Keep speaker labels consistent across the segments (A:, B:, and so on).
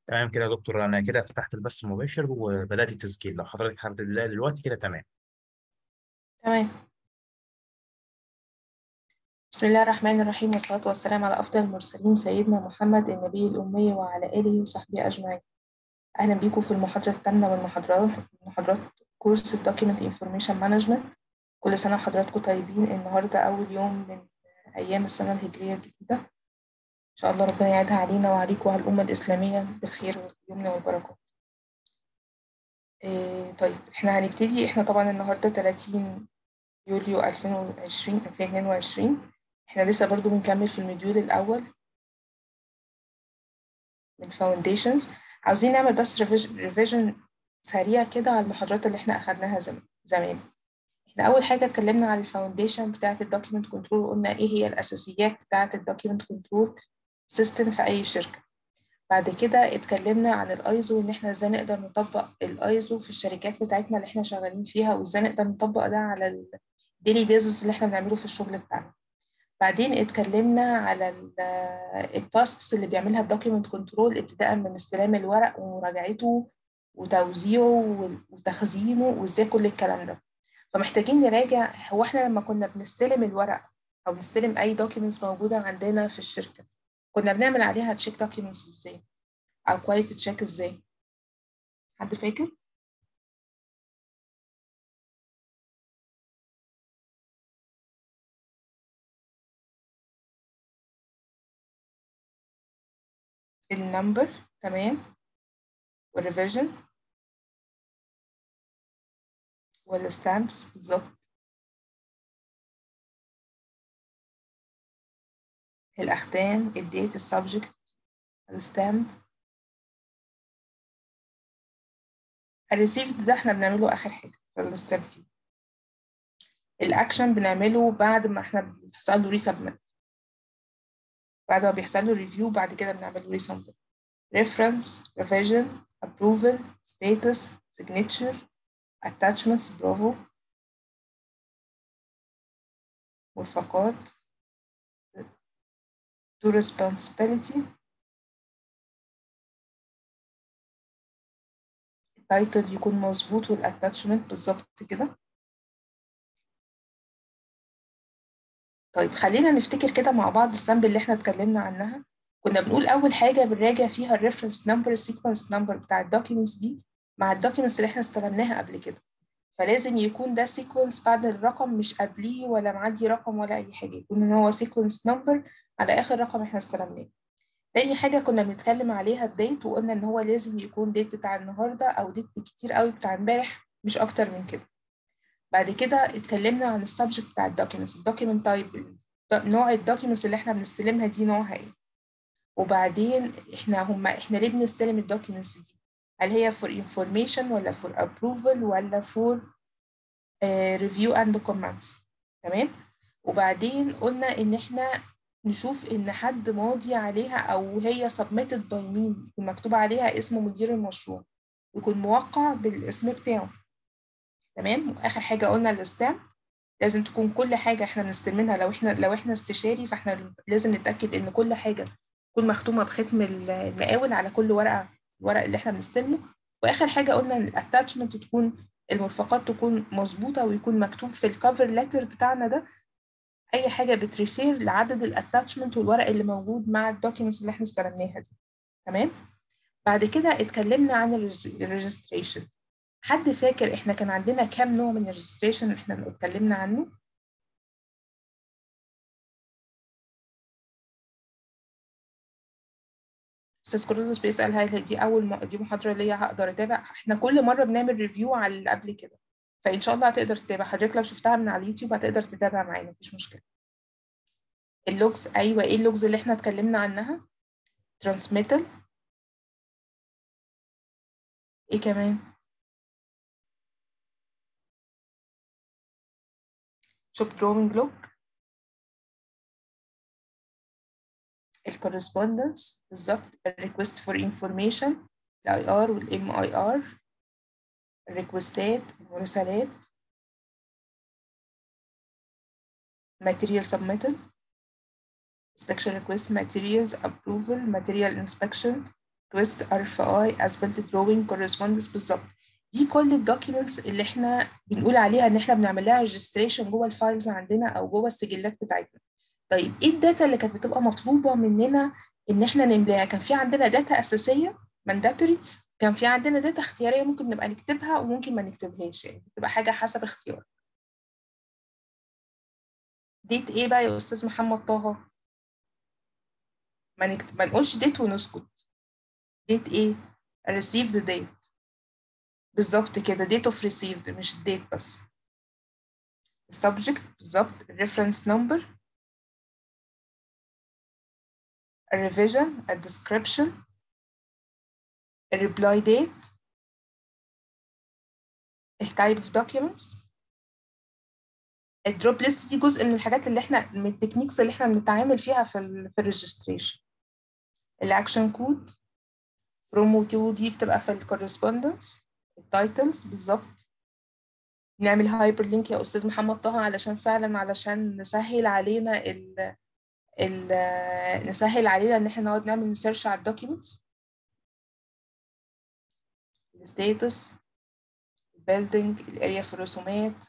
A: تمام كده يا دكتور انا كده فتحت البث المباشر وبدات التسجيل لو حضرتك حابب تبدا دلوقتي كده تمام
B: تمام بسم الله الرحمن الرحيم والصلاة والسلام على أفضل المرسلين سيدنا محمد النبي الأمي وعلى آله وصحبه أجمعين أهلا بيكم في المحاضرة الثامنة من محاضرات محاضرات كورس Document Information Management كل سنة وحضراتكم طيبين النهاردة أول يوم من أيام السنة الهجرية الجديدة إن شاء الله ربنا يعيدها علينا وعليكم وعلى الأمة الإسلامية بالخير واليمن والبركات إيه طيب إحنا هنبتدي إحنا طبعا النهاردة 30 يوليو 2020 2022 احنا لسه برضو بنكمل في المديول الأول من فاونديشنز عاوزين نعمل بس ريفيجن سريع كده على المحاضرات اللي احنا أخدناها زمان احنا أول حاجة اتكلمنا عن الفاونديشن بتاعة الدوكيمنت كنترول وقلنا ايه هي الأساسيات بتاعة الدوكيمنت كنترول سيستم في أي شركة بعد كده اتكلمنا عن الايزو وان احنا ازاي نقدر نطبق الايزو في الشركات بتاعتنا اللي احنا شغالين فيها وازاي نقدر نطبق ده على الديلي بيزنس اللي احنا بنعمله في الشغل بتاعنا بعدين اتكلمنا على التاسكس اللي بيعملها الدوكيمنت كنترول ابتداء من استلام الورق ومراجعته وتوزيعه وتخزينه وازاي كل الكلام ده فمحتاجين نراجع هو احنا لما كنا بنستلم الورق او بنستلم اي دوكيمنتس موجوده عندنا في الشركه كنا بنعمل عليها تشيك دوكيمنتس ازاي او كواليتي تشيك ازاي حد فاكر النمبر تمام والريفيجن والستامبس بالظبط الأختام الديت السبجكت الستامب الريسيفد ده احنا بنعمله آخر حاجة في الستامب دي الأكشن بنعمله بعد ما احنا بيحصل له ريسبمنت بعد ما بيحصل له ريفيو بعد كده بنعمل له ريسبمنت reference revision approval status signature attachments برافو مرفقات to responsibility التايتل يكون مظبوط والاتاتشمنت بالظبط كده طيب خلينا نفتكر كده مع بعض السامبل اللي احنا اتكلمنا عنها كنا بنقول اول حاجه بنراجع فيها الريفرنس نمبر السيكونس نمبر بتاع الدوكيومنتس دي مع الدوكيومنتس اللي احنا استلمناها قبل كده فلازم يكون ده سيكونس بعد الرقم مش قبليه ولا معدي رقم ولا اي حاجه يكون ان هو سيكونس نمبر على اخر رقم احنا استلمناه تاني حاجه كنا بنتكلم عليها الديت وقلنا ان هو لازم يكون ديت بتاع النهارده او ديت كتير قوي بتاع امبارح مش اكتر من كده بعد كده اتكلمنا عن السبجكت بتاع الدوكيومنتس الدوكيومنت تايب نوع الدوكيومنتس اللي احنا بنستلمها دي نوعها ايه وبعدين احنا هما احنا ليه بنستلم الدوكيومنتس دي هل هي for information ولا for approval ولا for uh, review and comments تمام وبعدين قلنا ان احنا نشوف ان حد ماضي عليها او هي submitted by مين يكون مكتوب عليها اسم مدير المشروع يكون موقع بالاسم بتاعه تمام واخر حاجه قلنا الستامب لازم تكون كل حاجه احنا بنستلمها لو احنا لو احنا استشاري فاحنا لازم نتاكد ان كل حاجه تكون مختومه بختم المقاول على كل ورقه الورق اللي احنا بنستلمه واخر حاجه قلنا ان الاتاتشمنت تكون المرفقات تكون مظبوطه ويكون مكتوب في الكفر ليتر بتاعنا ده اي حاجه بتريفير لعدد الاتاتشمنت والورق اللي موجود مع الدوكيومنتس اللي احنا استلمناها دي تمام بعد كده اتكلمنا عن الريجستريشن حد فاكر احنا كان عندنا كام نوع من الريجستريشن احنا اتكلمنا عنه استاذ كورولوس بيسال هل دي اول م... دي محاضره ليا هقدر اتابع احنا كل مره بنعمل ريفيو على اللي قبل كده فان شاء الله هتقدر تتابع حضرتك لو شفتها من على اليوتيوب هتقدر تتابع معانا مفيش مشكله اللوجز ايوه ايه اللوجز اللي احنا اتكلمنا عنها ترانسميتال ايه كمان شوب دروينج لوج الكورسبوندنس بالظبط الريكوست فور انفورميشن الاي ار والام اي ار الريكوستات المراسلات material submitted inspection request materials approval material inspection request RFI as built drawing correspondence بالظبط دي كل الدوكيومنتس اللي احنا بنقول عليها ان احنا بنعمل لها ريجستريشن جوه الفايلز عندنا او جوه السجلات بتاعتنا طيب ايه الداتا اللي كانت بتبقى مطلوبه مننا ان احنا نملاها كان في عندنا داتا اساسيه مانداتوري كان في عندنا داتا اختياريه ممكن نبقى نكتبها وممكن ما نكتبهاش يعني بتبقى حاجه حسب اختيار ديت ايه بقى يا استاذ محمد طه ما, نكتب... ما نقولش ديت ونسكت ديت ايه received date بالظبط كده date of received مش date بس subject بالظبط reference number a revision a description a reply date a type of documents الدروب ليست دي جزء من الحاجات اللي احنا من التكنيكس اللي احنا بنتعامل فيها في ال في الريجستريشن الاكشن كود فروم وتو دي بتبقى في الكورسبوندنس التايتلز بالظبط نعمل هايبر لينك يا استاذ محمد طه علشان فعلا علشان نسهل علينا ال ال نسهل علينا ان احنا نقعد نعمل سيرش على الدوكيومنتس الستاتس البيلدينج الاريا في الرسومات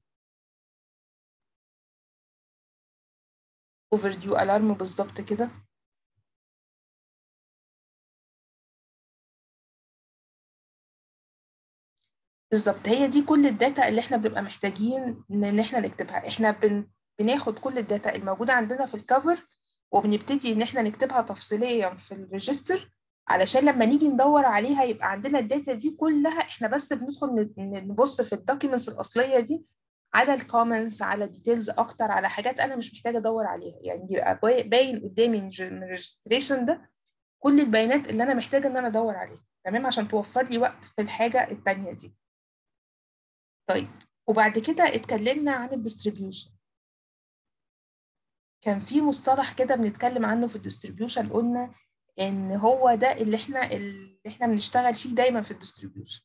B: اوفر ديو الارم بالظبط كده بالظبط هي دي كل الداتا اللي احنا بنبقى محتاجين ان احنا نكتبها احنا بن... بناخد كل الداتا الموجوده عندنا في الكفر وبنبتدي ان احنا نكتبها تفصيليا في الريجستر علشان لما نيجي ندور عليها يبقى عندنا الداتا دي كلها احنا بس بندخل نبص في الدوكيومنتس الاصليه دي على الكومنتس على ديتيلز اكتر على حاجات انا مش محتاجه ادور عليها يعني يبقى باين قدامي من الريجستريشن ده كل البيانات اللي انا محتاجه ان انا ادور عليها تمام عشان توفر لي وقت في الحاجه التانيه دي طيب وبعد كده اتكلمنا عن الديستريبيوشن كان في مصطلح كده بنتكلم عنه في الديستريبيوشن قلنا ان هو ده اللي احنا اللي احنا بنشتغل فيه دايما في الديستريبيوشن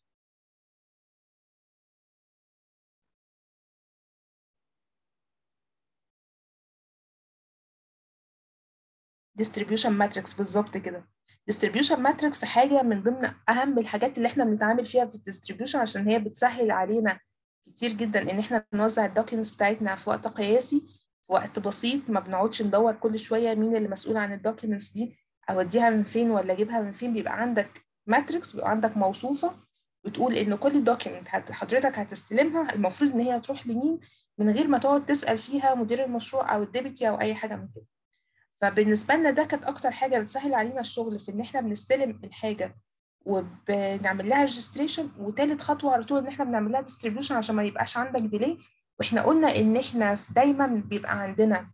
B: distribution matrix بالظبط كده distribution matrix حاجة من ضمن أهم الحاجات اللي احنا بنتعامل فيها في الديستريبيوشن عشان هي بتسهل علينا كتير جدا إن احنا نوزع الدوكيومنتس بتاعتنا في وقت قياسي في وقت بسيط ما بنقعدش ندور كل شوية مين اللي مسؤول عن الدوكيومنتس دي أوديها من فين ولا أجيبها من فين بيبقى عندك ماتريكس بيبقى عندك موصوفة بتقول إن كل دوكيومنت حضرتك هتستلمها المفروض إن هي تروح لمين من غير ما تقعد تسأل فيها مدير المشروع أو الديبتي أو أي حاجة من كده فبالنسبة لنا ده كانت أكتر حاجة بتسهل علينا الشغل في إن إحنا بنستلم الحاجة وبنعمل لها ريجستريشن وتالت خطوة على طول إن إحنا بنعمل لها ديستريبيوشن عشان ما يبقاش عندك ديلي وإحنا قلنا إن إحنا دايما بيبقى عندنا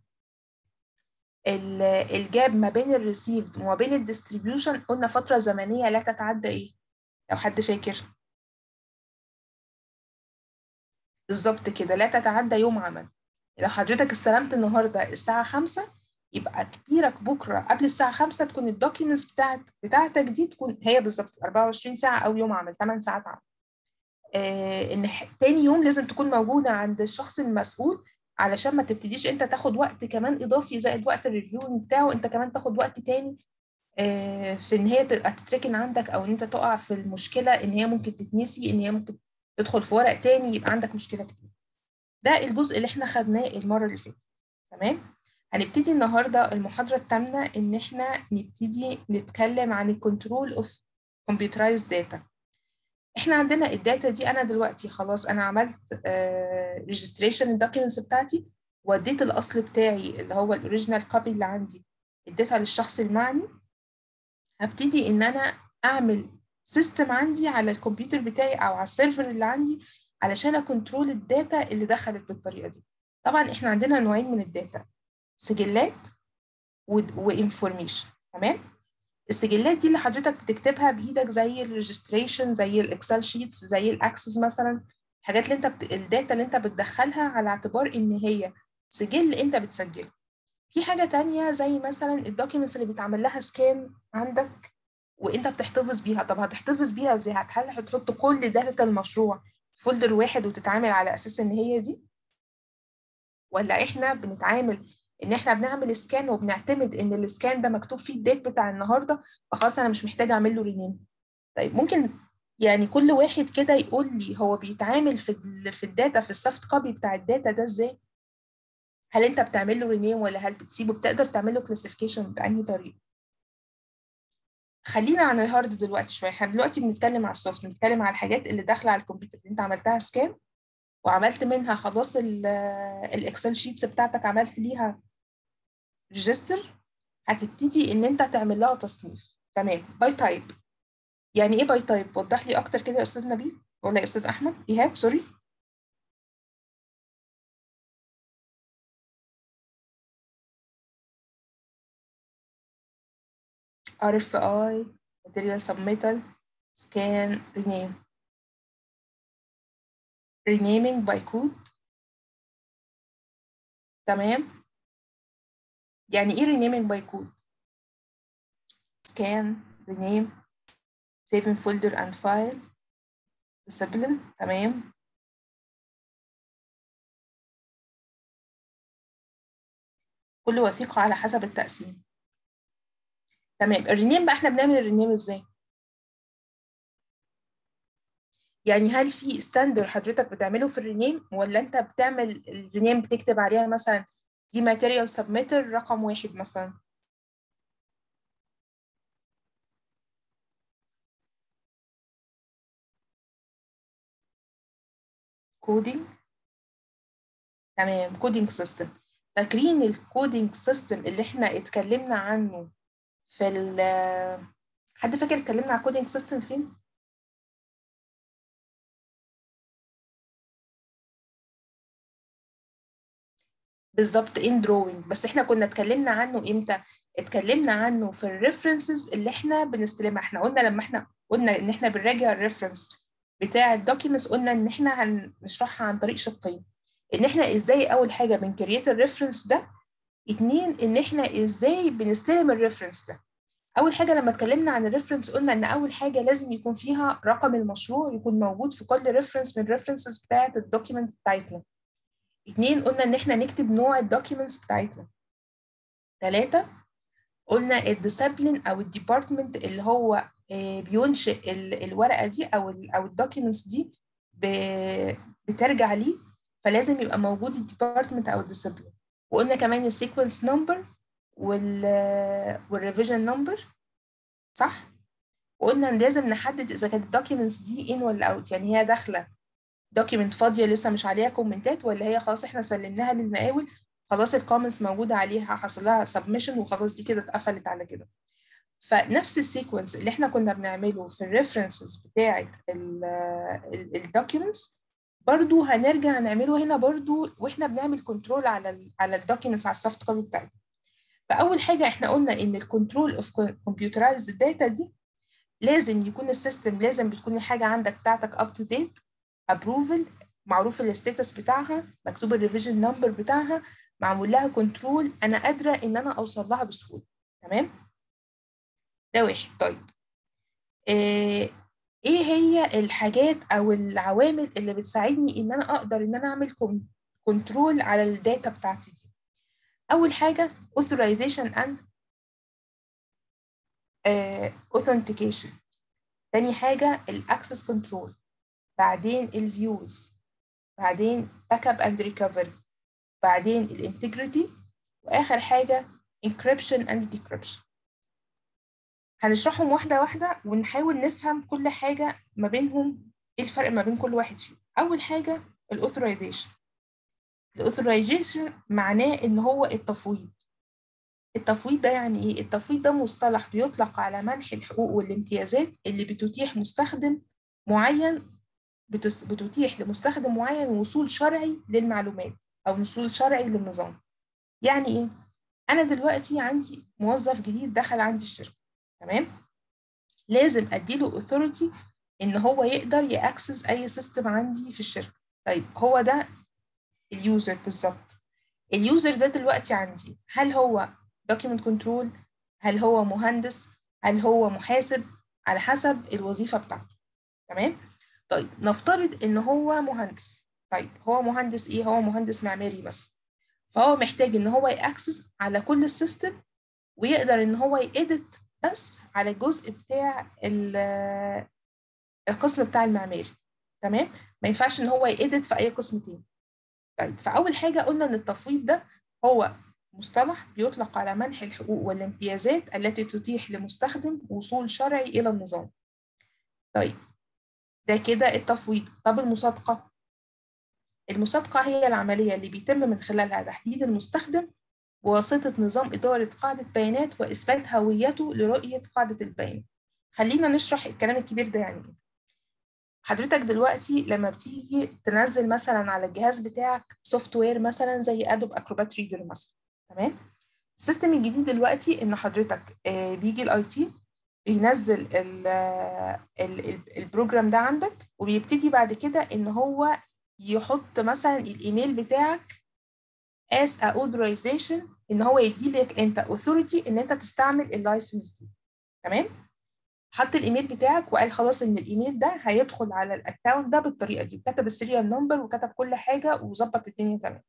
B: الجاب ما بين الريسيفد وما بين الديستريبيوشن قلنا فترة زمنية لا تتعدى إيه؟ لو حد فاكر بالظبط كده لا تتعدى يوم عمل لو حضرتك استلمت النهارده الساعة خمسة يبقى كبيرك بكره قبل الساعه 5 تكون الدوكيومنتس بتاعت بتاعتك دي تكون هي بالظبط 24 ساعه او يوم عمل 8 ساعات عمل آه ان تاني يوم لازم تكون موجوده عند الشخص المسؤول علشان ما تبتديش انت تاخد وقت كمان اضافي زائد وقت الريفيو بتاعه انت كمان تاخد وقت تاني آه في ان هي تبقى تتركن عندك او ان انت تقع في المشكله ان هي ممكن تتنسي ان هي ممكن تدخل في ورق تاني يبقى عندك مشكله كبيره ده الجزء اللي احنا خدناه المره اللي فاتت تمام هنبتدي النهاردة المحاضرة الثامنة إن إحنا نبتدي نتكلم عن الكنترول أوف computerized داتا إحنا عندنا الداتا دي أنا دلوقتي خلاص أنا عملت ريجستريشن الدوكيومنتس بتاعتي وديت الأصل بتاعي اللي هو الأوريجينال كوبي اللي عندي اديتها للشخص المعني هبتدي إن أنا أعمل سيستم عندي على الكمبيوتر بتاعي أو على السيرفر اللي عندي علشان أكنترول الداتا اللي دخلت بالطريقة دي طبعا إحنا عندنا نوعين من الداتا سجلات وانفورميشن تمام السجلات دي اللي حضرتك بتكتبها بايدك زي الريجستريشن زي الاكسل شيتس زي الاكسس مثلا الحاجات اللي انت بت... الداتا اللي انت بتدخلها على اعتبار ان هي سجل انت بتسجله في حاجه تانية زي مثلا الدوكيومنتس اللي بيتعمل لها سكان عندك وانت بتحتفظ بيها طب هتحتفظ بيها ازاي هل هتحط كل داتا المشروع في فولدر واحد وتتعامل على اساس ان هي دي ولا احنا بنتعامل ان احنا بنعمل سكان وبنعتمد ان السكان ده مكتوب فيه الديت بتاع النهارده فخلاص انا مش محتاجه اعمل له رينيم طيب ممكن يعني كل واحد كده يقول لي هو بيتعامل في ال في الداتا في السوفت كوبي بتاع الداتا ده ازاي هل انت بتعمل له رينيم ولا هل بتسيبه بتقدر تعمل له كلاسيفيكيشن بانهي طريقه خلينا عن الهارد دلوقتي شويه احنا دلوقتي بنتكلم على السوفت بنتكلم على الحاجات اللي داخله على الكمبيوتر انت عملتها سكان وعملت منها خلاص الاكسل شيتس بتاعتك عملت ليها ريجستر هتبتدي ان انت تعمل لها تصنيف تمام باي تايب يعني ايه باي تايب وضح لي اكتر كده يا استاذ نبيل ولا يا استاذ احمد ايهاب سوري RFI material submittal scan rename renaming by code تمام يعني ايه renaming by code scan rename save in folder and file discipline تمام كل وثيقة على حسب التقسيم تمام الرينيم بقى احنا بنعمل الرينيم ازاي يعني هل في ستاندر حضرتك بتعمله في الرينيم ولا انت بتعمل الرينيم بتكتب عليها مثلا دي ماتيريال سبميتر رقم واحد مثلا كودينج تمام كودينج سيستم فاكرين الكودينج سيستم اللي احنا اتكلمنا عنه في ال حد فاكر اتكلمنا على كودينج سيستم فين؟ بالظبط ان دروينج بس احنا كنا اتكلمنا عنه امتى؟ اتكلمنا عنه في الريفرنسز اللي احنا بنستلمها احنا قلنا لما احنا قلنا ان احنا بنراجع الريفرنس بتاع الدوكيومنتس قلنا ان احنا هنشرحها عن طريق شقين ان احنا ازاي اول حاجه بنكريت الريفرنس ده اتنين ان احنا ازاي بنستلم الريفرنس ده اول حاجه لما اتكلمنا عن الريفرنس قلنا ان اول حاجه لازم يكون فيها رقم المشروع يكون موجود في كل ريفرنس من الريفرنسز بتاعه الدوكيمنت بتاعتنا اتنين قلنا ان احنا نكتب نوع الدوكيمنتس بتاعتنا تلاتة قلنا الديسبلين او الديبارتمنت اللي هو بينشئ الورقه دي او ال او الدوكيمنتس دي بترجع ليه فلازم يبقى موجود الديبارتمنت او الديسبلين وقلنا كمان السيكونس نمبر وال والريفيجن نمبر صح وقلنا لازم نحدد اذا كانت الدوكيومنتس دي ان ولا اوت يعني هي داخله دوكيمنت فاضيه لسه مش عليها كومنتات ولا هي خلاص احنا سلمناها للمقاول خلاص الكومنتس موجوده عليها حصل لها سبمشن وخلاص دي كده اتقفلت على كده فنفس السيكونس اللي احنا كنا بنعمله في الريفرنسز بتاعه الدوكيومنتس برضو هنرجع نعمله هنا برضو واحنا بنعمل كنترول على ال على الدوكيومنتس على السوفت كوبي بتاعتنا فاول حاجه احنا قلنا ان الكنترول اوف كمبيوترايزد داتا دي لازم يكون السيستم لازم بتكون الحاجه عندك بتاعتك اب تو ديت ابروفل معروف الستاتس بتاعها مكتوب الريفيجن نمبر بتاعها معمول لها كنترول انا قادره ان انا اوصل لها بسهوله تمام ده واحد طيب إيه ايه هي الحاجات او العوامل اللي بتساعدني ان انا اقدر ان انا اعمل كنترول على الداتا بتاعتي دي اول حاجه authorization and uh, authentication تاني حاجه الاكسس كنترول بعدين الفيوز بعدين باك اب اند ريكفري بعدين الانتجريتي واخر حاجه encryption and decryption هنشرحهم واحده واحده ونحاول نفهم كل حاجه ما بينهم ايه الفرق ما بين كل واحد فيهم اول حاجه الاوثرايزيشن الاوثرايزيشن معناه ان هو التفويض التفويض ده يعني ايه التفويض ده مصطلح بيطلق على منح الحقوق والامتيازات اللي بتتيح مستخدم معين بتتيح لمستخدم معين وصول شرعي للمعلومات او وصول شرعي للنظام يعني ايه انا دلوقتي عندي موظف جديد دخل عندي الشركه تمام لازم اديله اوثوريتي ان هو يقدر ياكسس اي سيستم عندي في الشركه طيب هو ده اليوزر بالظبط اليوزر ده دلوقتي عندي هل هو document control هل هو مهندس هل هو محاسب على حسب الوظيفه بتاعته تمام طيب نفترض ان هو مهندس طيب هو مهندس ايه هو مهندس معماري مثلا فهو محتاج ان هو ياكسس على كل السيستم ويقدر ان هو يأدت بس على الجزء بتاع القسم بتاع المعماري تمام ما ينفعش ان هو يأدت في اي قسم تاني طيب فاول حاجه قلنا ان التفويض ده هو مصطلح بيطلق على منح الحقوق والامتيازات التي تتيح لمستخدم وصول شرعي الى النظام طيب ده كده التفويض طب المصادقه المصادقه هي العمليه اللي بيتم من خلالها تحديد المستخدم بواسطة نظام إدارة قاعدة بيانات وإثبات هويته لرؤية قاعدة البيانات. خلينا نشرح الكلام الكبير ده يعني إيه. حضرتك دلوقتي لما بتيجي تنزل مثلا على الجهاز بتاعك سوفت وير مثلا زي ادوب اكروبات ريدر مثلا تمام السيستم الجديد دلوقتي ان حضرتك بيجي الاي تي بينزل ال ال البروجرام ده عندك وبيبتدي بعد كده ان هو يحط مثلا الايميل بتاعك as a authorization ان هو يدي لك انت authority ان انت تستعمل اللايسنس دي تمام حط الايميل بتاعك وقال خلاص ان الايميل ده هيدخل على الاكونت ده بالطريقه دي وكتب السيريال نمبر وكتب كل حاجه وظبط الدنيا تمام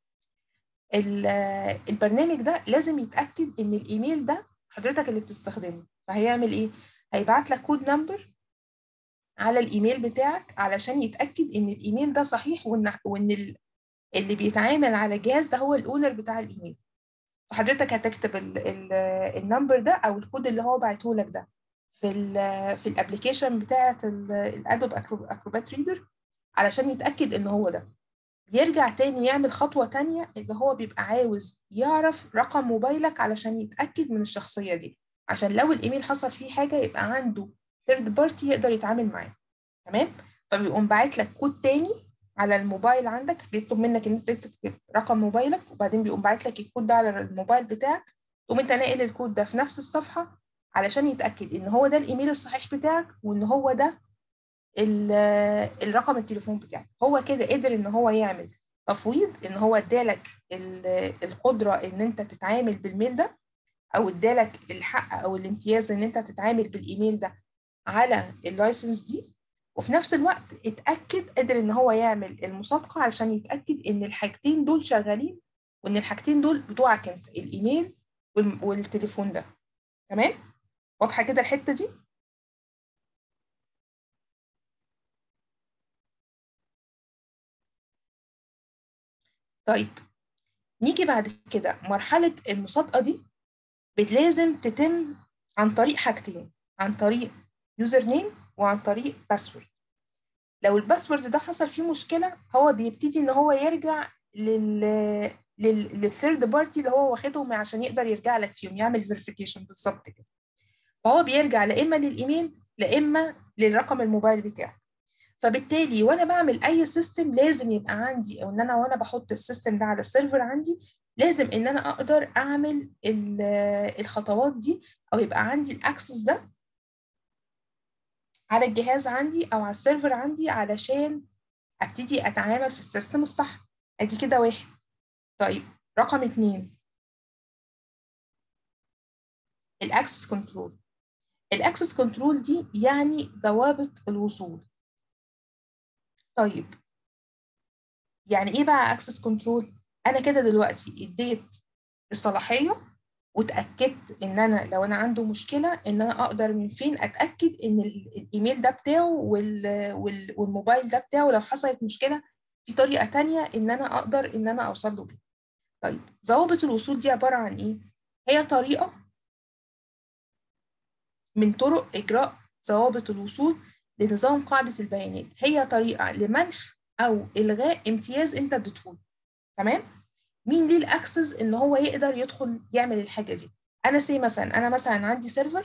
B: البرنامج ده لازم يتاكد ان الايميل ده حضرتك اللي بتستخدمه فهيعمل ايه هيبعت لك كود نمبر على الايميل بتاعك علشان يتاكد ان الايميل ده صحيح وان وان اللي بيتعامل على الجهاز ده هو الاونر بتاع الايميل فحضرتك هتكتب النمبر ده او الكود اللي هو بعته لك ده في ال في الابلكيشن بتاعه الادوب اكروبات ريدر علشان يتاكد ان هو ده يرجع تاني يعمل خطوه تانية اللي هو بيبقى عاوز يعرف رقم موبايلك علشان يتاكد من الشخصيه دي عشان لو الايميل حصل فيه حاجه يبقى عنده ثيرد بارتي يقدر يتعامل معاه تمام فبيقوم باعت لك كود تاني على الموبايل عندك بيطلب منك ان انت تكتب رقم موبايلك وبعدين بيقوم باعت لك الكود ده على الموبايل بتاعك تقوم انت ناقل الكود ده في نفس الصفحه علشان يتاكد ان هو ده الايميل الصحيح بتاعك وان هو ده الرقم التليفون بتاعك هو كده قدر ان هو يعمل تفويض ان هو ادالك القدره ان انت تتعامل بالميل ده او ادالك الحق او الامتياز ان انت تتعامل بالايميل ده على اللايسنس دي وفي نفس الوقت اتاكد قدر ان هو يعمل المصادقه علشان يتاكد ان الحاجتين دول شغالين وان الحاجتين دول بتوعك انت الايميل والتليفون ده تمام واضحه كده الحته دي طيب نيجي بعد كده مرحله المصادقه دي لازم تتم عن طريق حاجتين عن طريق يوزر نيم وعن طريق باسورد لو الباسورد ده حصل فيه مشكله هو بيبتدي ان هو يرجع لل لل للثيرد بارتي اللي هو واخدهم عشان يقدر يرجع لك فيهم يعمل فيريفيكيشن بالظبط كده فهو بيرجع لا اما للايميل لا اما للرقم الموبايل بتاعك فبالتالي وانا بعمل اي سيستم لازم يبقى عندي او ان انا وانا بحط السيستم ده على السيرفر عندي لازم ان انا اقدر اعمل الخطوات دي او يبقى عندي الاكسس ده على الجهاز عندي او على السيرفر عندي علشان ابتدي اتعامل في السيستم الصح ادي كده واحد طيب رقم اتنين الاكسس كنترول الاكسس كنترول دي يعني ضوابط الوصول طيب يعني ايه بقى اكسس كنترول انا كده دلوقتي اديت الصلاحيه وتاكدت ان انا لو انا عنده مشكله ان انا اقدر من فين اتاكد ان الايميل ده بتاعه والموبايل ده بتاعه لو حصلت مشكله في طريقه تانية ان انا اقدر ان انا اوصل له بيها طيب ضوابط الوصول دي عباره عن ايه هي طريقه من طرق اجراء ضوابط الوصول لنظام قاعده البيانات هي طريقه لمنح او الغاء امتياز انت اديته تمام مين ليه الاكسس ان هو يقدر يدخل يعمل الحاجه دي انا سي مثلا انا مثلا عندي سيرفر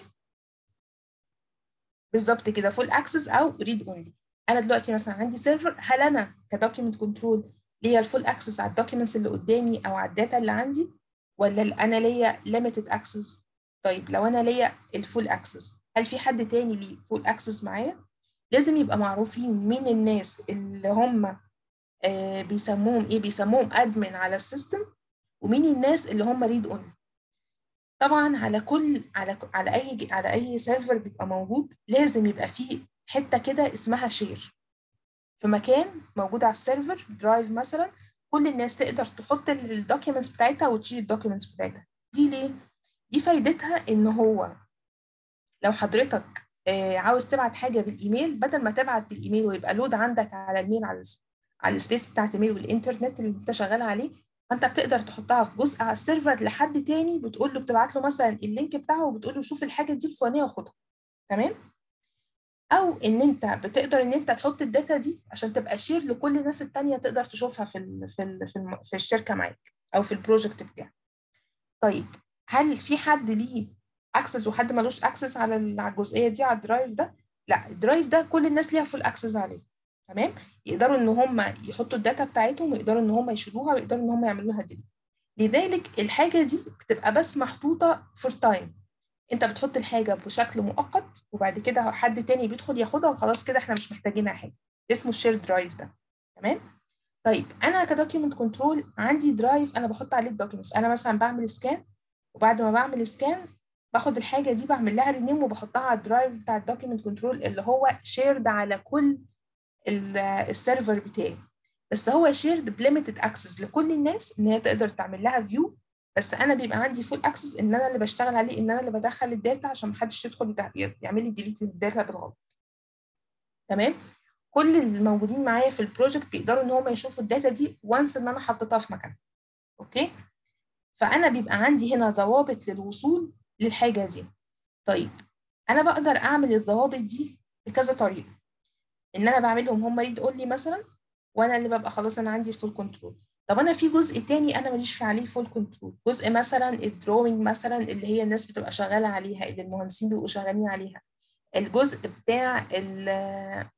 B: بالظبط كده فول اكسس او ريد اونلي انا دلوقتي مثلا عندي سيرفر هل انا كدوكيمنت كنترول ليا الفول اكسس على الدوكيومنتس اللي قدامي او على الداتا اللي عندي ولا انا ليا ليميتد اكسس طيب لو انا ليا الفول اكسس هل في حد تاني ليه فول اكسس معايا لازم يبقى معروفين مين الناس اللي هم آه بيسموهم ايه بيسموهم ادمن على السيستم ومين الناس اللي هم ريد اونلي طبعا على كل على على اي على اي سيرفر بيبقى موجود لازم يبقى فيه حته كده اسمها شير في مكان موجود على السيرفر درايف مثلا كل الناس تقدر تحط الدوكيومنتس بتاعتها وتشيل الدوكيومنتس بتاعتها دي ليه دي فايدتها ان هو لو حضرتك آه، عاوز تبعت حاجه بالايميل بدل ما تبعت بالايميل ويبقى لود عندك على الميل على الس- على السبيس بتاعت الميل والانترنت اللي انت شغال عليه فانت بتقدر تحطها في جزء على السيرفر لحد تاني بتقول له بتبعت له مثلا اللينك بتاعه وبتقول له شوف الحاجه دي الفلانيه وخدها تمام او ان انت بتقدر ان انت تحط الداتا دي عشان تبقى شير لكل الناس التانية تقدر تشوفها في ال في ال في, الم- في الشركه معاك او في البروجكت بتاعك طيب هل في حد ليه اكسس وحد ملوش اكسس على ال- على الجزئيه دي على الدرايف ده لا الدرايف ده كل الناس ليها فول اكسس عليه تمام يقدروا ان هم يحطوا الداتا بتاعتهم ويقدروا ان هم يشيلوها ويقدروا ان هم يعملوا لها ديليت لذلك الحاجه دي بتبقى بس محطوطه فور تايم انت بتحط الحاجه بشكل مؤقت وبعد كده حد تاني بيدخل ياخدها وخلاص كده احنا مش محتاجينها حاجه اسمه الشير درايف ده تمام طيب انا كدوكيومنت كنترول عندي درايف انا بحط عليه الدوكيومنتس انا مثلا بعمل سكان وبعد ما بعمل سكان باخد الحاجه دي بعمل لها رينيم وبحطها على الدرايف بتاع الدوكيومنت كنترول اللي هو شيرد على كل ال- السيرفر بتاعي بس هو شيرد بليميتد اكسس لكل الناس ان هي تقدر تعمل لها فيو بس انا بيبقى عندي فول اكسس ان انا اللي بشتغل عليه ان انا اللي بدخل الداتا عشان محدش يدخل يتع- يعمل لي ديليت للداتا بالغلط تمام كل الموجودين معايا في البروجكت بيقدروا ان هم يشوفوا الداتا دي وانس ان انا حطيتها في مكانها اوكي فانا بيبقى عندي هنا ضوابط للوصول للحاجه دي طيب انا بقدر اعمل الضوابط دي بكذا طريقه ان انا بعملهم هم ريد اونلي مثلا وانا اللي ببقى خلاص انا عندي الفول كنترول طب انا في جزء تاني انا ماليش في عليه فول كنترول جزء مثلا الدروينج مثلا اللي هي الناس بتبقى شغاله عليها اللي المهندسين بيبقوا شغالين عليها الجزء بتاع ال-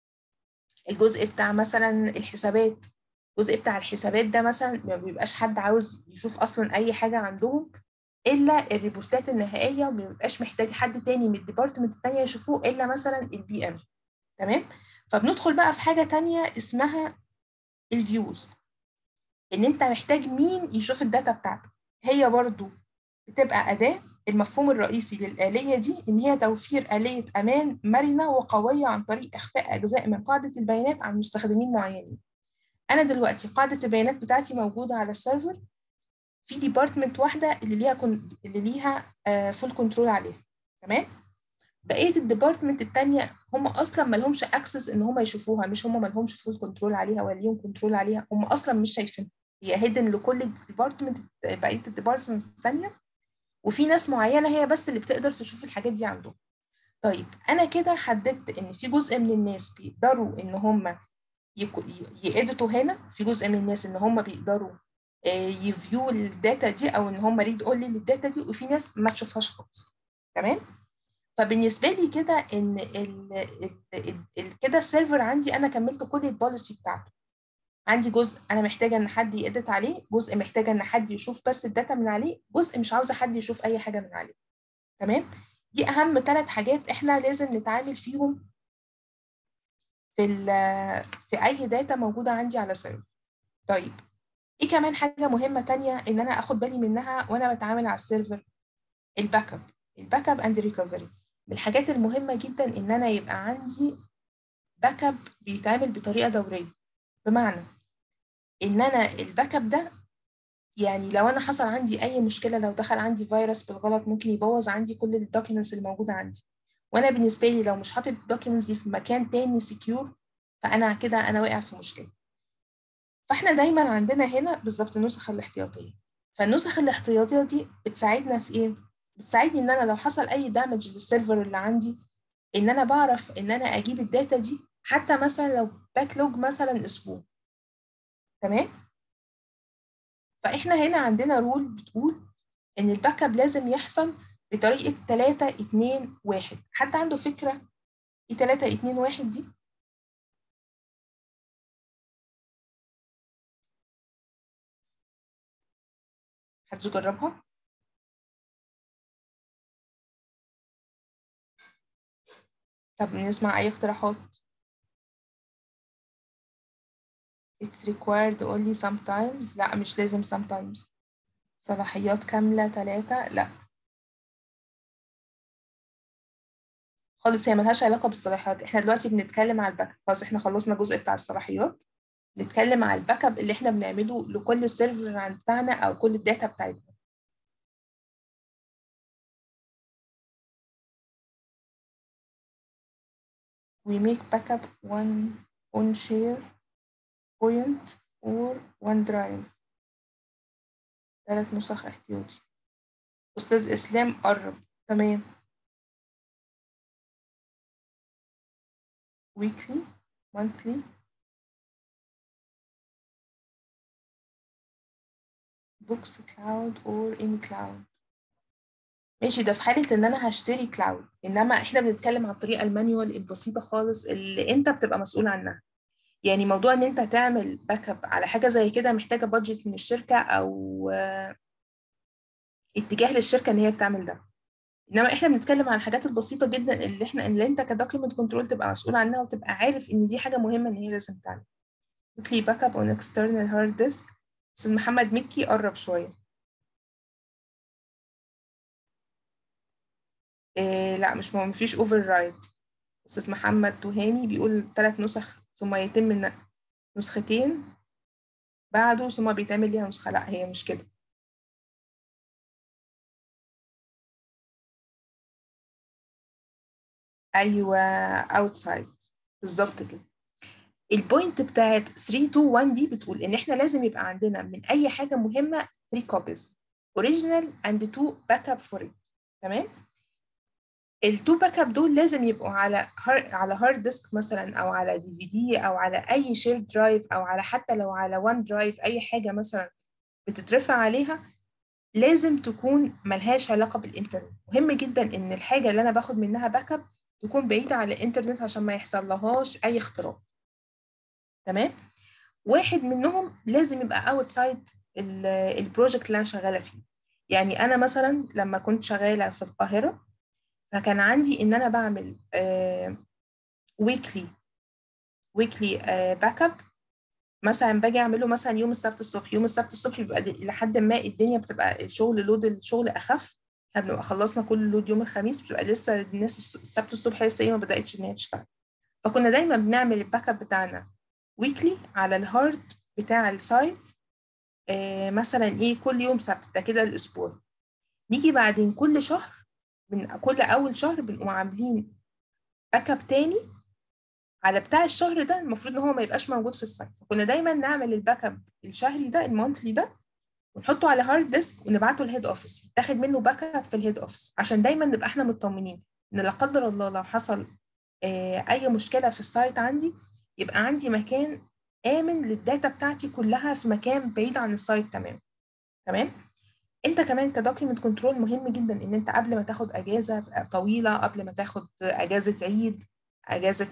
B: الجزء بتاع مثلا الحسابات الجزء بتاع الحسابات ده مثلا ما بيبقاش حد عاوز يشوف اصلا اي حاجه عندهم الا الريبورتات النهائيه وما بيبقاش محتاج حد تاني من الديبارتمنت التانيه يشوفوه الا مثلا البي ام تمام فبندخل بقى في حاجه تانيه اسمها الفيوز ان انت محتاج مين يشوف الداتا بتاعتك هي برضو بتبقى اداه المفهوم الرئيسي للآلية دي إن هي توفير آلية أمان مرنة وقوية عن طريق إخفاء أجزاء من قاعدة البيانات عن مستخدمين معينين. أنا دلوقتي قاعدة البيانات بتاعتي موجودة على السيرفر في ديبارتمنت واحدة اللي ليها كن... اللي ليها فول كنترول عليها تمام؟ بقية الديبارتمنت التانية هم أصلا ما لهمش أكسس إن هم يشوفوها مش هم ما لهمش فول كنترول عليها ولا ليهم كنترول عليها هم أصلا مش شايفينها هي هيدن لكل الديبارتمنت بقية الديبارتمنت التانية وفي ناس معينة هي بس اللي بتقدر تشوف الحاجات دي عندهم طيب أنا كده حددت إن في جزء من الناس بيقدروا إن هم يأدتوا هنا في جزء من الناس إن هم بيقدروا يفيو الداتا دي أو إن هم ريد أونلي للداتا دي وفي ناس ما تشوفهاش خالص تمام فبالنسبة لي كده إن ال ال ال كده السيرفر عندي أنا كملت كل البوليسي بتاعته عندي جزء انا محتاجه ان حد يأدت عليه جزء محتاجه ان حد يشوف بس الداتا من عليه جزء مش عاوزه حد يشوف اي حاجه من عليه تمام دي اهم ثلاث حاجات احنا لازم نتعامل فيهم في في اي داتا موجوده عندي على سيرفر طيب ايه كمان حاجه مهمه تانية ان انا اخد بالي منها وانا بتعامل على السيرفر الباك اب الباك اب اند ريكفري من الحاجات المهمه جدا ان انا يبقى عندي باك اب بيتعمل بطريقه دوريه بمعنى ان انا الباك اب ده يعني لو انا حصل عندي اي مشكله لو دخل عندي فيروس بالغلط ممكن يبوظ عندي كل الدوكيومنتس اللي موجوده عندي وانا بالنسبه لي لو مش حاطط الدوكيومنتس دي في مكان تاني سكيور فانا كده انا واقع في مشكله فاحنا دايما عندنا هنا بالظبط النسخ الاحتياطيه فالنسخ الاحتياطيه دي بتساعدنا في ايه بتساعدني ان انا لو حصل اي دامج للسيرفر اللي عندي ان انا بعرف ان انا اجيب الداتا دي حتى مثلا لو باك لوج مثلا اسبوع تمام فاحنا هنا عندنا رول بتقول ان الباك اب لازم يحصل بطريقه 3 2 1 حد عنده فكره ايه 3 2 1 دي حد جربها طب نسمع اي اقتراحات it's required only sometimes لا مش لازم sometimes صلاحيات كاملة ثلاثة لا خالص هي ملهاش علاقة بالصلاحيات احنا دلوقتي بنتكلم على الباك خلاص احنا خلصنا الجزء بتاع الصلاحيات نتكلم على الباك اب اللي احنا بنعمله لكل سيرفر بتاعنا او كل الداتا بتاعتنا we make backup one on share point or OneDrive ثلاث نسخ احتياطي أستاذ إسلام قرب تمام weekly monthly books cloud or any cloud ماشي ده في حالة إن أنا هشتري كلاود إنما إحنا بنتكلم عن الطريقة المانيوال البسيطة خالص اللي أنت بتبقى مسؤول عنها يعني موضوع إن أنت تعمل باك اب على حاجة زي كده محتاجة بادجت من الشركة أو اتجاه للشركة إن هي بتعمل ده إنما إحنا بنتكلم عن الحاجات البسيطة جدا اللي إحنا اللي أنت كدوكيمنت كنترول تبقى مسؤول عنها وتبقى عارف إن دي حاجة مهمة إن هي لازم تعمل weekly backup on external hard disk أستاذ محمد مكي قرب شوية إيه لا مش مفيش اوفر رايد استاذ محمد تهامي بيقول ثلاث نسخ ثم يتم نسختين بعده ثم بيتعمل ليها نسخة لا هي مش كده ايوه اوتسايد بالظبط كده البوينت بتاعت 3 2 1 دي بتقول ان احنا لازم يبقى عندنا من اي حاجه مهمه 3 كوبيز اوريجينال اند 2 باك اب فور ات تمام التو باك اب دول لازم يبقوا على هار... على هارد ديسك مثلا او على دي في دي او على اي شير درايف او على حتى لو على وان درايف اي حاجه مثلا بتترفع عليها لازم تكون ملهاش علاقه بالانترنت مهم جدا ان الحاجه اللي انا باخد منها باك اب تكون بعيده عن الانترنت عشان ما يحصل لهاش اي اختراق تمام واحد منهم لازم يبقى اوتسايد البروجكت اللي انا شغاله فيه يعني انا مثلا لما كنت شغاله في القاهره فكان عندي ان انا بعمل ويكلي ويكلي باك اب مثلا باجي اعمله مثلا يوم السبت الصبح يوم السبت الصبح بيبقى لحد ما الدنيا بتبقى الشغل لود الشغل اخف احنا بنبقى خلصنا كل اللود يوم الخميس بتبقى لسه الناس السبت الصبح لسه ايه ما بداتش ان هي تشتغل فكنا دايما بنعمل الباك اب بتاعنا ويكلي على الهارد بتاع السايت آه مثلا ايه كل يوم سبت ده كده الاسبوع نيجي بعدين كل شهر من كل اول شهر بنقوم عاملين باك اب تاني على بتاع الشهر ده المفروض ان هو ما يبقاش موجود في السايت فكنا دايما نعمل الباك اب الشهري ده المونثلي ده ونحطه على هارد ديسك ونبعته الهيد اوفيس يتاخد منه باك اب في الهيد اوفيس عشان دايما نبقى احنا مطمنين ان لا قدر الله لو حصل آه اي مشكله في السايت عندي يبقى عندي مكان امن للداتا بتاعتي كلها في مكان بعيد عن السايت تمام تمام انت كمان كدوكيمنت كنترول مهم جدا ان انت قبل ما تاخد اجازه طويله قبل ما تاخد اجازه عيد اجازه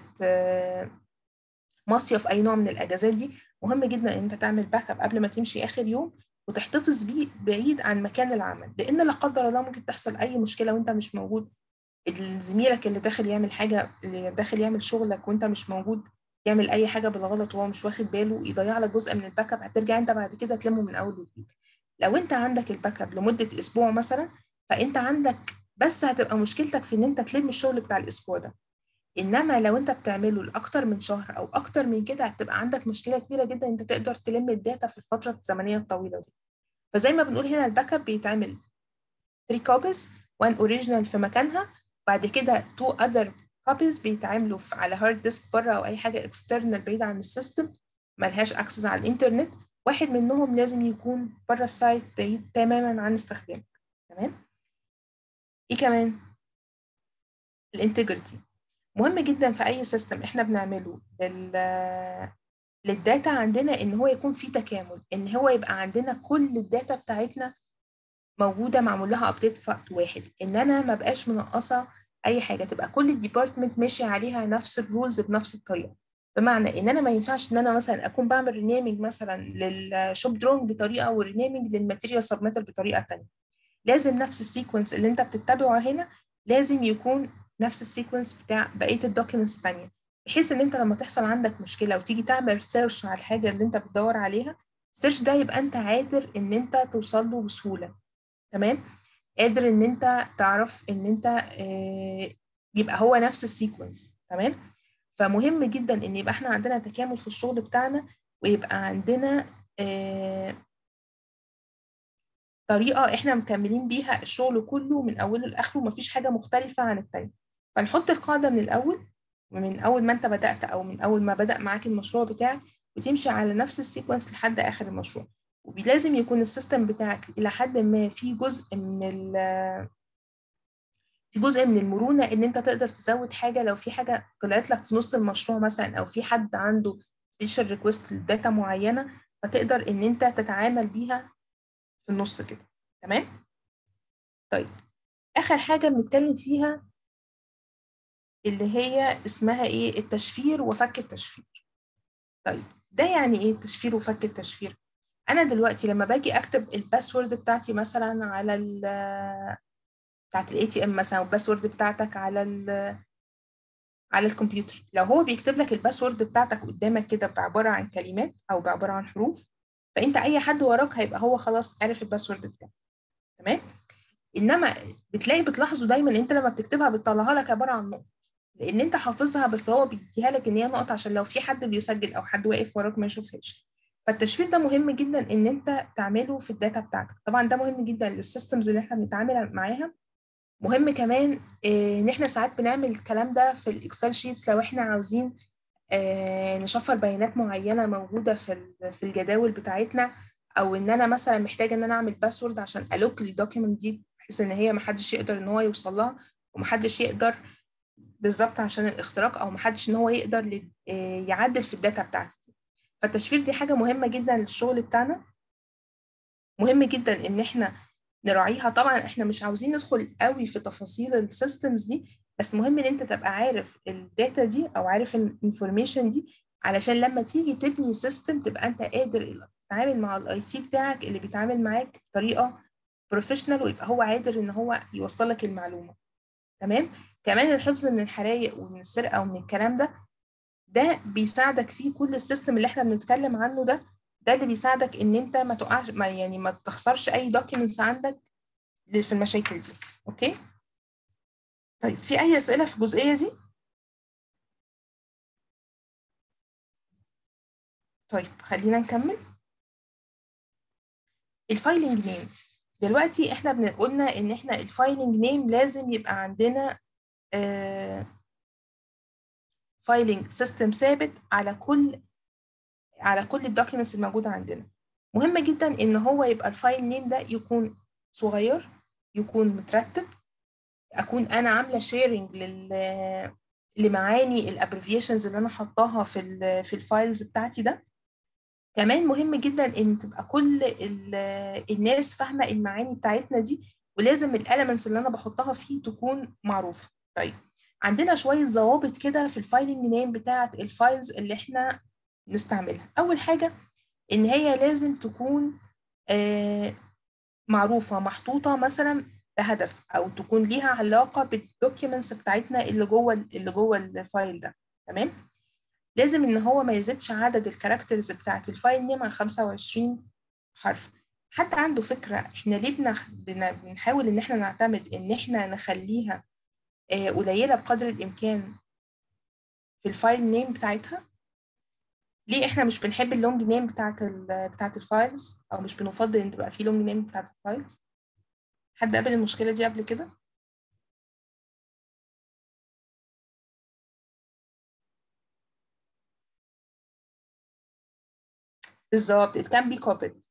B: مصيف اي نوع من الاجازات دي مهم جدا ان انت تعمل باك اب قبل ما تمشي اخر يوم وتحتفظ بيه بعيد عن مكان العمل لان لا قدر الله ممكن تحصل اي مشكله وانت مش موجود زميلك اللي داخل يعمل حاجه اللي داخل يعمل شغلك وانت مش موجود يعمل اي حاجه بالغلط وهو مش واخد باله يضيع لك جزء من الباك اب هترجع انت بعد كده تلمه من اول وجديد لو انت عندك الباك اب لمده اسبوع مثلا فانت عندك بس هتبقى مشكلتك في ان انت تلم الشغل بتاع الاسبوع ده انما لو انت بتعمله لاكتر من شهر او اكتر من كده هتبقى عندك مشكله كبيره جدا انت تقدر تلم الداتا في الفتره الزمنيه الطويله دي فزي ما بنقول هنا الباك اب بيتعمل 3 كوبيز 1 اوريجينال في مكانها بعد كده 2 اذر كوبيز بيتعملوا على هارد ديسك بره او اي حاجه اكسترنال بعيده عن السيستم ملهاش اكسس على الانترنت واحد منهم لازم يكون بره السايت بعيد تماما عن استخدامك تمام ايه كمان الانتجريتي مهم جدا في اي سيستم احنا بنعمله لل للداتا عندنا ان هو يكون في تكامل ان هو يبقى عندنا كل الداتا بتاعتنا موجوده معمول لها ابديت في وقت واحد ان انا ما بقاش منقصه اي حاجه تبقى كل الديبارتمنت ماشي عليها نفس الرولز بنفس الطريقه بمعنى ان انا ما ينفعش ان انا مثلا اكون بعمل رينيمنج مثلا للشوب درونج بطريقه ورينيمنج للماتيريال سبميتال بطريقه ثانيه لازم نفس السيكونس اللي انت بتتبعه هنا لازم يكون نفس السيكونس بتاع بقيه الدوكيومنتس الثانيه بحيث ان انت لما تحصل عندك مشكله وتيجي تعمل سيرش على الحاجه اللي انت بتدور عليها السيرش ده يبقى انت قادر ان انت توصل له بسهوله تمام قادر ان انت تعرف ان انت اه يبقى هو نفس السيكونس تمام فمهم جدا ان يبقى احنا عندنا تكامل في الشغل بتاعنا ويبقى عندنا آه طريقة احنا مكملين بيها الشغل كله من أوله لآخره مفيش حاجة مختلفة عن التانية فنحط القاعدة من الأول من أول ما أنت بدأت أو من أول ما بدأ معاك المشروع بتاعك وتمشي على نفس السيكونس لحد آخر المشروع ولازم يكون السيستم بتاعك إلى حد ما في جزء من ال في جزء من المرونة إن أنت تقدر تزود حاجة لو في حاجة طلعت لك في نص المشروع مثلا أو في حد عنده سبيشال ريكوست لداتا معينة فتقدر إن أنت تتعامل بيها في النص كده تمام طيب آخر حاجة بنتكلم فيها اللي هي اسمها إيه التشفير وفك التشفير طيب ده يعني إيه التشفير وفك التشفير أنا دلوقتي لما باجي أكتب الباسورد بتاعتي مثلا على ال بتاعت الاي تي ام مثلا والباسورد بتاعتك على ال على الكمبيوتر لو هو بيكتب لك الباسورد بتاعتك قدامك كده بعباره عن كلمات او بعباره عن حروف فانت اي حد وراك هيبقى هو خلاص عارف الباسورد بتاعك تمام انما بتلاقي بتلاحظوا دايما انت لما بتكتبها بتطلعها لك عباره عن نقط لان انت حافظها بس هو بيديها لك ان هي نقط عشان لو في حد بيسجل او حد واقف وراك ما يشوفهاش فالتشفير ده مهم جدا ان انت تعمله في الداتا بتاعتك طبعا ده مهم جدا للسيستمز اللي احنا بنتعامل معاها مهم كمان ان احنا ساعات بنعمل الكلام ده في الاكسل شيتس لو احنا عاوزين نشفر بيانات معينه موجوده في في الجداول بتاعتنا او ان انا مثلا محتاجه ان انا اعمل باسورد عشان الوك الدوكيمنت دي بحيث ان هي محدش يقدر ان هو يوصل لها ومحدش يقدر بالظبط عشان الاختراق او محدش ان هو يقدر يعدل في الداتا بتاعتي فالتشفير دي حاجه مهمه جدا للشغل بتاعنا مهم جدا ان احنا نراعيها طبعا احنا مش عاوزين ندخل قوي في تفاصيل السيستمز دي بس مهم ان انت تبقى عارف الداتا دي او عارف الانفورميشن دي علشان لما تيجي تبني سيستم تبقى انت قادر تتعامل مع الاي تي بتاعك اللي بيتعامل معاك بطريقه بروفيشنال ويبقى هو قادر ان هو يوصل لك المعلومه تمام كمان الحفظ من الحرايق ومن السرقه ومن الكلام ده ده بيساعدك فيه كل السيستم اللي احنا بنتكلم عنه ده ده اللي بيساعدك ان انت ما تقعش ما يعني ما تخسرش اي دوكيومنتس عندك في المشاكل دي اوكي طيب في اي اسئله في الجزئيه دي طيب خلينا نكمل الفايلنج نيم دلوقتي احنا قلنا ان احنا الفايلنج نيم لازم يبقى عندنا فايلنج سيستم ثابت على كل على كل الدوكيومنتس الموجوده عندنا مهم جدا ان هو يبقى الفايل نيم ده يكون صغير يكون مترتب اكون انا عامله شيرنج لل لمعاني الابريفيشنز اللي انا حطاها في ال في الفايلز بتاعتي ده كمان مهم جدا ان تبقى كل الناس فاهمه المعاني بتاعتنا دي ولازم الاليمنتس اللي انا بحطها فيه تكون معروفه طيب عندنا شويه ضوابط كده في الفايلنج نيم بتاعه الفايلز اللي احنا نستعملها أول حاجة إن هي لازم تكون آه معروفة محطوطة مثلا بهدف أو تكون ليها علاقة بالدوكيومنتس بتاعتنا اللي جوه اللي جوه الفايل ده تمام لازم إن هو ما يزيدش عدد الكاركترز بتاعت الفايل نيم عن 25 حرف حد عنده فكرة إحنا ليه بنحاول إن إحنا نعتمد إن إحنا نخليها آه قليلة بقدر الإمكان في الفايل نيم بتاعتها ليه احنا مش بنحب اللونج نيم بتاعت ال بتاعت الفايلز او مش بنفضل ان تبقى في لونج نيم بتاعت الفايلز حد قابل المشكله دي قبل كده بالظبط it can be copied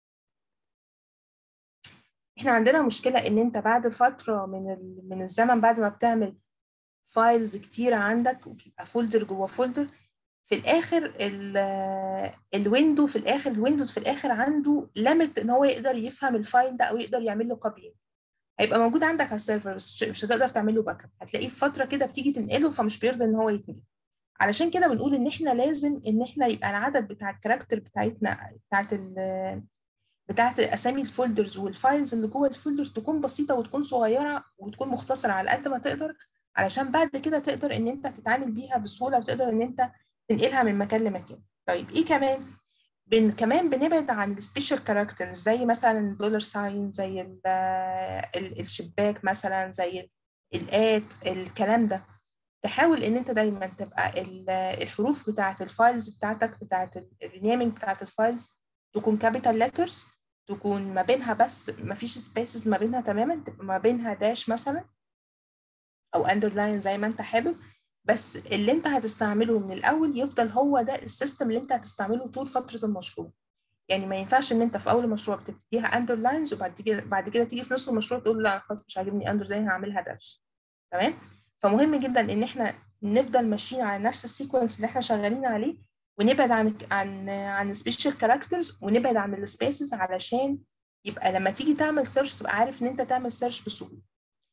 B: احنا عندنا مشكله ان انت بعد فتره من ال... من الزمن بعد ما بتعمل فايلز كتيره عندك وبيبقى فولدر جوه فولدر في الاخر الويندو في الاخر الويندوز في الاخر عنده ليميت ان هو يقدر يفهم الفايل ده او يقدر يعمل له كوبي هيبقى موجود عندك على السيرفر بس مش هتقدر تعمل له باك اب هتلاقيه في فتره كده بتيجي تنقله فمش بيرضى ان هو يتنقل علشان كده بنقول ان احنا لازم ان احنا يبقى العدد بتاع الكاركتر بتاعتنا بتاعت ال بتاعت اسامي الفولدرز والفايلز اللي جوه الفولدرز تكون بسيطه وتكون صغيره وتكون مختصره على قد ما تقدر علشان بعد كده تقدر ان انت تتعامل بيها بسهوله وتقدر ان انت تنقلها من مكان لمكان طيب ايه كمان بن كمان بنبعد عن السبيشال كاركترز زي مثلا الدولار ساين زي ال ال الشباك مثلا زي الات الكلام ده تحاول ان انت دايما تبقى الحروف بتاعه الفايلز بتاعتك بتاعه الرينيمينج بتاعه الفايلز تكون كابيتال ليترز تكون ما بينها بس ما فيش سبيسز ما بينها تماما تبقى ما بينها داش مثلا او اندرلاين زي ما انت حابب بس اللي انت هتستعمله من الاول يفضل هو ده السيستم اللي انت هتستعمله طول فتره المشروع يعني ما ينفعش ان انت في اول المشروع بتبتديها اندرلاينز وبعد كده بعد كده تيجي في نص المشروع تقول لا خلاص مش عاجبني اندرلاين هعملها داش تمام فمهم جدا ان احنا نفضل ماشيين على نفس السيكونس اللي احنا شغالين عليه ونبعد عن عن عن سبيشال كاركترز ونبعد عن السبيسز علشان يبقى لما تيجي تعمل سيرش تبقى عارف ان انت تعمل سيرش بسهوله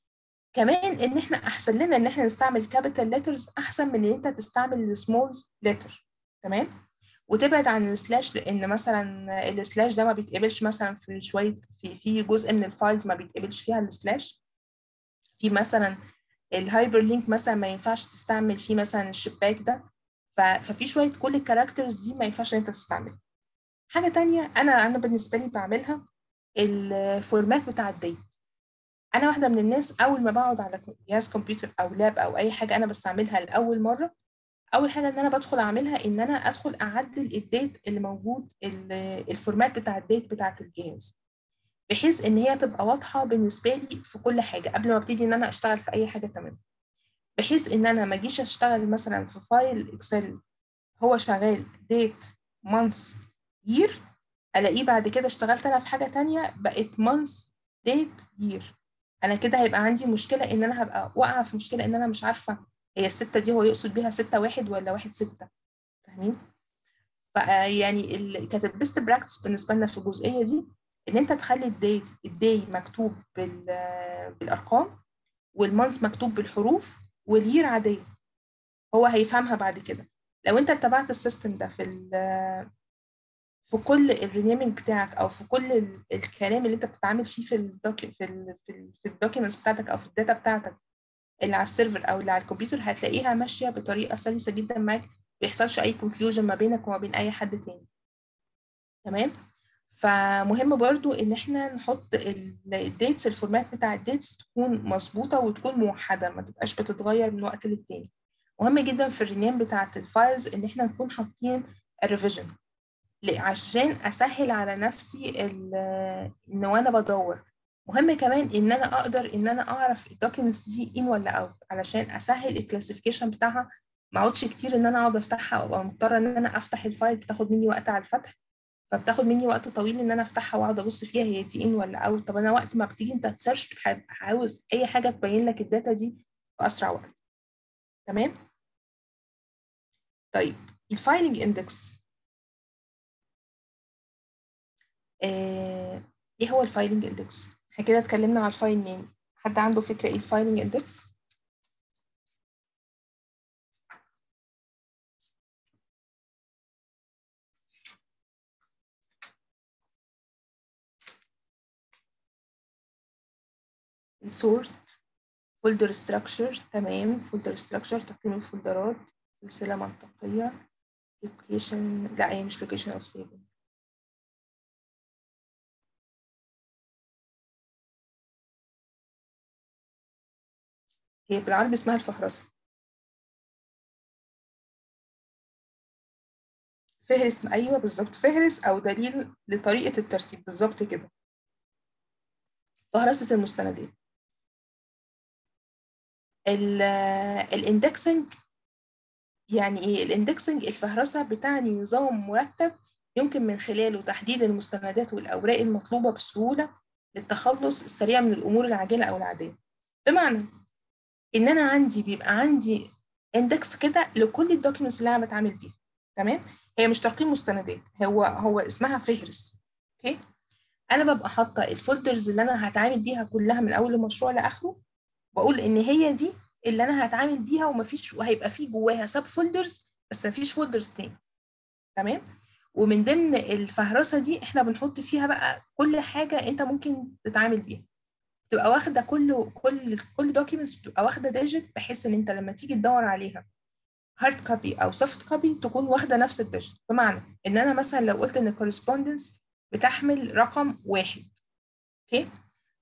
B: كمان ان احنا احسن لنا ان احنا نستعمل كابيتال ليترز احسن من ان انت تستعمل السمول ليتر تمام وتبعد عن السلاش لان مثلا السلاش ده ما بيتقبلش مثلا في شويه في في جزء من الفايلز ما بيتقبلش فيها السلاش في مثلا الهايبر لينك مثلا ما ينفعش تستعمل فيه مثلا الشباك ده ففي شويه كل الكاركترز دي ما ينفعش انت تستعملها حاجه تانية انا انا بالنسبه لي بعملها الفورمات بتاع الديت انا واحده من الناس اول ما بقعد على جهاز كمبيوتر او لاب او اي حاجه انا بستعملها لاول مره اول حاجه ان انا بدخل اعملها ان انا ادخل اعدل الديت اللي موجود الفورمات بتاع الديت بتاعه الجهاز بحيث ان هي تبقى واضحه بالنسبه لي في كل حاجه قبل ما ابتدي ان انا اشتغل في اي حاجه تمام بحيث ان انا ما اجيش اشتغل مثلا في فايل اكسل هو شغال ديت مانث يير الاقيه بعد كده اشتغلت انا في حاجه تانية بقت مانث ديت يير انا كده هيبقى عندي مشكله ان انا هبقى واقعه في مشكله ان انا مش عارفه هي الستة دي هو يقصد بيها ستة واحد ولا واحد ستة فاهمين؟ فيعني ال... كانت البيست براكتس بالنسبة لنا في الجزئية دي إن أنت تخلي الديت الداي مكتوب بال... بالأرقام والمانث مكتوب بالحروف واليير عادية هو هيفهمها بعد كده لو أنت اتبعت السيستم ده في ال... في كل الرينيمينج بتاعك او في كل ال... الكلام اللي انت بتتعامل فيه في الدوك في ال... في, ال... في الدوكيومنتس بتاعتك او في الداتا بتاعتك اللي على السيرفر او اللي على الكمبيوتر هتلاقيها ماشيه بطريقه سلسه جدا معاك ما بيحصلش اي كونفيوجن ما بينك وما بين اي حد تاني تمام فمهم برضو ان احنا نحط الديتس الفورمات بتاع الديتس تكون مظبوطه وتكون موحده ما تبقاش بتتغير من وقت للتاني مهم جدا في الرينيم بتاعه الفايلز ان احنا نكون حاطين الريفيجن عشان اسهل على نفسي ان وانا بدور مهم كمان ان انا اقدر ان انا اعرف الدوكيومنتس دي ان ولا اوت علشان اسهل الكلاسيفيكيشن بتاعها ما اقعدش كتير ان انا اقعد افتحها وابقى مضطره ان انا افتح الفايل بتاخد مني وقت على الفتح فبتاخد مني وقت طويل ان انا افتحها واقعد ابص فيها هي دي ان ولا اوت طب انا وقت ما بتيجي انت تسيرش عاوز اي حاجه تبين لك الداتا دي في اسرع وقت تمام طيب الفايلنج اندكس ايه هو الفايلنج اندكس احنا كده اتكلمنا على الفايل نيم حد عنده فكره ايه الفايلنج اندكس السورت فولدر ستراكشر تمام فولدر ستراكشر تقييم الفولدرات سلسله منطقيه لوكيشن لا هي مش لوكيشن اوف سيفنج هي بالعربي اسمها الفهرسة فهرس أيوة بالظبط فهرس أو دليل لطريقة الترتيب بالظبط كده فهرسة المستندات الاندكسنج يعني ايه الاندكسنج الفهرسة بتعني نظام مرتب يمكن من خلاله تحديد المستندات والأوراق المطلوبة بسهولة للتخلص السريع من الأمور العاجلة أو العادية بمعنى ان انا عندي بيبقى عندي اندكس كده لكل الدوكيومنتس اللي انا بتعامل بيها تمام هي مش ترقيم مستندات هو هو اسمها فهرس اوكي انا ببقى حاطه الفولدرز اللي انا هتعامل بيها كلها من اول المشروع لاخره واقول ان هي دي اللي انا هتعامل بيها ومفيش وهيبقى في جواها سب فولدرز بس مفيش فولدرز تاني تمام ومن ضمن الفهرسه دي احنا بنحط فيها بقى كل حاجه انت ممكن تتعامل بيها بتبقى واخده كل كل كل دوكيومنتس بتبقى واخده ديجيت بحيث ان انت لما تيجي تدور عليها هارد كوبي او سوفت كوبي تكون واخده نفس الديجيت بمعنى ان انا مثلا لو قلت ان الكورسبوندنس بتحمل رقم واحد اوكي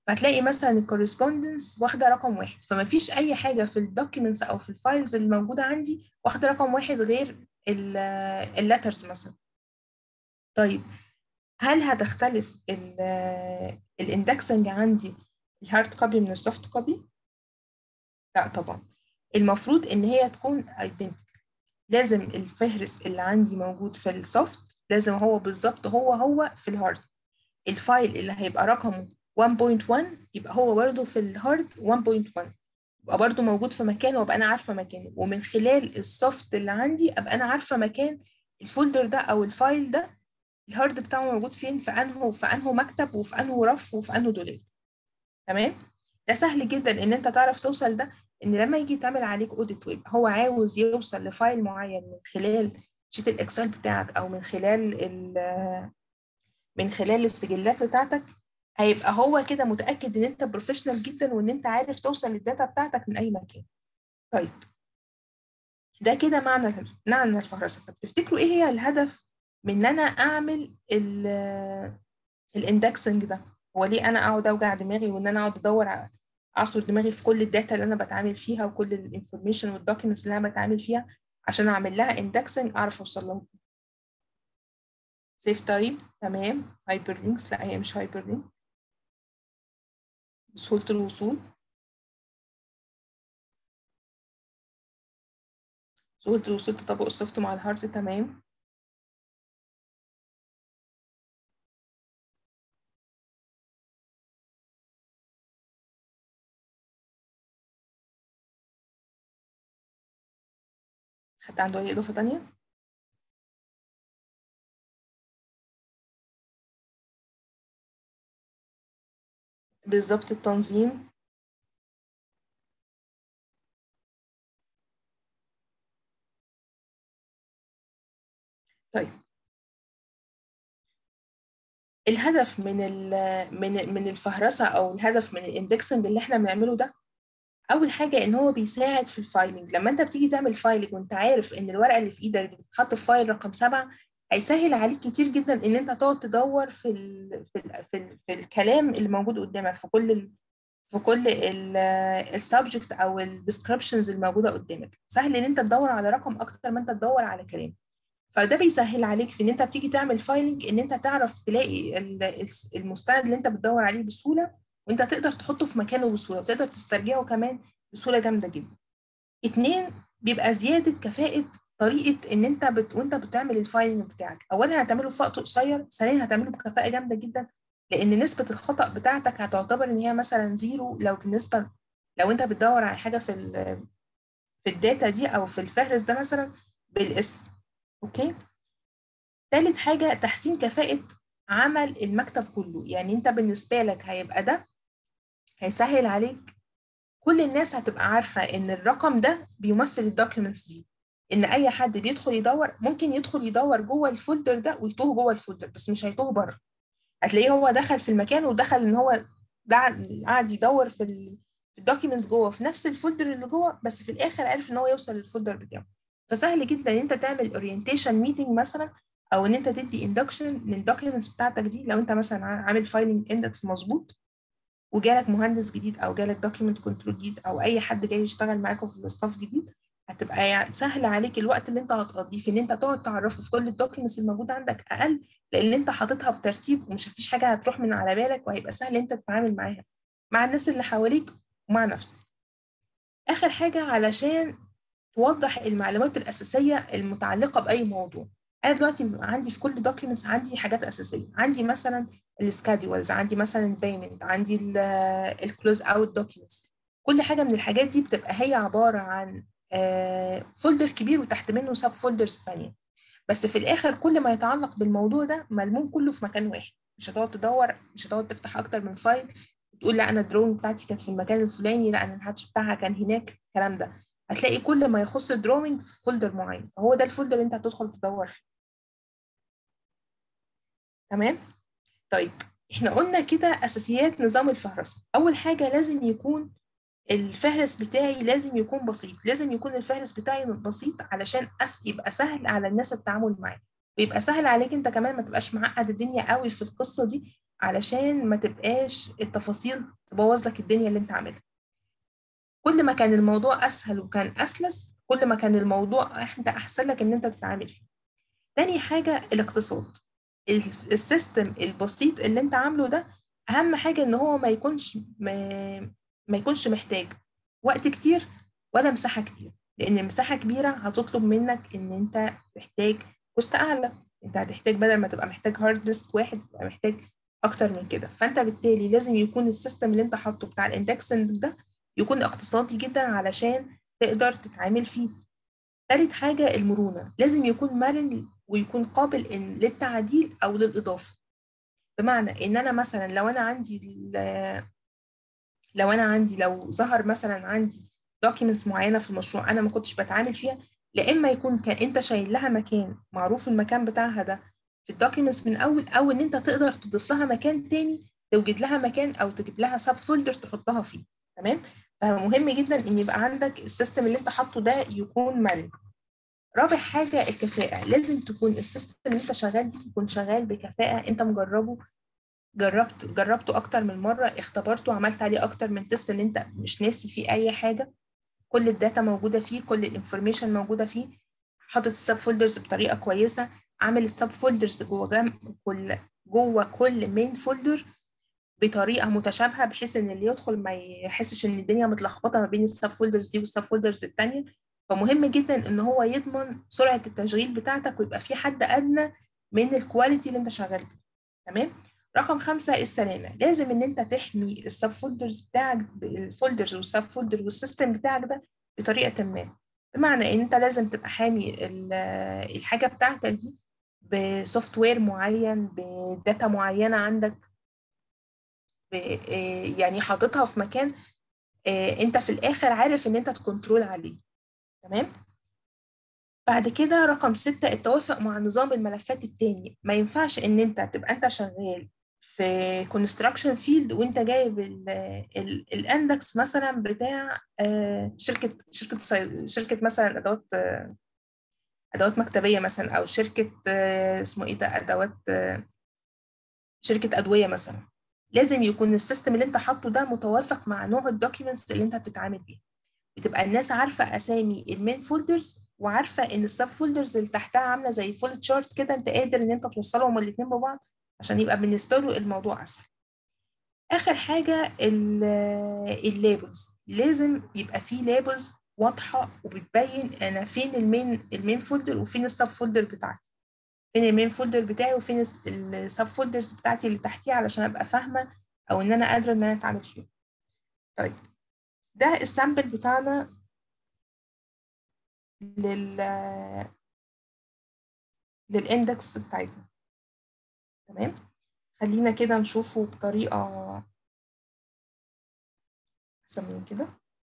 B: فهتلاقي مثلا الكورسبوندنس واخده رقم واحد فما فيش اي حاجه في الدوكيومنتس او في الفايلز اللي موجوده عندي واخده رقم واحد غير اللترز مثلا طيب هل هتختلف الاندكسنج عندي الهارد كوبي من السوفت كوبي لا طبعا المفروض ان هي تكون ايدنتيكال لازم الفهرس اللي عندي موجود في السوفت لازم هو بالظبط هو هو في الهارد الفايل اللي هيبقى رقمه 1.1 يبقى هو برضه في الهارد 1.1 يبقى برضه موجود في مكانه وابقى انا عارفه مكانه ومن خلال السوفت اللي عندي ابقى انا عارفه مكان الفولدر ده او الفايل ده الهارد بتاعه موجود فين في انهو في انهو مكتب وفي انهو رف وفي انهو دولاب تمام ده سهل جدا ان انت تعرف توصل ده ان لما يجي يتعمل عليك اوديت ويبقى هو عاوز يوصل لفايل معين من خلال شيت الاكسل بتاعك او من خلال من خلال السجلات بتاعتك هيبقى هو كده متاكد ان انت بروفيشنال جدا وان انت عارف توصل للداتا بتاعتك من اي مكان طيب ده كده معنى معنى الفهرسه طب تفتكروا ايه هي الهدف من ان انا اعمل الاندكسنج ده هو ليه انا اقعد اوجع دماغي وان انا اقعد ادور اعصر دماغي في كل الداتا اللي انا بتعامل فيها وكل الانفورميشن والدوكيومنتس اللي انا بتعامل فيها عشان اعمل لها اندكسنج اعرف اوصل لها سيف تايم تمام هايبر لينكس لا هي مش هايبر لينك سهولة الوصول سهولة الوصول تطابق السوفت مع الهارد تمام حد عنده أي إضافة تانية؟ بالظبط التنظيم طيب الهدف من ال من من الفهرسه او الهدف من الاندكسنج اللي احنا بنعمله ده اول حاجه ان هو بيساعد في الفايلنج لما انت بتيجي تعمل فايلنج وانت عارف ان الورقه اللي في ايدك دي بتتحط في فايل رقم سبعة هيسهل عليك كتير جدا ان انت تقعد تدور في ال في ال في, ال في الكلام اللي موجود قدامك في كل ال في كل السبجكت او الديسكربشنز الموجوده قدامك سهل ان انت تدور على رقم اكتر ما انت تدور على كلام فده بيسهل عليك في ان انت بتيجي تعمل فايلنج ان انت تعرف تلاقي المستند اللي انت بتدور عليه بسهوله وانت تقدر تحطه في مكانه بسهوله وتقدر تسترجعه كمان بسهوله جامده جدا اتنين بيبقى زياده كفاءه طريقه ان انت بت... وانت بتعمل الفايلنج بتاعك اولا هتعمله في وقت قصير ثانيا هتعمله بكفاءه جامده جدا لان نسبه الخطا بتاعتك هتعتبر ان هي مثلا زيرو لو بالنسبه لو انت بتدور على حاجه في ال... في الداتا دي او في الفهرس ده مثلا بالاسم اوكي ثالث حاجه تحسين كفاءه عمل المكتب كله يعني انت بالنسبه لك هيبقى ده هيسهل عليك كل الناس هتبقى عارفه ان الرقم ده بيمثل الدوكيومنتس دي ان اي حد بيدخل يدور ممكن يدخل يدور جوه الفولدر ده ويتوه جوه الفولدر بس مش هيتوه بره هتلاقيه هو دخل في المكان ودخل ان هو قاعد يدور في ال في الدوكيومنتس جوه في نفس الفولدر اللي جوه بس في الاخر عرف ان هو يوصل للفولدر بتاعه فسهل جدا ان انت تعمل اورينتيشن ميتنج مثلا او ان انت تدي اندكشن للدوكيومنتس بتاعتك دي لو انت مثلا عامل فايلنج اندكس مظبوط وجالك مهندس جديد او جالك دوكيومنت كنترول جديد او اي حد جاي يشتغل معاكم في الاستاف جديد هتبقى يعني سهل عليك الوقت اللي انت هتقضيه في ان انت تقعد تعرفه في كل الدوكيومنتس الموجوده عندك اقل لان انت حاططها بترتيب ومش فيش حاجه هتروح من على بالك وهيبقى سهل انت تتعامل معاها مع الناس اللي حواليك ومع نفسك اخر حاجه علشان توضح المعلومات الاساسيه المتعلقه باي موضوع انا دلوقتي عندي في كل دوكيومنتس عندي حاجات اساسيه عندي مثلا السكادولز عندي مثلا البيمنت عندي الكلوز اوت دوكيومنتس كل حاجه من الحاجات دي بتبقى هي عباره عن فولدر كبير وتحت منه سب فولدرز ثانيه بس في الاخر كل ما يتعلق بالموضوع ده ملموم كله في مكان واحد مش هتقعد تدور مش هتقعد تفتح اكتر من فايل وتقول لا انا الدرون بتاعتي كانت في المكان الفلاني لا انا الهاتش بتاعها كان هناك الكلام ده هتلاقي كل ما يخص الدروينج في فولدر معين فهو ده الفولدر اللي انت هتدخل تدور فيه تمام طيب احنا قلنا كده اساسيات نظام الفهرسه اول حاجه لازم يكون الفهرس بتاعي لازم يكون بسيط لازم يكون الفهرس بتاعي بسيط علشان أس يبقى سهل على الناس التعامل معاه ويبقى سهل عليك انت كمان ما تبقاش معقد الدنيا قوي في القصه دي علشان ما تبقاش التفاصيل تبوظ لك الدنيا اللي انت عاملها كل ما كان الموضوع اسهل وكان اسلس كل ما كان الموضوع انت احسن لك ان انت تتعامل فيه تاني حاجه الاقتصاد السيستم البسيط اللي انت عامله ده اهم حاجه ان هو ما يكونش ما, ما يكونش محتاج وقت كتير ولا مساحه كبيره لان مساحه كبيره هتطلب منك ان انت تحتاج كوست اعلى انت هتحتاج بدل ما تبقى محتاج هارد ديسك واحد تبقى محتاج اكتر من كده فانت بالتالي لازم يكون السيستم اللي انت حاطه بتاع الاندكسنج ده يكون اقتصادي جدا علشان تقدر تتعامل فيه تالت حاجة المرونة لازم يكون مرن ويكون قابل إن للتعديل أو للإضافة بمعنى إن أنا مثلا لو أنا عندي لو أنا عندي لو ظهر مثلا عندي documents معينة في المشروع أنا ما كنتش بتعامل فيها لا إما يكون كان أنت شايل لها مكان معروف المكان بتاعها ده في الدوكيومنتس من أول أو إن أنت تقدر تضيف لها مكان تاني توجد لها مكان أو تجيب لها سب فولدر تحطها فيه تمام فمهم جدا ان يبقى عندك السيستم اللي انت حاطه ده يكون مرن رابع حاجة الكفاءة لازم تكون السيستم اللي انت شغال بيه يكون شغال بكفاءة انت مجربه جربت جربته اكتر من مرة اختبرته عملت عليه اكتر من تيست ان انت مش ناسي فيه اي حاجة كل الداتا موجودة فيه كل الانفورميشن موجودة فيه حاطط السب فولدرز بطريقة كويسة عامل السب فولدرز جوه جنب كل جوه كل مين فولدر بطريقه متشابهه بحيث ان اللي يدخل ما يحسش ان الدنيا متلخبطه ما بين السب فولدرز دي والسب فولدرز الثانيه فمهم جدا ان هو يضمن سرعه التشغيل بتاعتك ويبقى في حد ادنى من الكواليتي اللي انت شغال بيه تمام رقم خمسة السلامة لازم ان انت تحمي السب فولدرز بتاعك الفولدرز والسب فولدر والسيستم بتاعك ده بطريقة ما بمعنى ان انت لازم تبقى حامي الحاجة بتاعتك دي بسوفت وير معين بداتا معينة عندك يعني حاططها في مكان انت في الاخر عارف ان انت تكنترول عليه تمام بعد كده رقم ستة التوافق مع نظام الملفات التاني ما ينفعش ان انت تبقى انت شغال في كونستراكشن فيلد وانت جايب الاندكس مثلا بتاع شركه شركه شركه مثلا ادوات ادوات مكتبيه مثلا او شركه اسمه ايه ده ادوات شركه ادويه مثلا لازم يكون السيستم اللي انت حاطه ده متوافق مع نوع الدوكيومنتس اللي انت بتتعامل بيها بتبقى الناس عارفه اسامي المين فولدرز وعارفه ان السب فولدرز اللي تحتها عامله زي فول تشارت كده انت قادر ان انت توصلهم الاثنين ببعض عشان يبقى بالنسبه له الموضوع اسهل اخر حاجه الليبلز لازم يبقى فيه ليبلز واضحه وبتبين انا فين المين المين فولدر وفين السب فولدر بتاعتي فين المين فولدر بتاعي وفين السب فولدرز بتاعتي اللي تحتيه علشان ابقى فاهمه او ان انا قادره ان انا اتعامل فيهم طيب ده السامبل بتاعنا لل للاندكس بتاعتنا تمام خلينا كده نشوفه بطريقه احسن من كده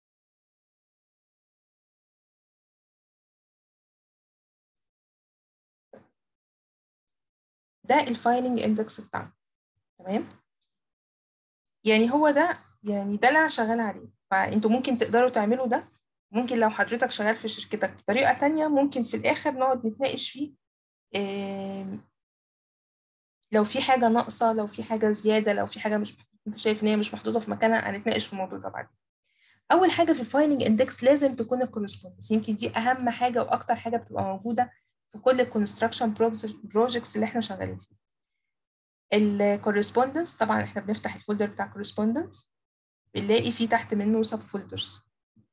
B: ده الفايلنج اندكس بتاعنا تمام يعني هو ده يعني ده اللي انا شغاله عليه فانتوا ممكن تقدروا تعملوا ده ممكن لو حضرتك شغال في شركتك بطريقه تانية ممكن في الاخر نقعد نتناقش فيه إيه لو في حاجه ناقصه لو في حاجه زياده لو في حاجه مش انت شايف ان هي مش محطوطه في مكانها هنتناقش في الموضوع ده بعدين اول حاجه في الفايلنج اندكس لازم تكون الكورسبوندنس يمكن دي اهم حاجه واكتر حاجه بتبقى موجوده في كل الكونستراكشن بروجكتس اللي احنا شغالين فيه الكورسبوندنس طبعا احنا بنفتح الفولدر بتاع كورسبوندنس بنلاقي فيه تحت منه سب فولدرز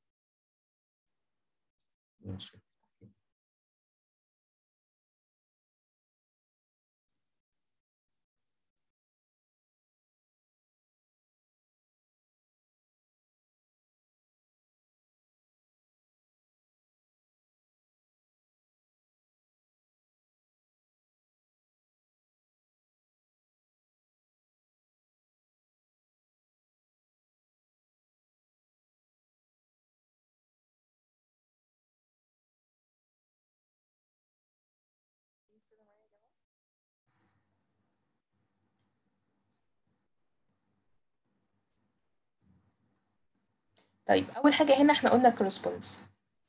B: طيب اول حاجه هنا احنا قلنا كورسبوندنس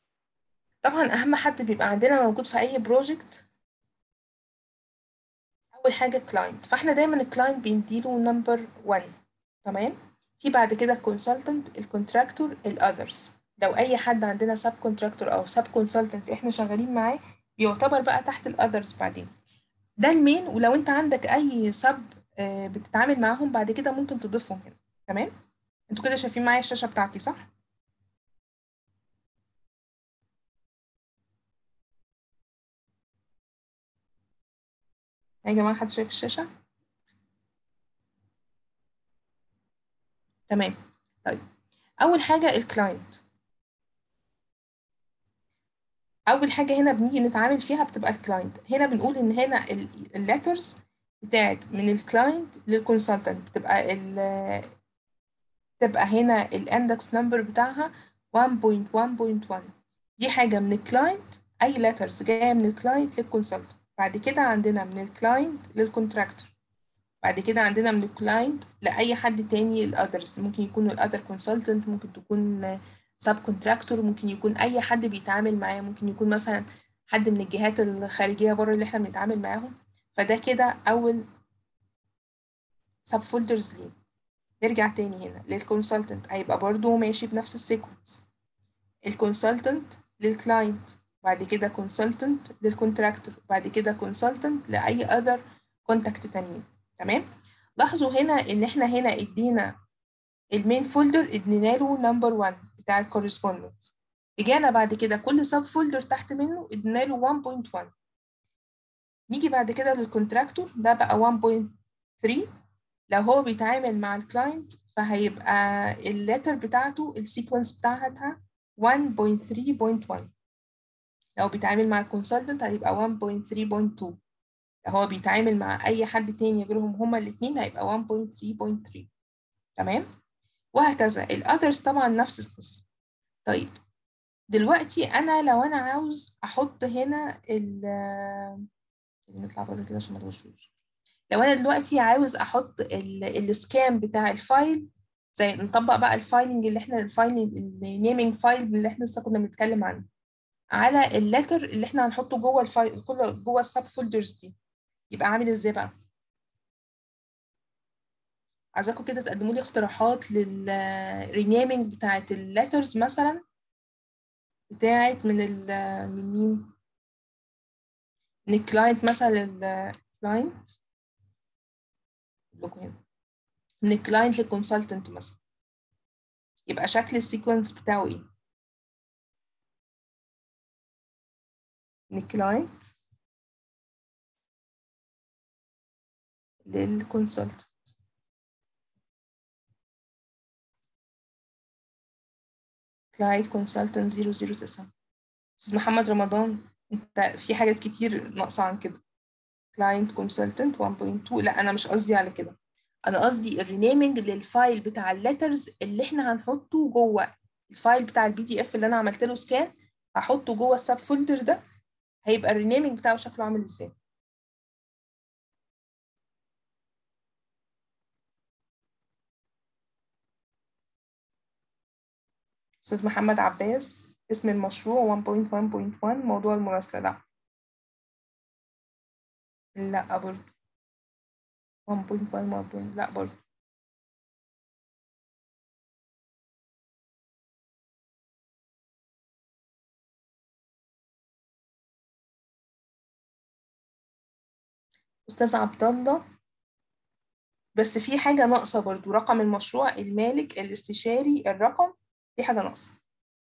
B: طبعا اهم حد بيبقى عندنا موجود في اي بروجكت اول حاجه كلاينت فاحنا دايما الكلاينت بنديله نمبر 1 تمام في بعد كده الكونسلتنت الكونتراكتور الاذرز لو اي حد عندنا سب كونتراكتور او سب كونسلتنت احنا شغالين معاه بيعتبر بقى تحت الاذرز بعدين ده المين ولو انت عندك اي سب بتتعامل معاهم بعد كده ممكن تضيفهم هنا تمام انتوا كده شايفين معايا الشاشه بتاعتي صح يا جماعه حد شايف الشاشه تمام طيب اول حاجه الكلاينت اول حاجه هنا بنيجي نتعامل فيها بتبقى الكلاينت هنا بنقول ان هنا الليترز بتاعت من الكلاينت للكونسلتنت بتبقى ال تبقى هنا الاندكس نمبر بتاعها 1.1.1 دي حاجه من الكلاينت اي letters جايه من الكلاينت للكونسلتنت بعد كده عندنا من الكلاينت للكونتراكتور بعد كده عندنا من الكلاينت لاي حد تاني الاذرز ممكن يكون الاذر كونسلتنت ممكن تكون سب كونتراكتور ممكن يكون اي حد بيتعامل معاه ممكن يكون مثلا حد من الجهات الخارجيه بره اللي احنا بنتعامل معاهم فده كده اول سب فولدرز ليه نرجع تاني هنا للكونسلتنت هيبقى برضو ماشي بنفس السيكونس الكونسلتنت للكلاينت بعد كده كونسلتنت للكونتراكتور بعد كده كونسلتنت لاي اذر كونتاكت تانيين تمام لاحظوا هنا ان احنا هنا ادينا المين فولدر ادينا له نمبر 1 بتاع الكورسبوندنس رجعنا بعد كده كل سب فولدر تحت منه ادينا له 1.1 نيجي بعد كده للكونتراكتور ده بقى 1.3 لو هو بيتعامل مع الكلاينت فهيبقى الليتر بتاعته السيكونس بتاعتها 1.3.1 لو بيتعامل مع الكونسلتنت هيبقى 1.3.2 لو هو بيتعامل مع اي حد تاني غيرهم هما الاثنين هيبقى 1.3.3 تمام وهكذا الاذرز طبعا نفس القصه طيب دلوقتي انا لو انا عاوز احط هنا ال نطلع بره كده عشان ما تغشوش لو انا دلوقتي عاوز احط السكان بتاع الفايل زي نطبق بقى الفايلنج اللي احنا الفايلنج النيمينج فايل اللي احنا لسه كنا بنتكلم عنه على اللتر اللي احنا هنحطه جوه الفايل كل جوه السب فولدرز دي يبقى عامل ازاي بقى عايزاكم كده تقدموا لي اقتراحات للرينيمينج بتاعت اللترز مثلا بتاعت من ال من مين من الكلاينت مثلا الكلاينت لكم هنا من الكلاينت للكونسلتنت مثلا يبقى شكل السيكونس بتاعه ايه من الكلاينت للكونسلتنت كلاينت كونسلتنت 009 استاذ محمد رمضان انت في حاجات كتير ناقصه عن كده كلاينت كونسلتنت 1.2 لا انا مش قصدي على كده انا قصدي الرينيمنج للفايل بتاع الليترز اللي احنا هنحطه جوه الفايل بتاع البي دي اف اللي انا عملت له سكان هحطه جوه السب فولدر ده هيبقى الرينيمنج بتاعه شكله عامل ازاي استاذ محمد عباس اسم المشروع 1.1.1 موضوع المراسلة لا لا برضه 1.1 لا برضه أستاذ عبد الله بس في حاجة ناقصة برضو رقم المشروع المالك الاستشاري الرقم في حاجة ناقصة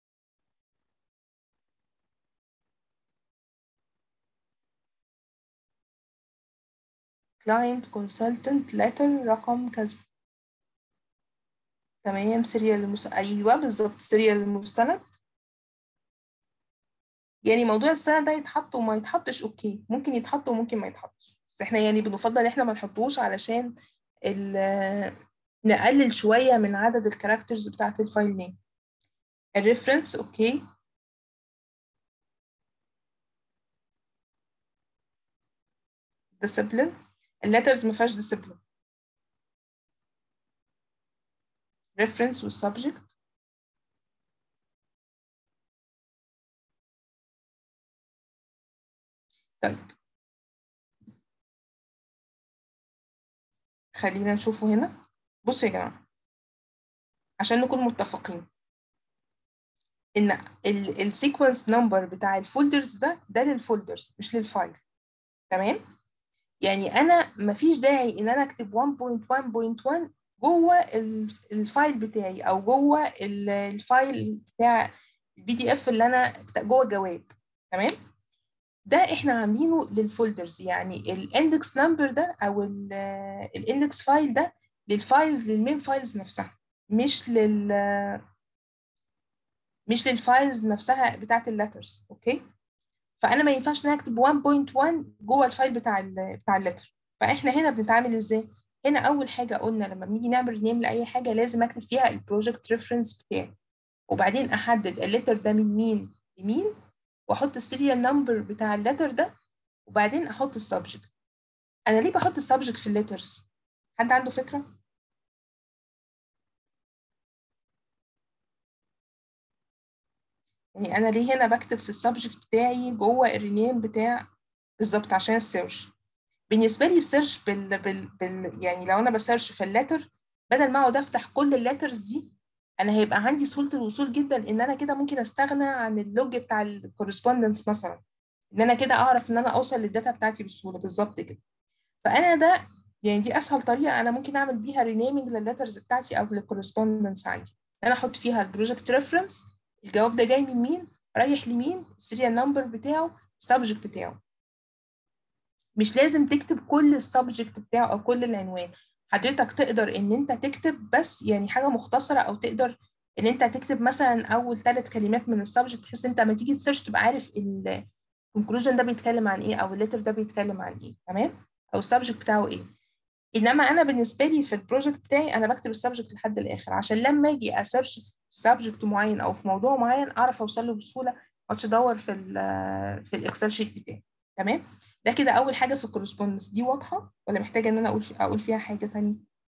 B: client consultant letter رقم كذا تمام سيريال المس... أيوه بالظبط سيريال المستند يعني موضوع السنة ده يتحط وما يتحطش أوكي ممكن يتحط وممكن ما يتحطش بس احنا يعني بنفضل احنا ما نحطوش علشان نقلل شوية من عدد الكاركترز بتاعة الفايل نيم الريفرنس اوكي discipline الليترز ما فيهاش discipline reference والسبجكت طيب خلينا نشوفه هنا بصوا يا جماعة عشان نكون متفقين ان السيكونس نمبر بتاع الفولدرز ده ده للفولدرز مش للفايل تمام يعني انا مفيش داعي ان انا اكتب 1.1.1 جوه الفايل بتاعي او جوه الفايل بتاع البي دي اف اللي انا جوه الجواب تمام ده احنا عاملينه للفولدرز يعني الاندكس نمبر ده او الاندكس فايل ده للفايلز للمين فايلز نفسها مش لل مش للفايلز نفسها بتاعت اللترز اوكي فانا ما ينفعش ان اكتب 1.1 جوه الفايل بتاع ال بتاع اللتر فاحنا هنا بنتعامل ازاي هنا اول حاجه قلنا لما بنيجي نعمل رينيم لاي حاجه لازم اكتب فيها البروجكت ريفرنس بتاعي وبعدين احدد اللتر ده من مين لمين واحط السيريال نمبر بتاع اللتر ده وبعدين احط السبجكت انا ليه بحط السبجكت في الليترز حد عنده فكره يعني انا ليه هنا بكتب في السبجكت بتاعي جوه الرينيم بتاع بالظبط عشان السيرش بالنسبه لي السيرش بال... بال... بال... يعني لو انا بسيرش في اللتر بدل ما اقعد افتح كل اللترز دي انا هيبقى عندي سهوله الوصول جدا ان انا كده ممكن استغنى عن اللوج بتاع الكورسبوندنس مثلا ان انا كده اعرف ان انا اوصل للداتا بتاعتي بسهوله بالظبط كده فانا ده يعني دي اسهل طريقه انا ممكن اعمل بيها رينيمنج لللترز بتاعتي او للكورسبوندنس عندي انا احط فيها البروجكت ريفرنس الجواب ده جاي من مين رايح لمين السيريال نمبر بتاعه السبجكت بتاعه مش لازم تكتب كل السبجكت بتاعه او كل العنوان حضرتك تقدر ان انت تكتب بس يعني حاجه مختصره او تقدر ان انت تكتب مثلا اول ثلاث كلمات من السبجكت بحيث انت لما تيجي تسيرش تبقى عارف الكونكلوجن ده بيتكلم عن ايه او الليتر ده بيتكلم عن ايه تمام او السبجكت بتاعه ايه انما انا بالنسبه لي في البروجكت بتاعي انا بكتب السبجكت لحد الاخر عشان لما اجي اسيرش في سبجكت معين او في موضوع معين اعرف اوصل له بسهوله ما اقعدش ادور في ال في الاكسل شيت بتاعي تمام ده كده اول حاجه في الكورسبوندنس دي واضحه ولا محتاجه ان انا اقول في اقول فيها حاجه ثانيه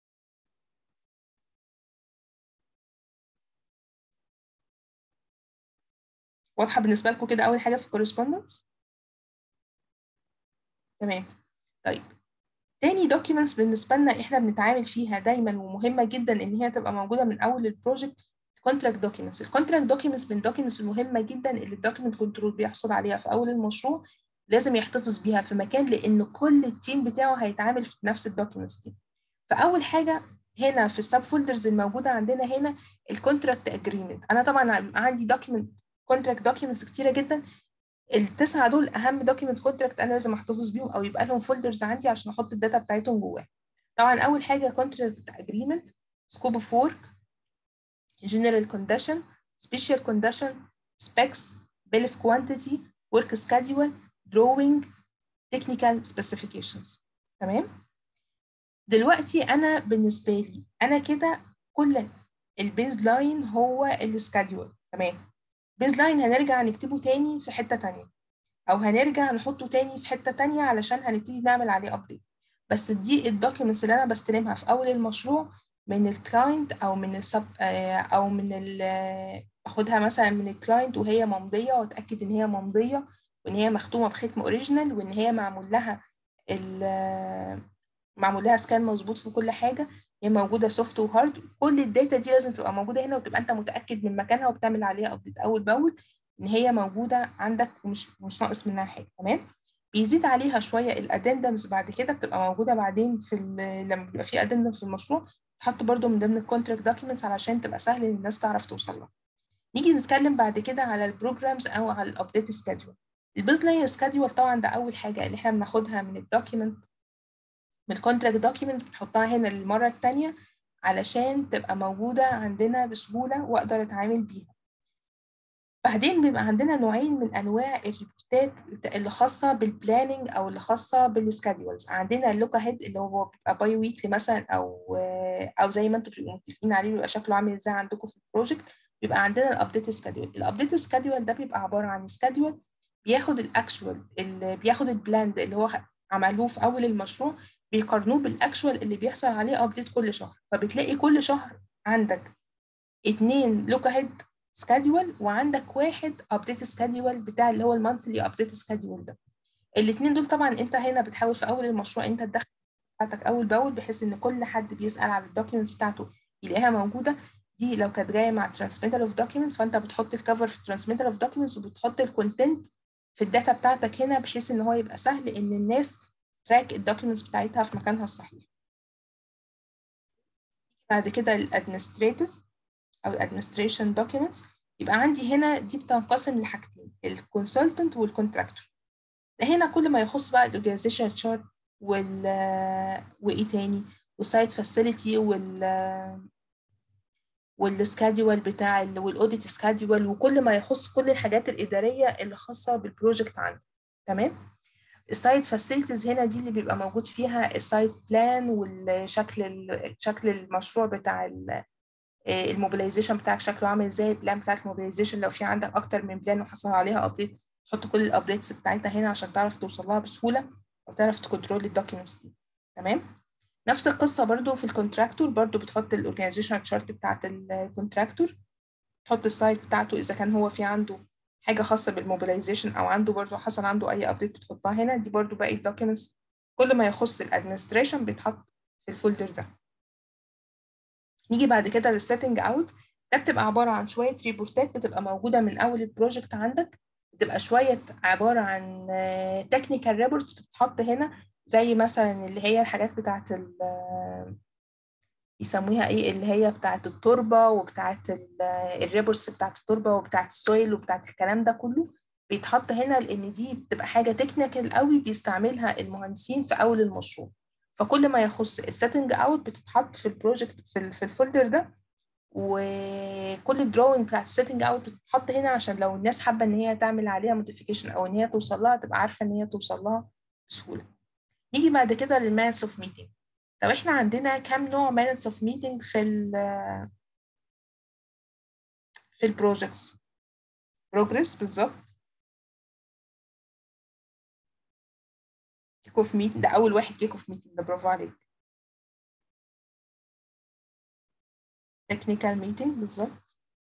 B: واضحه بالنسبه لكم كده اول حاجه في الكورسبوندنس تمام طيب تاني دوكيومنتس بالنسبه لنا احنا بنتعامل فيها دايما ومهمه جدا ان هي تبقى موجوده من اول البروجكت كونتراكت دوكيومنتس الكونتراكت دوكيومنتس من الدوكيومنتس المهمه جدا اللي الدوكيومنت كنترول بيحصل عليها في اول المشروع لازم يحتفظ بيها في مكان لان كل التيم بتاعه هيتعامل في نفس الدوكيومنتس دي فاول حاجه هنا في السب فولدرز الموجوده عندنا هنا الكونتراكت اجريمنت انا طبعا عندي دوكيومنت كونتراكت دوكيومنتس كتيره جدا التسعه دول اهم دوكيومنت كونتراكت انا لازم احتفظ بيهم او يبقى لهم فولدرز عندي عشان احط الداتا بتاعتهم جواه طبعا اول حاجه كونتراكت اجريمنت سكوب اوف ورك general condition special condition specs bill of quantity work schedule drawing technical specifications تمام دلوقتي انا بالنسبه لي انا كده كل البيز لاين هو السكادول تمام بيز لاين هنرجع نكتبه تاني في حته تانية او هنرجع نحطه تاني في حته تانية علشان هنبتدي نعمل عليه ابديت بس دي الدوكيومنتس اللي انا بستلمها في اول المشروع من الكلاينت او من السب او من ال اخدها مثلا من الكلاينت وهي ممضيه واتاكد ان هي ممضيه وان هي مختومه بختم اوريجينال وان هي معمول لها معمول لها سكان مظبوط في كل حاجه هي موجوده سوفت وهارد كل الداتا دي لازم تبقى موجوده هنا وتبقى انت متاكد من مكانها وبتعمل عليها ابديت اول باول ان هي موجوده عندك ومش مش ناقص منها حاجه تمام بيزيد عليها شويه الادندمز بعد كده بتبقى موجوده بعدين في لما بيبقى في ادندم في المشروع تحط برده من ضمن الكونتراكت دوكيومنتس علشان تبقى سهل للناس تعرف توصل لها نيجي نتكلم بعد كده على البروجرامز او على الابديت سكادول البيز لاين سكادول طبعا ده اول حاجه اللي احنا بناخدها من الدوكيومنت من الكونتراكت دوكيومنت بنحطها هنا للمره الثانيه علشان تبقى موجوده عندنا بسهوله واقدر اتعامل بيها بعدين بيبقى عندنا نوعين من انواع الريبورتات اللي خاصه بالبلاننج او اللي خاصه بالسكادولز عندنا اللوك هيد اللي هو بيبقى باي ويكلي مثلا او او زي ما انتم بتبقوا متفقين عليه بيبقى شكله عامل ازاي عندكم في البروجكت بيبقى عندنا الابديت سكادول الابديت سكادول ده بيبقى عباره عن سكادول بياخد الاكشوال اللي بياخد البلاند اللي هو عملوه في اول المشروع بيقارنوه بالاكشوال اللي بيحصل عليه ابديت كل شهر فبتلاقي كل شهر عندك اتنين لوك هيد سكادول وعندك واحد ابديت سكادول بتاع اللي هو المانثلي ابديت سكادول ده الاثنين دول طبعا انت هنا بتحاول في اول المشروع انت تدخل بتاعتك اول باول بحيث ان كل حد بيسال على الدوكيومنتس بتاعته يلاقيها موجوده دي لو كانت جايه مع ترانسميتال اوف دوكيومنتس فانت بتحط الكفر في ترانسميتال اوف دوكيومنتس وبتحط الكونتنت في الداتا بتاعتك هنا بحيث ان هو يبقى سهل ان الناس تراك الدوكيومنتس بتاعتها في مكانها الصحيح بعد كده الادمنستريتيف او الادمنستريشن دوكيومنتس يبقى عندي هنا دي بتنقسم لحاجتين الكونسلتنت والكونتراكتور هنا كل ما يخص بقى الاورجانيزيشن تشارت وال وايه تاني والسايت فاسيلتي وال والسكادول بتاع ال... والاوديت سكادول وكل ما يخص كل الحاجات الاداريه اللي خاصه بالبروجكت عندي تمام السايت فاسيلتيز هنا دي اللي بيبقى موجود فيها السايت بلان والشكل ال... شكل المشروع بتاع الموبيلايزيشن بتاعك شكله عامل ازاي البلان بتاعك الموبيلايزيشن لو في عندك اكتر من بلان وحصل عليها ابديت تحط كل الابديتس بتاعتها هنا عشان تعرف توصل لها بسهوله وتعرف تكنترول الدوكيومنتس دي تمام نفس القصه برضو في الكونتراكتور برضو بتحط الاورجانيزيشن تشارت بتاعت الكونتراكتور تحط السايت بتاعته اذا كان هو في عنده حاجه خاصه بالموبيلايزيشن او عنده برضو حصل عنده اي ابديت بتحطها هنا دي برضو باقي الدوكيومنتس كل ما يخص الادمنستريشن بيتحط في الفولدر ده نيجي بعد كده للسيتنج اوت ده بتبقى عباره عن شويه ريبورتات بتبقى موجوده من اول البروجكت عندك بتبقى شويه عباره عن تكنيكال ريبورتس بتتحط هنا زي مثلا اللي هي الحاجات بتاعت ال يسموها ايه اللي هي بتاعت التربه وبتاعت الريبورتس بتاعت التربه وبتاعت السويل وبتاعت الكلام ده كله بيتحط هنا لان دي بتبقى حاجه تكنيكال قوي بيستعملها المهندسين في اول المشروع فكل ما يخص السيتنج اوت بتتحط في البروجكت في, في الفولدر ده وكل الدروينج بتاعت السيتنج اوت بتتحط هنا عشان لو الناس حابه ان هي تعمل عليها موديفيكيشن او ان هي توصل لها تبقى عارفه ان هي توصل لها بسهوله نيجي بعد كده للمانتس اوف ميتنج طب احنا عندنا كام نوع مانتس اوف ميتنج في ال في البروجكتس بروجرس بالظبط كيك اوف ميتنج ده اول واحد كيك اوف ميتنج ده برافو عليك تكنيكال ميتنج بالظبط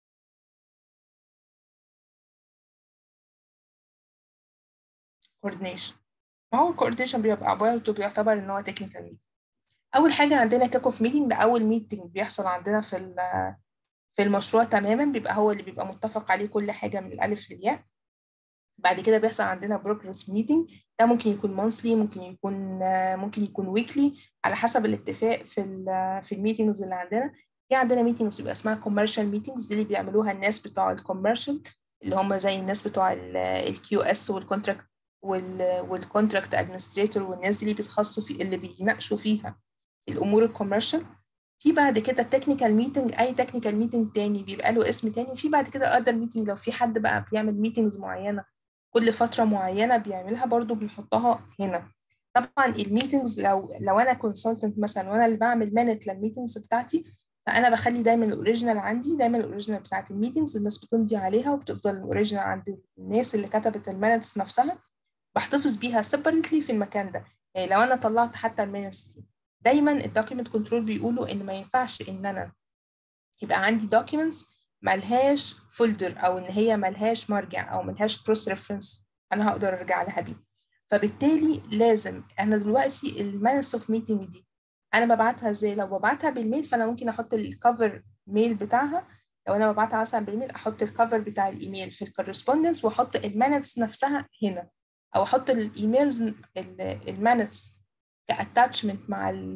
B: coordination ما هو الكوردينيشن بيبقى عبارة بيعتبر ان هو تكنيكال ميتنج اول حاجه عندنا كيك اوف ميتنج ده اول ميتنج بيحصل عندنا في في المشروع تماما بيبقى هو اللي بيبقى متفق عليه كل حاجه من الالف للياء بعد كده بيحصل عندنا بروجرس ميتنج ده ممكن يكون مانثلي ممكن يكون ممكن يكون ويكلي على حسب الاتفاق في ال في الميتنجز اللي عندنا في عندنا ميتنجز بيبقى اسمها كوميرشال ميتنجز دي اللي بيعملوها الناس بتوع الكوميرشال اللي هم زي الناس بتوع الكيو اس والكونتراكت والكونتراكت ادمنستريتور والناس اللي بيتخصصوا في اللي بيناقشوا فيها الامور الكوميرشال في بعد كده التكنيكال ميتنج اي تكنيكال ميتنج تاني بيبقى له اسم تاني وفي بعد كده اذر ميتنج لو في حد بقى بيعمل ميتنجز معينه كل فتره معينه بيعملها برضو بنحطها هنا طبعا الميتنجز لو لو انا كونسلتنت مثلا وانا اللي بعمل مانت للميتنجز بتاعتي فانا بخلي دايما الاوريجينال عندي دايما الاوريجينال بتاعت الميتنجز الناس بتمضي عليها وبتفضل الاوريجينال عند الناس اللي كتبت المانتس نفسها بحتفظ بيها سيبريتلي في المكان ده يعني لو انا طلعت حتى المانتس دي دايما الدوكيمنت كنترول بيقولوا ان ما ينفعش ان انا يبقى عندي دوكيومنتس ملهاش فولدر او ان هي ملهاش مرجع او ملهاش كروس ريفرنس انا هقدر ارجع لها بيه فبالتالي لازم انا دلوقتي المانس اوف ميتنج دي انا ببعتها ازاي لو ببعتها بالميل فانا ممكن احط الكفر ميل بتاعها لو انا ببعتها مثلا بالميل احط الكفر بتاع الايميل في الكورسبوندنس واحط المانتس نفسها هنا او احط الايميلز المانتس كاتاتشمنت مع ال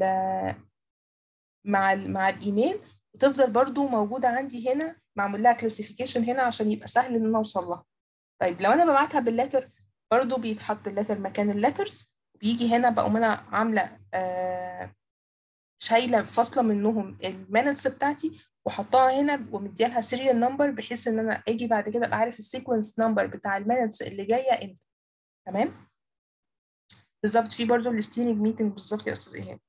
B: مع ال مع الايميل وتفضل برضو موجوده عندي هنا معمول لها كلاسيفيكيشن هنا عشان يبقى سهل ان انا اوصل لها طيب لو انا ببعتها باللتر برضو بيتحط اللتر مكان اللترز بيجي هنا بقوم انا عامله آه شايله فاصله منهم المانتس بتاعتي وحطها هنا ومديالها سيريال نمبر بحيث ان انا اجي بعد كده ابقى عارف السيكونس نمبر بتاع المانتس اللي جايه امتى تمام بالظبط في برضو الستيرنج ميتنج بالظبط يا استاذ ايهاب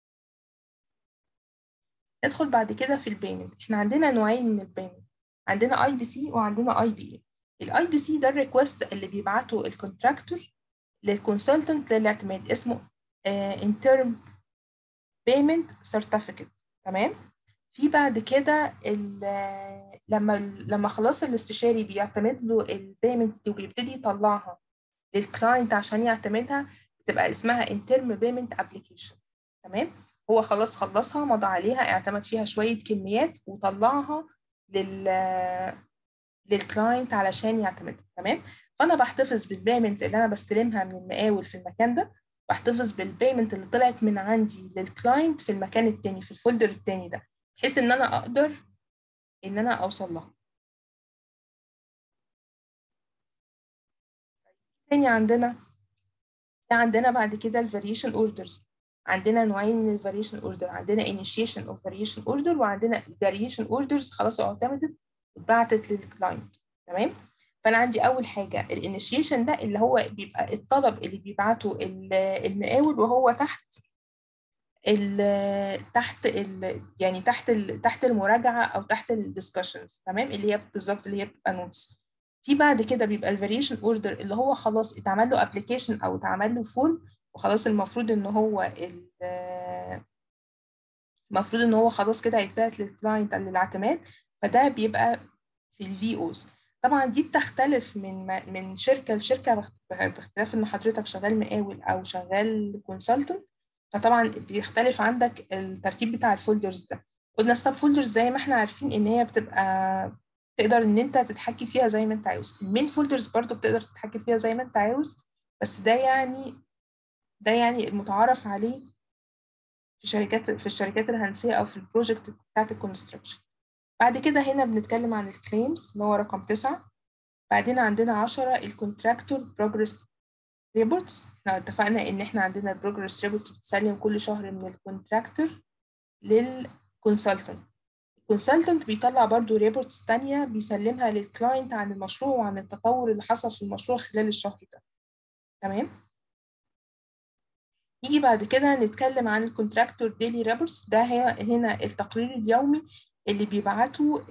B: ندخل بعد كده في البيمنت احنا عندنا نوعين من البيمنت عندنا اي بي سي وعندنا اي بي اي الاي بي سي ده الريكوست اللي بيبعته الكونتراكتور للكونسلتنت للاعتماد اسمه انترم بيمنت سيرتيفيكت تمام في بعد كده لما لما خلاص الاستشاري بيعتمد له البيمنت دي وبيبتدي يطلعها للكلاينت عشان يعتمدها بتبقى اسمها انترم بيمنت ابلكيشن تمام هو خلاص خلصها مضى عليها اعتمد فيها شويه كميات وطلعها لل للكلاينت علشان يعتمدها تمام فانا بحتفظ بالبيمنت اللي انا بستلمها من المقاول في المكان ده بحتفظ بالبيمنت اللي طلعت من عندي للكلاينت في المكان التاني في الفولدر التاني ده بحيث ان انا اقدر ان انا اوصل لها تاني عندنا عندنا بعد كده الفاريشن اوردرز عندنا نوعين من الفاريشن اوردر عندنا initiation of variation order وعندنا variation orders خلاص اعتمدت اتبعتت للكلاينت تمام فانا عندي اول حاجه الانيشيشن ده اللي هو بيبقى الطلب اللي بيبعته المقاول وهو تحت ال تحت ال يعني تحت ال تحت المراجعه او تحت الدiscussions تمام اللي هي بالظبط اللي هي بتبقى نوتس في بعد كده بيبقى الفاريشن اوردر اللي هو خلاص اتعمل له ابلكيشن او اتعمل له فورم وخلاص المفروض ان هو المفروض ان هو خلاص كده هيتبعت للكلاينت للاعتماد فده بيبقى في الفي اوز طبعا دي بتختلف من من شركه لشركه باختلاف ان حضرتك شغال مقاول او شغال كونسلتنت فطبعا بيختلف عندك الترتيب بتاع الفولدرز ده قلنا السب فولدرز زي ما احنا عارفين ان هي بتبقى تقدر ان انت تتحكم فيها زي ما انت عاوز المين فولدرز برضو بتقدر تتحكم فيها زي ما انت عاوز بس ده يعني ده يعني المتعارف عليه في شركات في الشركات الهندسيه او في البروجكت بتاعت الكونستراكشن بعد كده هنا بنتكلم عن الكليمز اللي هو رقم تسعة بعدين عندنا عشرة الكونتراكتور بروجرس ريبورتس احنا اتفقنا ان احنا عندنا البروجرس ريبورتس بتسلم كل شهر من الكونتراكتور للكونسلتنت الكونسلتنت بيطلع برضو ريبورتس تانية بيسلمها للكلاينت عن المشروع وعن التطور اللي حصل في المشروع خلال الشهر ده تمام يجي بعد كده نتكلم عن الكونتراكتور ديلي ريبورتس ده هي هنا التقرير اليومي اللي بيبعته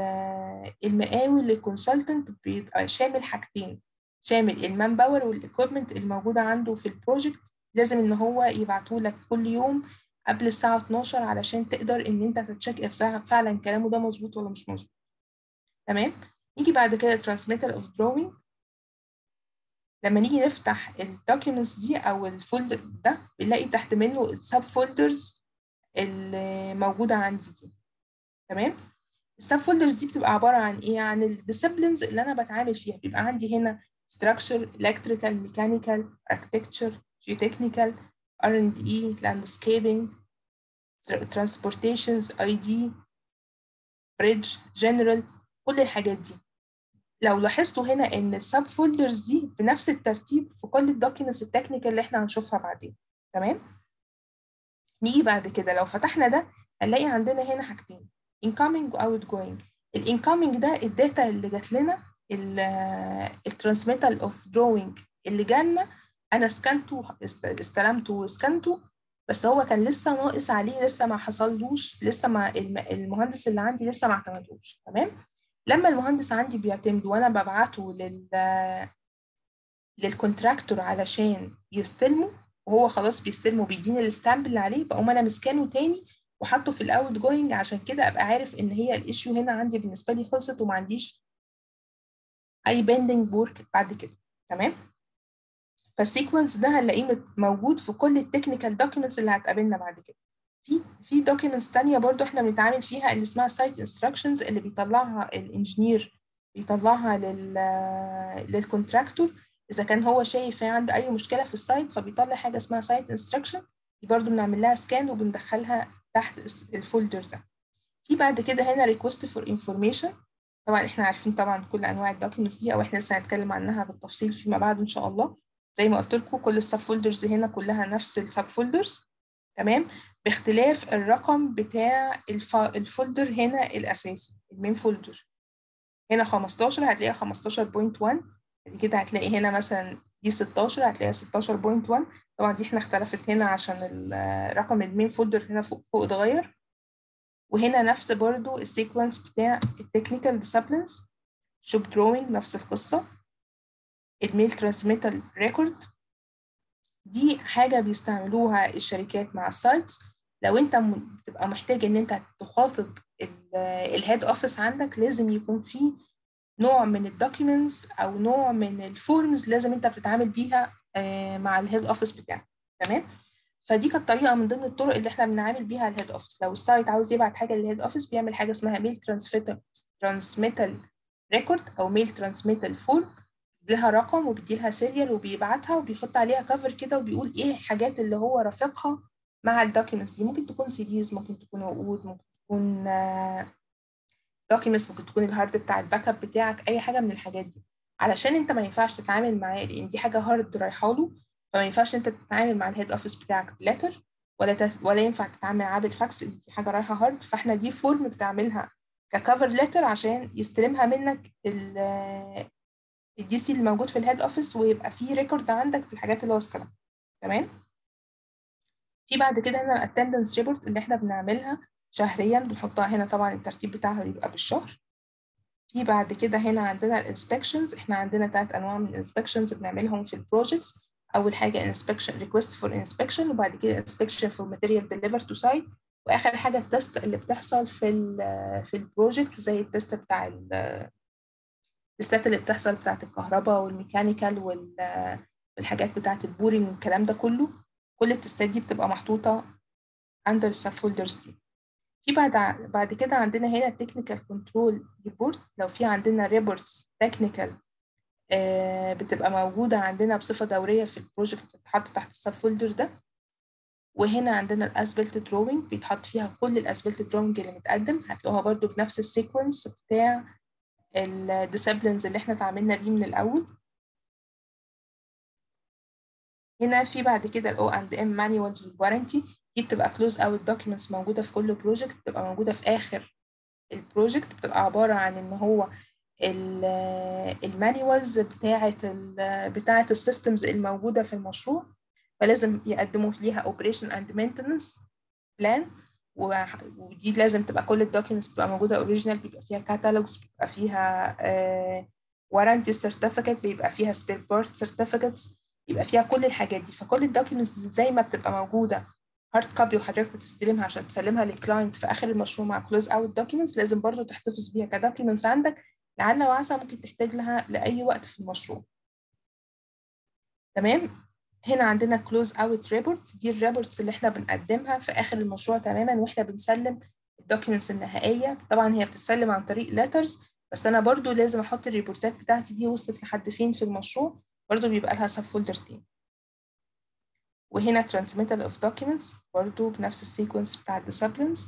B: المقاول للكونسلتنت بيبقى شامل حاجتين شامل المان باور والاكويبمنت الموجوده عنده في البروجكت لازم ان هو يبعته لك كل يوم قبل الساعه 12 علشان تقدر ان انت تتشيك اذا فعلا كلامه ده مظبوط ولا مش مظبوط تمام نيجي بعد كده الترانسميتال اوف دروينج لما نيجي نفتح الدوكيومنتس دي او الفولدر ده بنلاقي تحت منه السب فولدرز اللي موجوده عندي دي تمام السب فولدرز دي بتبقى عباره عن ايه عن الديسيبلينز اللي انا بتعامل فيها بيبقى عندي هنا structure electrical mechanical architecture geotechnical R&E landscaping transportations ID bridge general كل الحاجات دي لو لاحظتوا هنا ان السب فولدرز دي بنفس الترتيب في كل الدوكيومنتس التكنيكال اللي احنا هنشوفها بعدين تمام نيجي بعد كده لو فتحنا ده هنلاقي عندنا هنا حاجتين incoming و outgoing الانكoming ده الداتا اللي جات لنا الترانسميتال اوف دروينج اللي جالنا انا سكنته استلمته وسكنته بس هو كان لسه ناقص عليه لسه ما حصلوش لسه ما المهندس اللي عندي لسه ما اعتمدوش تمام لما المهندس عندي بيعتمد وانا ببعته لل للكونتراكتور علشان يستلمه وهو خلاص بيستلمه بيديني الستامب اللي عليه بقوم انا مسكانه تاني وحاطه في الاوت جوينج عشان كده ابقى عارف ان هي الايشيو هنا عندي بالنسبه لي خلصت وما عنديش اي بيندنج ورك بعد كده تمام فالسيكونس ده هنلاقيه موجود في كل التكنيكال دوكيومنتس اللي هتقابلنا بعد كده في في دوكيومنتس تانية برضو احنا بنتعامل فيها اللي اسمها سايت انستراكشنز اللي بيطلعها الانجينير بيطلعها لل للكونتراكتور اذا كان هو شايف في عنده اي مشكله في السايت فبيطلع حاجه اسمها سايت انستراكشن دي برضو بنعمل لها سكان وبندخلها تحت الفولدر ده في بعد كده هنا ريكوست فور انفورميشن طبعا احنا عارفين طبعا كل انواع الدوكيومنتس دي او احنا لسه هنتكلم عنها بالتفصيل فيما بعد ان شاء الله زي ما قلت لكم كل السب فولدرز هنا كلها نفس السب فولدرز تمام باختلاف الرقم بتاع الف... الفولدر هنا الاساسي المين فولدر هنا 15 هتلاقيها 15.1 كده هتلاقي هنا مثلا دي 16 هتلاقيها 16.1 طبعا دي احنا اختلفت هنا عشان رقم المين فولدر هنا فوق فوق اتغير وهنا نفس برضو السيكونس بتاع التكنيكال ديسبلينز شوب دروينج نفس القصة الميل ترانسميتال ريكورد دي حاجة بيستعملوها الشركات مع السايتس لو انت بتبقى محتاج ان انت تخاطب الهيد اوفيس عندك لازم يكون في نوع من الدوكيومنتس او نوع من الفورمز لازم انت بتتعامل بيها مع الهيد اوفيس بتاعك تمام فدي كانت طريقه من ضمن الطرق اللي احنا بنعامل بيها الهيد اوفيس لو السايت عاوز يبعت حاجه للهيد اوفيس بيعمل حاجه اسمها ميل ترانسميتال ريكورد او ميل ترانسميتال فورم لها رقم وبيدي لها سيريال وبيبعتها وبيحط عليها كفر كده وبيقول ايه الحاجات اللي هو رافقها مع الدوكيومنتس دي ممكن تكون سي ديز ممكن تكون عقود ممكن تكون دوكيومنتس ممكن تكون الهارد بتاع الباك اب بتاعك اي حاجه من الحاجات دي علشان انت ما ينفعش تتعامل معاه لان دي حاجه هارد رايحه له فما ينفعش انت تتعامل مع الهيد اوفيس بتاعك بلتر ولا تت... ولا ينفع تتعامل معاه بالفاكس دي حاجه رايحه هارد فاحنا دي فورم بتعملها ككفر لتر عشان يستلمها منك الدي سي اللي موجود في الهيد اوفيس ويبقى فيه ريكورد عندك في الحاجات اللي هو استلمها تمام في بعد كده هنا الاتندنس ريبورت اللي احنا بنعملها شهريا بنحطها هنا طبعا الترتيب بتاعها بيبقى بالشهر في بعد كده هنا عندنا الانسبكشنز احنا عندنا ثلاث انواع من الانسبكشنز بنعملهم في البروجكتس اول حاجه inspection request for inspection وبعد كده inspection for material delivered to site واخر حاجه التست اللي بتحصل في ال في البروجكت زي التست بتاع التستات اللي بتحصل بتاعه الكهرباء والميكانيكال والحاجات بتاعه البورينج والكلام ده كله كل التستات دي بتبقى محطوطه under السب فولدرز دي في بعد بعد كده عندنا هنا التكنيكال كنترول ريبورت لو في عندنا ريبورتس تكنيكال بتبقى موجودة عندنا بصفة دورية في البروجكت بتتحط تحت السب فولدر ده وهنا عندنا الاسبلت دروينج بيتحط فيها كل الاسبلت دروينج اللي متقدم هتلاقوها برضو بنفس السيكونس بتاع الديسيبلينز اللي احنا اتعاملنا بيه من الاول هنا في بعد كده الاو اند ام مانيوالز والوارنتي دي بتبقى كلوز اوت دوكيومنتس موجوده في كل بروجكت بتبقى موجوده في اخر البروجكت بتبقى عباره عن ان هو المانيوالز بتاعه بتاعه السيستمز الموجوده في المشروع فلازم يقدموا ليها اوبريشن اند مينتنس بلان ودي لازم تبقى كل الدوكيومنتس تبقى موجوده اوريجينال بيبقى فيها كاتالوجز بيبقى فيها وارنتي سيرتيفيكت بيبقى فيها سبير بارت سيرتيفيكتس بيبقى فيها كل الحاجات دي فكل الدوكيومنتس زي ما بتبقى موجوده هارد كوبي وحضرتك بتستلمها عشان تسلمها للكلاينت في اخر المشروع مع كلوز اوت دوكيومنتس لازم برضو تحتفظ بيها كدوكيومنتس عندك لعل وعسى ممكن تحتاج لها لاي وقت في المشروع تمام هنا عندنا كلوز اوت ريبورت دي الريبورتس اللي احنا بنقدمها في اخر المشروع تماما واحنا بنسلم الدوكيومنتس النهائيه طبعا هي بتتسلم عن طريق ليترز بس انا برضو لازم احط الريبورتات بتاعتي دي وصلت لحد فين في المشروع برضو بيبقى لها سب فولدر تاني وهنا transmittal of documents برضو بنفس السيكونس بتاع الديسبلينز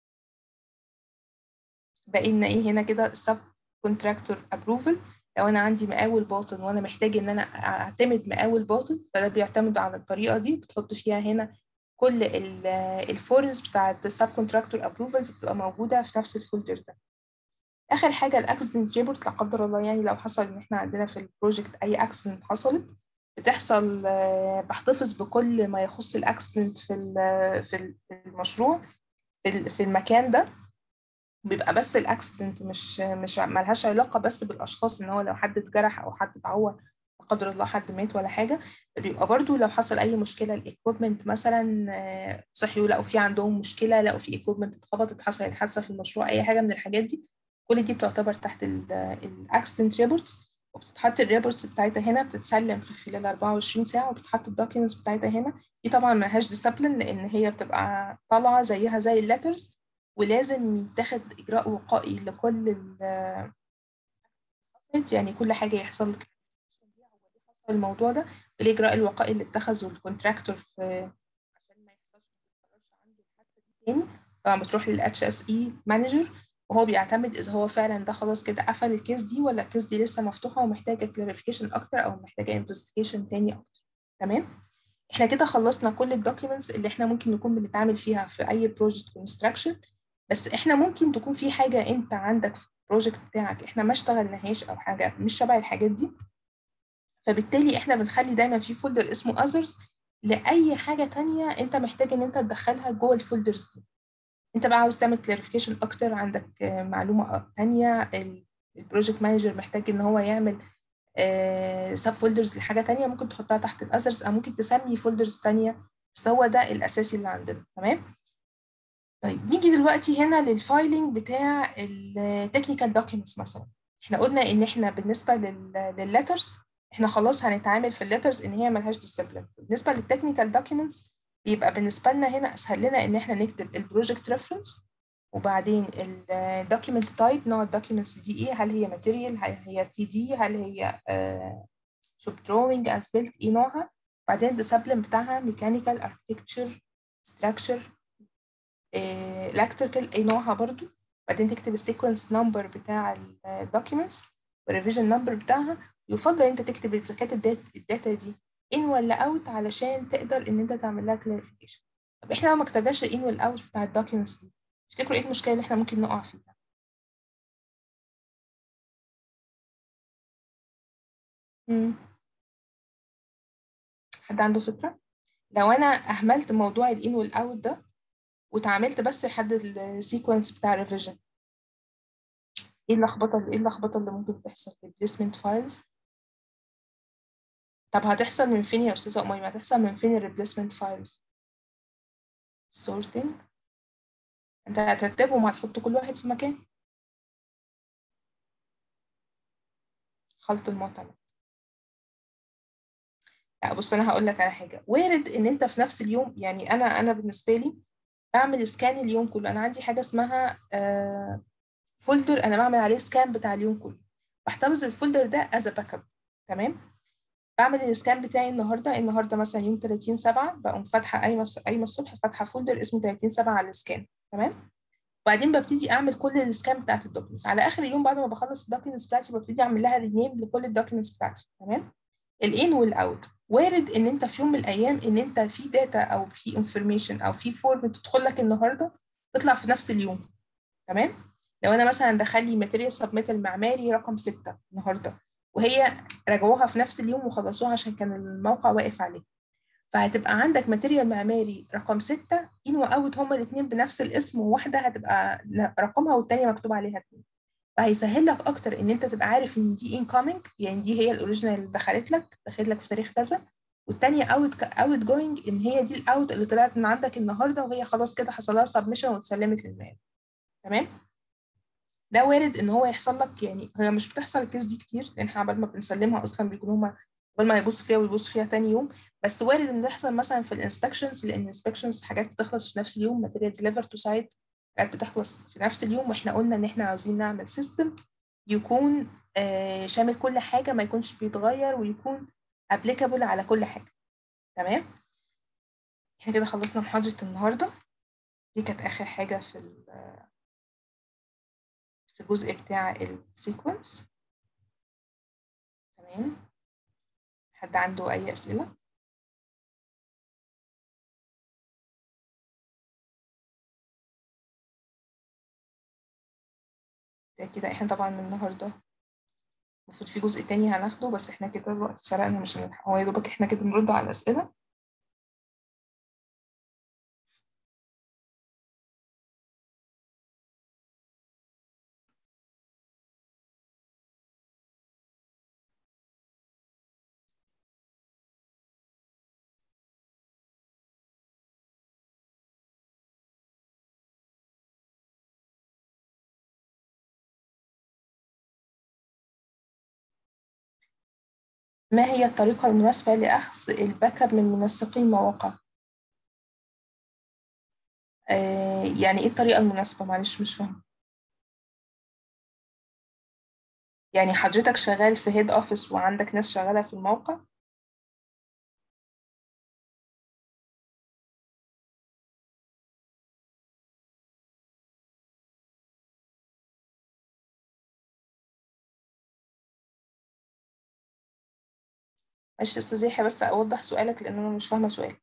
B: باقي لنا ايه هنا كده السب كونتراكتور ابروفل لو انا عندي مقاول باطن وانا محتاج ان انا اعتمد مقاول باطن فده بيعتمد على الطريقه دي بتحط فيها هنا كل الفورمز بتاعت السب كونتراكتور ابروفلز بتبقى موجوده في نفس الفولدر ده اخر حاجه الاكسيدنت ريبورت لا قدر الله يعني لو حصل ان احنا عندنا في البروجكت اي اكسيدنت حصلت بتحصل بحتفظ بكل ما يخص الاكسيدنت في في المشروع في المكان ده بيبقى بس الاكسيدنت مش مش ملهاش علاقه بس بالاشخاص ان هو لو حد اتجرح او حد اتعور لا قدر الله حد مات ولا حاجه بيبقى برضو لو حصل اي مشكله الايكويبمنت مثلا صحيوا لقوا في عندهم مشكله لقوا في ايكويبمنت اتخبطت حصلت حادثه في المشروع اي حاجه من الحاجات دي كل دي بتعتبر تحت الاكسيدنت ريبورتس وبتتحط الريبورتس بتاعتها هنا بتتسلم في خلال 24 ساعه وبتتحط الدوكيومنتس بتاعتها هنا دي طبعا ملهاش ديسبلين لان هي بتبقى طالعه زيها زي الليترز ولازم يتاخد اجراء وقائي لكل ال يعني كل حاجه يحصل حصل الموضوع ده الاجراء الوقائي اللي اتخذه الكونتراكتور في عشان ما يحصلش عنده الحادثه دي تاني طبعا بتروح للاتش اس اي مانجر وهو بيعتمد اذا هو فعلا ده خلاص كده قفل الكيس دي ولا الكيس دي لسه مفتوحه ومحتاجه كلاريفيكيشن اكتر او محتاجه انفستيجيشن تاني اكتر تمام احنا كده خلصنا كل الدوكيومنتس اللي احنا ممكن نكون بنتعامل فيها في اي بروجكت كونستراكشن بس احنا ممكن تكون في حاجه انت عندك في البروجكت بتاعك احنا ما اشتغلناهاش او حاجه مش شبه الحاجات دي فبالتالي احنا بنخلي دايما في فولدر اسمه others لاي حاجه تانية انت محتاج ان انت تدخلها جوه الفولدرز دي انت بقى عاوز تعمل كلاريفيكيشن اكتر عندك معلومه تانية البروجكت مانجر محتاج ان هو يعمل سب فولدرز لحاجه تانية ممكن تحطها تحت الاذرز او ممكن تسمي فولدرز تانية بس هو ده الاساسي اللي عندنا تمام طيب نيجي دلوقتي هنا للفايلنج بتاع التكنيكال دوكيومنتس مثلا احنا قلنا ان احنا بالنسبه للليترز احنا خلاص هنتعامل في الليترز ان هي ملهاش ديسيبلين بالنسبه للتكنيكال دوكيومنتس بيبقى بالنسبة لنا هنا أسهل لنا إن إحنا نكتب البروجكت ريفرنس وبعدين الدوكيمنت تايب نوع الدوكيومنتس دي إيه هل هي ماتيريال هل هي تي دي هل هي شوب دروينج از بيلت إيه نوعها بعدين الديسبلين بتاعها ميكانيكال اركتكتشر ستراكشر الكتريكال ايه نوعها برضو بعدين تكتب السيكونس نمبر بتاع الدوكيومنتس والريفيجن نمبر بتاعها يفضل انت تكتب اذا كانت الداتا دي ان ولا اوت علشان تقدر ان انت تعمل لها كلاريفيكيشن طب احنا لو ما كتبناش الان والاوت بتاع الدوكيومنتس دي تفتكروا ايه المشكله اللي احنا ممكن نقع فيها مم. حد عنده فكره لو انا اهملت موضوع الان والاوت ده وتعاملت بس لحد السيكونس بتاع الريفيجن ايه اللخبطه ايه اللخبطه اللي ممكن تحصل في البليسمنت فايلز طب هتحصل من فين يا استاذه اميمه هتحصل من فين الريبليسمنت فايلز sorting انت هترتبهم وهتحط كل واحد في مكان خلط المعتمد لا بص انا هقول لك على حاجه وارد ان انت في نفس اليوم يعني انا انا بالنسبه لي بعمل سكان اليوم كله انا عندي حاجه اسمها فولدر انا بعمل عليه سكان بتاع اليوم كله بحتفظ الفولدر ده از باك اب تمام بعمل السكان بتاعي النهارده النهارده مثلا يوم 30 7 بقوم فاتحه قايمه قايمه الصبح فاتحه فولدر اسمه 30 7 على السكان تمام وبعدين ببتدي اعمل كل السكان بتاعت الدوكيومنتس على اخر اليوم بعد ما بخلص الدوكيومنتس بتاعتي ببتدي اعمل لها رينيم لكل الدوكيومنتس بتاعتي تمام الان والاوت وارد ان انت في يوم من الايام ان انت في داتا او في انفورميشن او في فورم تدخل لك النهارده تطلع في نفس اليوم تمام لو انا مثلا دخل لي ماتيريال سبميت المعماري رقم 6 النهارده وهي راجعوها في نفس اليوم وخلصوها عشان كان الموقع واقف عليه فهتبقى عندك ماتيريال معماري رقم 6 ان واوت هما الاثنين بنفس الاسم وواحده هتبقى رقمها والتانيه مكتوب عليها 2 فهيسهل لك اكتر ان انت تبقى عارف ان دي انكoming يعني دي هي الاوريجينال اللي دخلت لك دخلت لك في تاريخ كذا والتانية اوت اوت جوينج ان هي دي الاوت اللي طلعت من عندك النهارده وهي خلاص كده حصل لها سبمشن واتسلمت للمال تمام ده وارد ان هو يحصل لك يعني هي مش بتحصل الكيس دي كتير لان احنا قبل ما بنسلمها اصلا بيكونوا هما قبل ما يبصوا فيها ويبصوا فيها تاني يوم بس وارد ان يحصل مثلا في الانسبكشنز لان الانسبكشنز حاجات بتخلص في نفس اليوم ماتيريال ديليفر تو سايت حاجات بتخلص في نفس اليوم واحنا قلنا ان احنا عاوزين نعمل سيستم يكون آه شامل كل حاجه ما يكونش بيتغير ويكون ابليكابل على كل حاجه تمام احنا كده خلصنا محاضره النهارده دي كانت اخر حاجه في في الجزء بتاع السيكونس تمام حد عنده اي اسئله ده كده احنا طبعا النهارده المفروض في جزء تاني هناخده بس احنا كده الوقت سرقنا مش هنلحق هو يا دوبك احنا كده نرد على الاسئله ما هي الطريقة المناسبة لأخذ الباك اب من منسقي المواقع؟ آه يعني إيه الطريقة المناسبة؟ معلش مش فاهمة. يعني حضرتك شغال في هيد أوفيس وعندك ناس شغالة في الموقع؟ معلش يا أستاذ يحيى بس أوضح سؤالك لأن أنا مش فاهمة سؤال.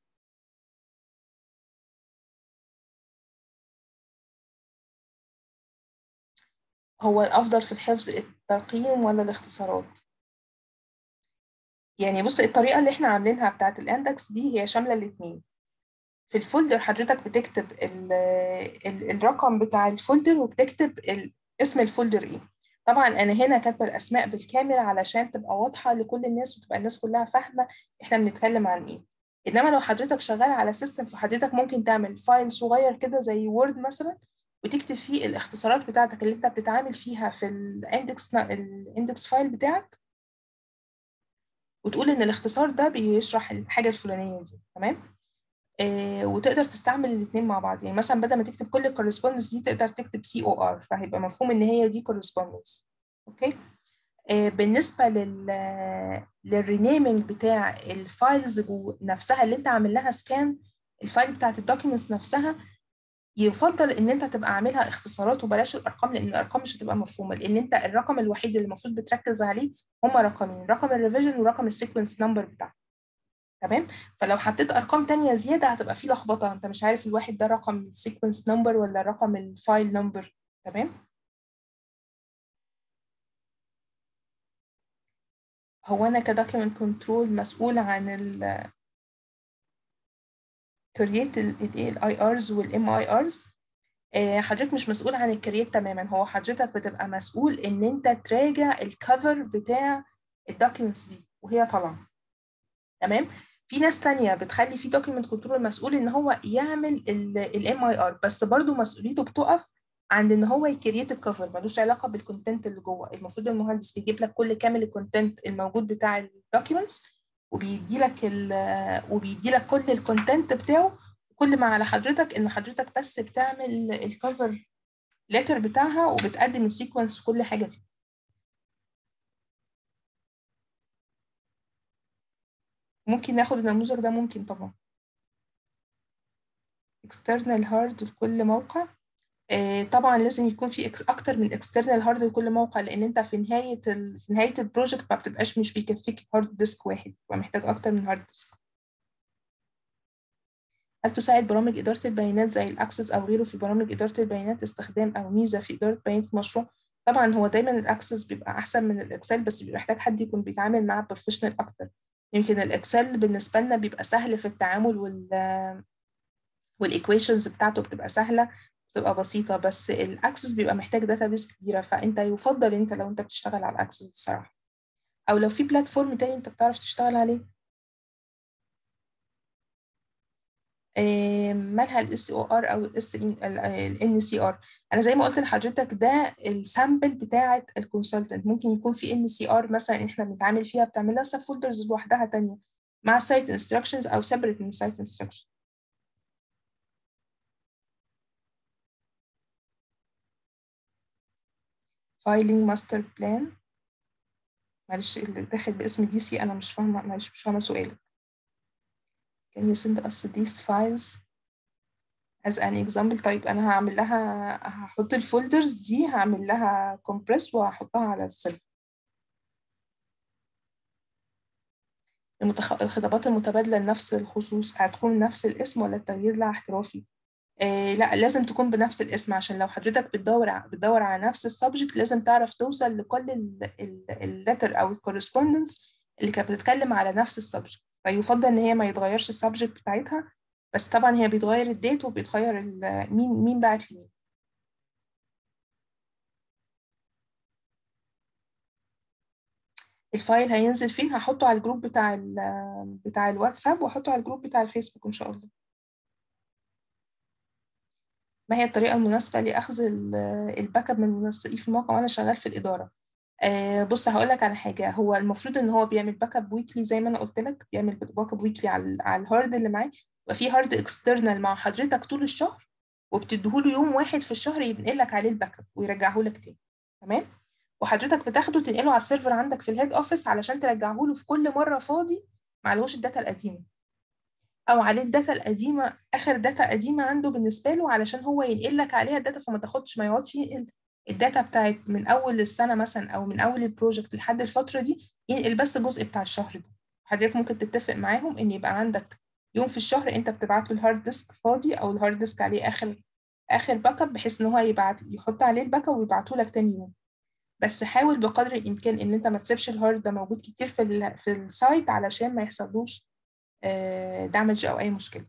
B: هو الأفضل في الحفظ الترقيم ولا الاختصارات؟ يعني بص الطريقة اللي احنا عاملينها بتاعت الاندكس دي هي شاملة الاتنين في الفولدر حضرتك بتكتب ال ال الرقم بتاع الفولدر وبتكتب اسم الفولدر ايه طبعا انا هنا كاتبه الاسماء بالكامل علشان تبقى واضحه لكل الناس وتبقى الناس كلها فاهمه احنا بنتكلم عن ايه انما لو حضرتك شغال على سيستم فحضرتك ممكن تعمل فايل صغير كده زي وورد مثلا وتكتب فيه الاختصارات بتاعتك اللي انت بتتعامل فيها في الاندكس الاندكس فايل بتاعك وتقول ان الاختصار ده بيشرح الحاجه الفلانيه دي تمام آه، وتقدر تستعمل الاثنين مع بعض يعني مثلا بدل ما تكتب كل الكورسبوندنس دي تقدر تكتب سي او ار فهيبقى مفهوم ان هي دي كورسبوندنس اوكي آه، بالنسبه لل للرينيمينج بتاع الفايلز جو- نفسها اللي انت عامل لها سكان الفايل بتاعت الدوكيومنتس نفسها يفضل ان انت تبقى عاملها اختصارات وبلاش الارقام لان الارقام مش هتبقى مفهومه لان انت الرقم الوحيد اللي المفروض بتركز عليه هما رقمين رقم الريفيجن ورقم السيكونس نمبر بتاعك تمام فلو حطيت ارقام تانية زياده هتبقى في لخبطه انت مش عارف الواحد ده رقم السيكونس نمبر ولا رقم الفايل نمبر تمام هو انا كدوكيمنت كنترول مسؤول عن ال كرييت الاي ارز والام اي ارز حضرتك مش مسؤول عن الكرييت تماما هو حضرتك بتبقى مسؤول ان انت تراجع الكفر بتاع الدوكيومنتس دي وهي طالعه تمام في ناس تانية بتخلي في دوكيمنت كنترول مسؤول ان هو يعمل الام اي ار بس برضه مسؤوليته بتقف عند ان هو يكريت الكفر ملوش علاقه بالكونتنت اللي جوه المفروض المهندس بيجيب لك كل كامل الكونتنت الموجود بتاع الدوكيومنتس وبيدي لك وبيدي لك كل الكونتنت بتاعه كل ما على حضرتك ان حضرتك بس بتعمل الكفر ليتر بتاعها وبتقدم السيكونس وكل حاجه فيه ممكن ناخد النموذج ده ممكن طبعا external hard لكل موقع آه، طبعا لازم يكون في إكس- اكتر من external hard لكل موقع لان انت في نهايه ال... في نهايه البروجكت ما بتبقاش مش بيكفيك هارد ديسك واحد بتبقى محتاج اكتر من هارد ديسك هل تساعد برامج إدارة البيانات زي الأكسس أو غيره في برامج إدارة البيانات استخدام أو ميزة في إدارة بيانات المشروع؟ طبعا هو دايما الأكسس بيبقى أحسن من الإكسل بس بيبقى محتاج حد يكون بيتعامل معاه بروفيشنال أكتر يمكن الإكسل بالنسبة لنا بيبقى سهل في التعامل وال والإيكويشنز بتاعته بتبقى سهلة بتبقى بسيطة بس الأكسس بيبقى محتاج داتابيس كبيرة فأنت يفضل أنت لو أنت بتشتغل على الأكسس الصراحة أو لو في بلاتفورم تاني أنت بتعرف تشتغل عليه آه، مالها الاس او ار او الاس الان سي ار انا زي ما قلت لحضرتك ده السامبل بتاعه الكونسلتنت ممكن يكون في ان سي ار مثلا احنا بنتعامل فيها بتعمل لها سب فولدرز لوحدها تانية مع سايت انستراكشنز او سيبريت من سايت انستراكشن فايلنج ماستر بلان معلش اللي داخل باسم دي سي انا مش فاهمه معلش مش فاهمه سؤالك Can you send us these files as an example طيب أنا هعمل لها هحط الفولدرز دي هعمل لها compress وهحطها على السيرفر المتخ... الخطابات المتبادلة لنفس الخصوص هتكون نفس الاسم ولا التغيير لها احترافي؟ آه لا لازم تكون بنفس الاسم عشان لو حضرتك بتدور ع... بتدور على نفس السبجكت لازم تعرف توصل لكل اللتر أو الكورسبوندنس اللي كانت بتتكلم على نفس السبجكت فيفضل إن هي ما يتغيرش السبجكت بتاعتها بس طبعا هي بيتغير الديت وبيتغير ال- مين مين بعت لمين الفايل هينزل فين هحطه على الجروب بتاع ال بتاع الواتساب واحطه على الجروب بتاع الفيسبوك ان شاء الله ما هي الطريقة المناسبة لأخذ ال- الباك اب من المنسقين في الموقع وأنا شغال في الإدارة آه بص هقول لك على حاجة هو المفروض إن هو بيعمل باك اب ويكلي زي ما أنا قلت لك بيعمل باك اب ويكلي على على الهارد اللي معاه يبقى في هارد اكسترنال مع حضرتك طول الشهر وبتديهوله يوم واحد في الشهر ينقل لك عليه الباك اب ويرجعه لك تاني تمام وحضرتك بتاخده تنقله على السيرفر عندك في الهيد اوفيس علشان ترجعه له في كل مرة فاضي معلهوش الداتا القديمة او عليه الداتا القديمه اخر داتا قديمه عنده بالنسبه له علشان هو ينقل لك عليها الداتا فما تاخدش ما يقعدش ينقل الداتا بتاعت من اول السنه مثلا او من اول البروجكت لحد الفتره دي ينقل بس الجزء بتاع الشهر ده حضرتك ممكن تتفق معاهم ان يبقى عندك يوم في الشهر انت بتبعت له الهارد ديسك فاضي او الهارد ديسك عليه اخر اخر باك اب بحيث ان هو يبعت يحط عليه الباك اب ويبعته لك تاني يوم بس حاول بقدر الامكان ان انت ما تسيبش الهارد ده موجود كتير في ال في السايت علشان ما يحصلوش دامج او اي مشكله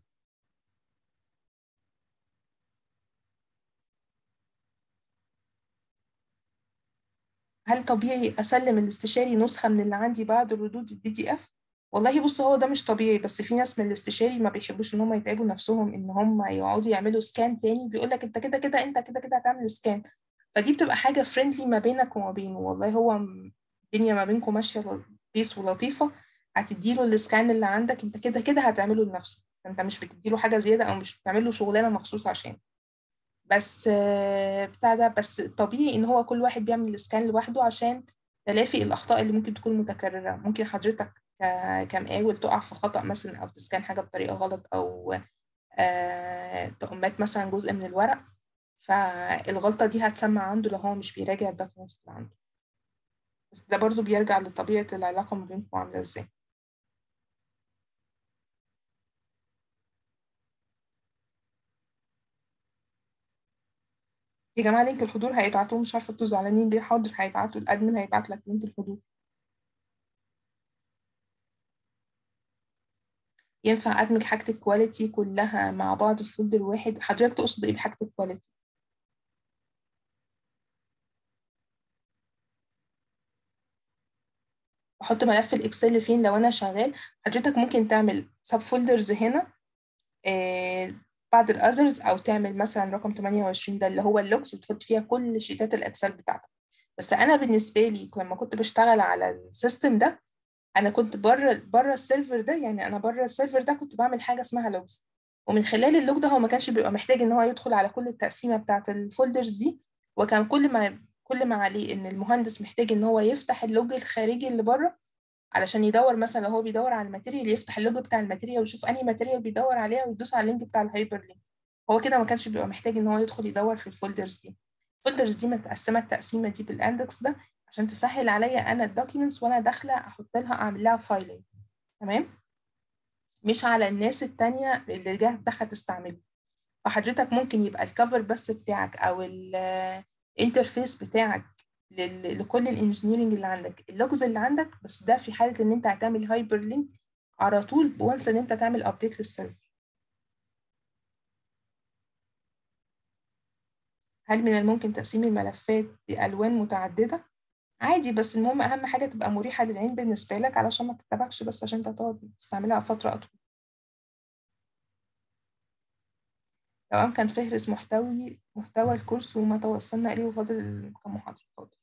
B: هل طبيعي اسلم الاستشاري نسخه من اللي عندي بعد الردود البي دي اف والله بص هو ده مش طبيعي بس في ناس من الاستشاري ما بيحبوش ان هم يتعبوا نفسهم ان هم يقعدوا يعملوا سكان تاني بيقول لك انت كده كده انت كده كده هتعمل سكان فدي بتبقى حاجه فريندلي ما بينك وما بينه والله هو الدنيا ما بينكم ماشيه بيس ولطيفه هتديله السكان اللي عندك انت كده كده هتعمله لنفسك فانت مش بتديله حاجه زياده او مش بتعمل له شغلانه مخصوص عشان بس آه، بتاع ده بس طبيعي ان هو كل واحد بيعمل السكان لوحده عشان تلافي الاخطاء اللي ممكن تكون متكرره ممكن حضرتك ك- كمقاول تقع في خطأ مثلا او تسكان حاجه بطريقه غلط او آه، تقومات مثلا جزء من الورق فالغلطه دي هتسمع عنده لو هو مش بيراجع الدوكيومنتس اللي عنده بس ده برضو بيرجع لطبيعه العلاقه ما بينكم عامله ازاي يا جماعه لينك الحضور هيبعتوه مش عارفه انتوا زعلانين ليه حاضر هيبعتوا الادمن هيبعت لك لينك الحضور ينفع ادمج حاجه الكواليتي كلها مع بعض في فولدر واحد حضرتك تقصد ايه بحاجه الكواليتي احط ملف الاكسل فين لو انا شغال حضرتك ممكن تعمل سب فولدرز هنا آه بعد الاذرز او تعمل مثلا رقم 28 ده اللي هو اللوكس وتحط فيها كل شيتات الاكسل بتاعتك بس انا بالنسبه لي لما كنت بشتغل على السيستم ده انا كنت بره بره السيرفر ده يعني انا بره السيرفر ده كنت بعمل حاجه اسمها لوجز ومن خلال اللوج ده هو ما كانش بيبقى محتاج ان هو يدخل على كل التقسيمه بتاعه الفولدرز دي وكان كل ما كل ما عليه ان المهندس محتاج ان هو يفتح اللوج الخارجي اللي بره علشان يدور مثلا لو هو بيدور على الماتيريال يفتح اللوج بتاع الماتيريال ويشوف انهي ماتيريال بيدور عليها ويدوس على اللينك بتاع الهايبر لينك هو كده ما كانش بيبقى محتاج ان هو يدخل يدور في الفولدرز دي الفولدرز دي متقسمه التقسيمه دي بالاندكس ده عشان تسهل عليا انا الدوكيومنتس وانا داخله احط لها اعمل لها فايلنج تمام مش على الناس التانية اللي جه دخل تستعمله فحضرتك ممكن يبقى الكفر بس بتاعك او الانترفيس بتاعك لل- لكل الانجينيرنج اللي عندك اللوجز اللي عندك بس ده في حاله ان انت هتعمل هايبر لينك على طول وانس ان انت تعمل ابديت للسيرفر هل من الممكن تقسيم الملفات بألوان متعددة؟ عادي بس المهم أهم حاجة تبقى مريحة للعين بالنسبة لك علشان ما تتبعش بس عشان انت هتقعد تستعملها فترة أطول تمام كان فهرس محتوي محتوى الكورس وما توصلنا إليه وفاضل كم محاضرة فاضل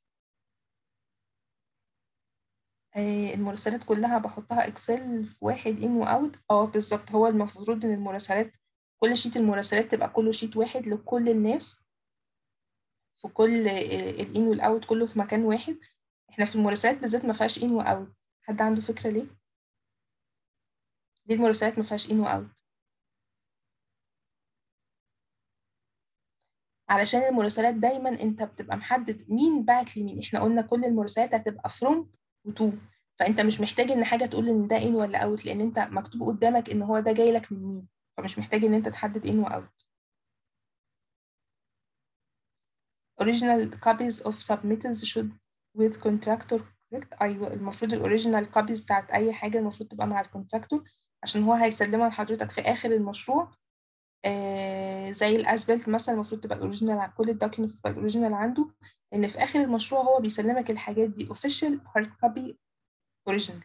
B: آه، المراسلات كلها بحطها اكسل في واحد ان واوت اه بالظبط هو المفروض ان المراسلات كل شيت المراسلات تبقى كله شيت واحد لكل الناس في كل الان والاوت كله في مكان واحد احنا في المراسلات بالذات ما فيهاش ان واوت حد عنده فكرة ليه ليه المراسلات ما فيهاش ان واوت علشان المراسلات دايما انت بتبقى محدد مين بعت لمين احنا قلنا كل المراسلات هتبقى فروم وتو فانت مش محتاج ان حاجه تقول ان ده ان ولا اوت لان انت مكتوب قدامك ان هو ده جاي لك من مين فمش محتاج ان انت تحدد ان واوت original copies of submittals should with contractor correct ايوه المفروض الاوريجينال copies بتاعت اي حاجه المفروض تبقى مع الكونتراكتور عشان هو هيسلمها لحضرتك في اخر المشروع آه زي الاسبلت مثلا المفروض تبقى الاوريجينال على كل الدوكيومنتس تبقى الاوريجينال عنده لان في اخر المشروع هو بيسلمك الحاجات دي official hard copy original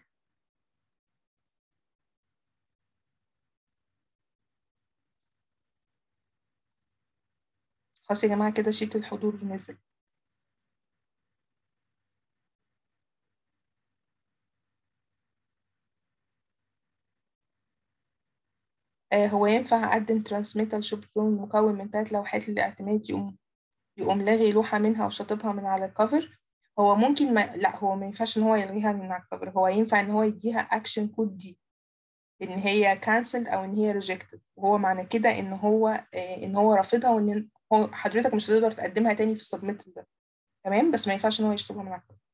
B: خلاص يا جماعه كده شيت الحضور نزل آه هو ينفع اقدم ترانسميتال شوب درون مكون من ثلاث لوحات للاعتماد يقوم يقوم لاغي لوحة منها وشاطبها من على الكفر هو ممكن ما لا هو ما ينفعش ان هو يلغيها من على الكفر هو ينفع ان هو يديها اكشن كود دي ان هي كانسلد او ان هي ريجكتد وهو معنى كده ان هو آه ان هو رافضها وان هو حضرتك مش هتقدر تقدمها تاني في السبميت ده تمام بس ما ينفعش ان هو يشطبها من على الكفر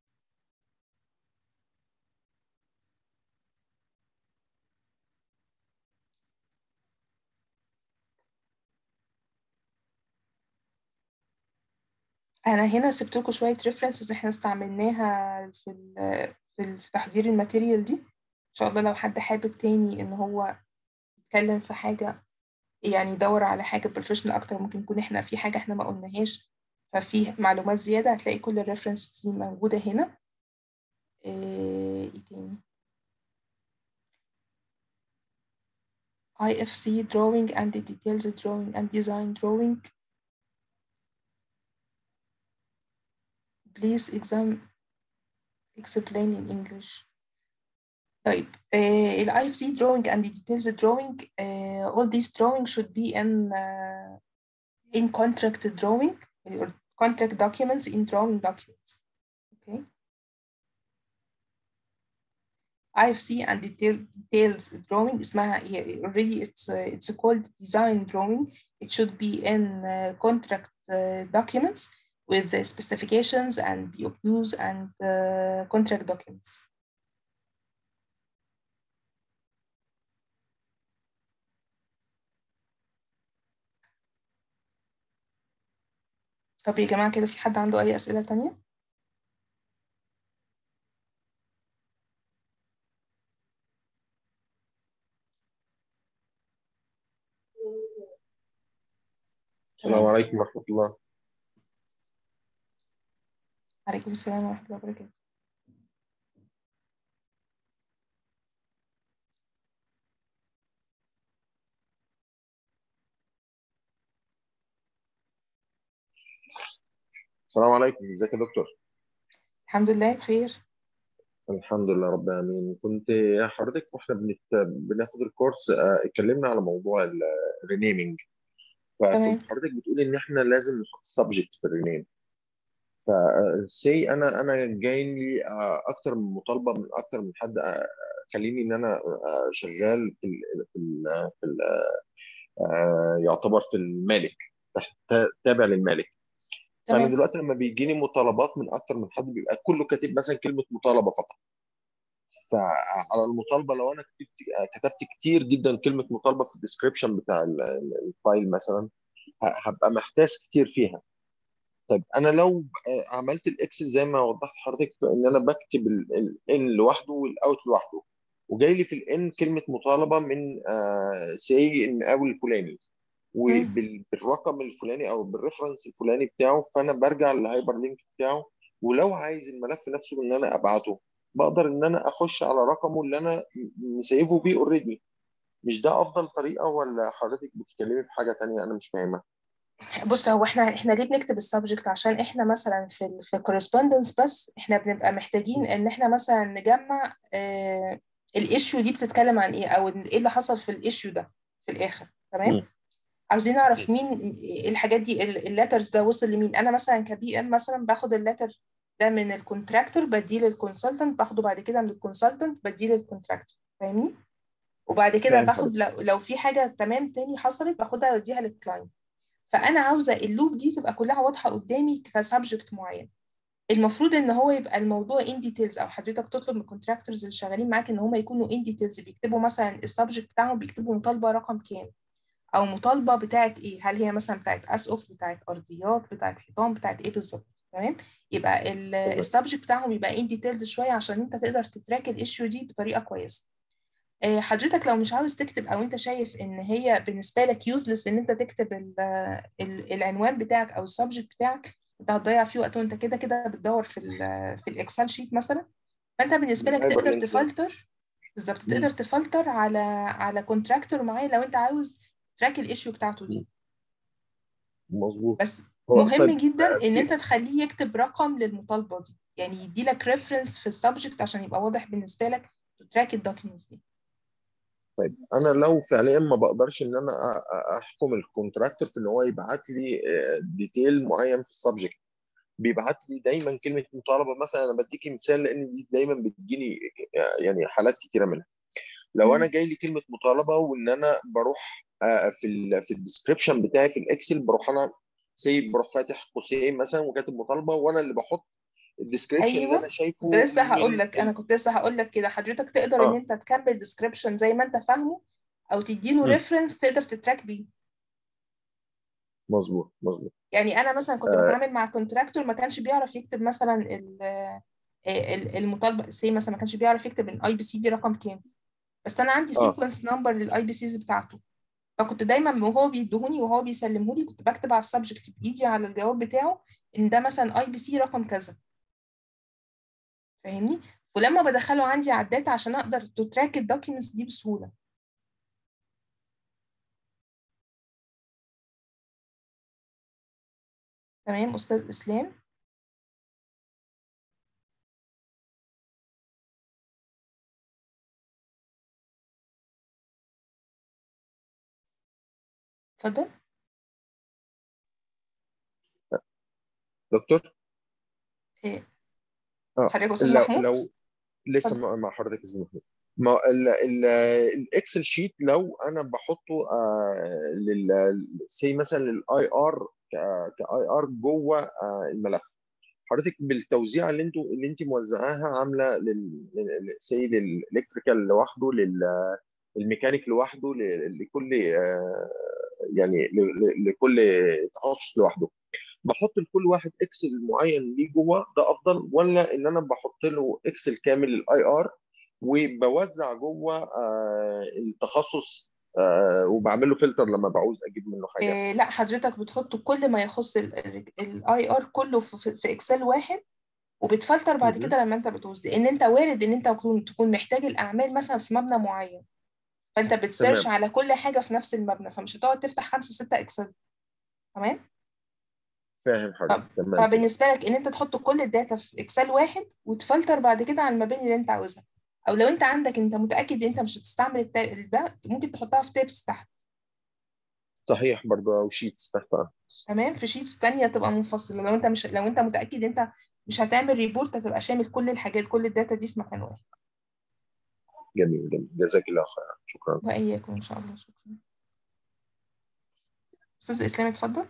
B: انا هنا سبت لكم شويه ريفرنسز احنا استعملناها في ال- في ال- في تحضير الماتيريال دي ان شاء الله لو حد حابب تاني ان هو يتكلم في حاجه يعني يدور على حاجه بروفيشنال اكتر ممكن يكون احنا في حاجه احنا ما قلناهاش ففي معلومات زياده هتلاقي كل الريفرنس دي موجوده هنا ايه إيه تاني IFC drawing and the details drawing and design drawing please exam explain in English طيب uh, ال IFC drawing and the details drawing uh, all these drawing should be in uh, in contract drawing or contract documents in drawing documents okay IFC and detail, details drawing اسمها already it's uh, it's called design drawing it should be in uh, contract uh, documents with the specifications and BOQs and uh, contract documents طب يا جماعة كده في حد عنده أي أسئلة تانية؟
C: السلام
B: تمام
C: عليكم ورحمة الله
B: عليكم السلام ورحمة الله وبركاته
C: السلام عليكم ازيك يا دكتور
B: الحمد لله بخير
C: الحمد لله رب العالمين كنت حضرتك واحنا بنت... بناخد الكورس آه، اتكلمنا على موضوع الرينيمينج
B: تمام
C: فكنت حضرتك بتقولي ان احنا لازم نحط سبجكت في الرينيم فسي انا انا جاي لي آه، اكتر من مطالبه من اكتر من حد آه، خليني ان انا آه، شغال في ال... في ال... في ال... آه، يعتبر في المالك تحت تابع للمالك فانا
B: تمام
C: دلوقتي لما بيجيني مطالبات من اكتر من حد بيبقى كله كاتب مثلا كلمه مطالبه فقط فعلى المطالبه لو انا كتبت كتبت كتير جدا كلمه مطالبه في الديسكربشن بتاع ال- ال- الفايل مثلا ه- هبقى محتاس كتير فيها طيب انا لو عملت الاكسل زي ما وضحت لحضرتك ان انا بكتب الان لوحده والاوت لوحده وجاي لي في الان كلمه مطالبه من سي المقاول الفلاني
B: مم.
C: وبالرقم الفلاني او بالريفرنس الفلاني بتاعه فانا برجع للهايبر لينك بتاعه ولو عايز الملف نفسه ان انا ابعته بقدر ان انا اخش على رقمه اللي انا م- مسيفه بيه اوريدي مش ده افضل طريقه ولا حضرتك بتتكلمي في حاجه تانية انا مش فاهمها
B: بص هو احنا احنا ليه بنكتب السبجكت عشان احنا مثلا في ال في correspondence بس احنا بنبقى محتاجين ان احنا مثلا نجمع اه الايشيو دي بتتكلم عن ايه او ايه اللي حصل في الايشيو ده في الاخر تمام
C: مم.
B: عاوزين نعرف مين إيه الحاجات دي الليترز ده وصل لمين انا مثلا كبي ام مثلا باخد الليتر ده من الكونتراكتور بديه للكونسلتنت باخده بعد كده من الكونسلتنت بديه للكونتراكتور فاهمني وبعد كده
C: فاهم
B: باخد
C: حضرتك
B: لو, لو في حاجه تمام تاني حصلت باخدها اوديها للكلاينت فانا عاوزه اللوب دي تبقى كلها واضحه قدامي كسبجكت معين المفروض ان هو يبقى الموضوع ان ديتيلز او حضرتك تطلب من الكونتراكتورز اللي شغالين معاك ان هم يكونوا ان ديتيلز بيكتبوا مثلا السبجكت بتاعهم بيكتبوا مطالبه رقم كام او مطالبه بتاعت ايه هل هي مثلا بتاعت اسقف بتاعت ارضيات بتاعت حيطان بتاعت ايه بالظبط تمام يبقى
C: تمام
B: السبجكت بتاعهم يبقى ان ديتيلز شويه عشان انت تقدر تتراك الايشيو دي بطريقه كويسه آه، حضرتك لو مش عاوز تكتب او انت شايف ان هي بالنسبه لك يوزلس ان انت تكتب ال ال العنوان بتاعك او السبجكت بتاعك انت هتضيع فيه وقت وانت كده كده بتدور في ال في الاكسل شيت مثلا فانت بالنسبه لك
C: بالهايبر
B: تقدر
C: لينك
B: تفلتر بالظبط
C: مم.
B: تقدر تفلتر على على كونتراكتور معين لو انت عاوز تراك الايشيو بتاعته دي
C: مم. مظبوط
B: بس
C: هو
B: مهم
C: طيب
B: جدا ان
C: في
B: انت تخليه يكتب رقم للمطالبه دي يعني يدي لك ريفرنس في السبجكت عشان يبقى واضح بالنسبه لك تراك الدوكيومنتس دي
C: طيب انا لو فعليا ما بقدرش ان انا أ- أ- احكم الكونتراكتور في ان هو يبعت لي ديتيل معين في السبجكت بيبعت لي دايما كلمه مطالبه مثلا انا بديكي مثال لان دي دايما بتجيني يعني حالات كتيره منها لو انا
B: مم.
C: جاي لي كلمه مطالبه وان انا بروح آه، في ال في الديسكربشن بتاعي في الاكسل بروح انا سي بروح فاتح قوسين مثلا وكاتب مطالبه وانا اللي بحط الديسكربشن اللي انا
B: ايوه كنت
C: شايفه
B: لسه هقول
C: من
B: لك انا
C: ال...
B: كنت لسه هقول لك كده حضرتك تقدر ان
C: اه
B: انت تكمل ديسكريبشن زي ما انت فاهمه او تديله
C: مم.
B: ريفرنس تقدر تتراك بيه
C: مظبوط مظبوط
B: يعني انا مثلا كنت
C: آه
B: بتعامل مع كونتراكتور ما كانش بيعرف يكتب مثلا ال- ال- المطالبه سي مثلا ما كانش بيعرف يكتب الاي بي سي دي رقم كام بس انا عندي
C: اه
B: سيكونس نمبر للاي بي سيز بتاعته فكنت دايما وهو بيديهوني وهو بيسلمهولي كنت بكتب على السبجكت بايدي على الجواب بتاعه ان ده مثلا اي بي سي رقم كذا فاهمني ولما بدخله عندي على الداتا عشان اقدر تتراك الدوكيومنتس دي بسهوله تمام استاذ اسلام اتفضل
C: دكتور
B: ايه
C: اه
B: حضرتك استاذ
C: لو
B: محمود
C: لو لسه
B: اتفضل
C: مع مع حضرتك يا استاذ محمود ما هو ال- ال- الاكسل شيت لو انا بحطه آه لل سي مثلا للاي ار كاي ار جوه آه الملف حضرتك بالتوزيع اللي انتوا اللي انت موزعاها عامله لل سي للالكتريكال لوحده للميكانيك لوحده ل- لكل آه يعني ل- ل- لكل تخصص لوحده بحط لكل واحد اكسل معين ليه جوه ده افضل ولا ان انا بحط له اكسل كامل للاي ار وبوزع جوه آه التخصص آه وبعمل له فلتر لما بعوز اجيب منه حاجه
B: إيه لا حضرتك بتحط كل ما يخص الاي ار كله في, في, في اكسل واحد وبتفلتر بعد
C: مهم.
B: كده لما انت بتعوز لان انت وارد ان انت تكون تكون محتاج الاعمال مثلا في مبنى معين فانت بتسيرش
C: تمام
B: على كل حاجه في نفس المبنى فمش هتقعد تفتح خمسه سته اكسل تمام
C: فاهم حضرتك
B: طب
C: تمام كده
B: فبالنسبه لك ان انت تحط كل الداتا في اكسل واحد وتفلتر بعد كده على المباني اللي انت عاوزها او لو انت عندك انت متاكد ان انت مش هتستعمل التا- ده ممكن تحطها في تيبس تحت
C: صحيح برضه او شيتس تحتها
B: تمام في شيتس تانية تبقى منفصله لو انت مش لو انت متاكد ان انت مش هتعمل ريبورت هتبقى شامل كل الحاجات كل الداتا دي في مكان واحد
C: جميل جميل جزاك الله خيرا شكرا
B: واياكم ان شاء الله شكرا استاذ اسلام اتفضل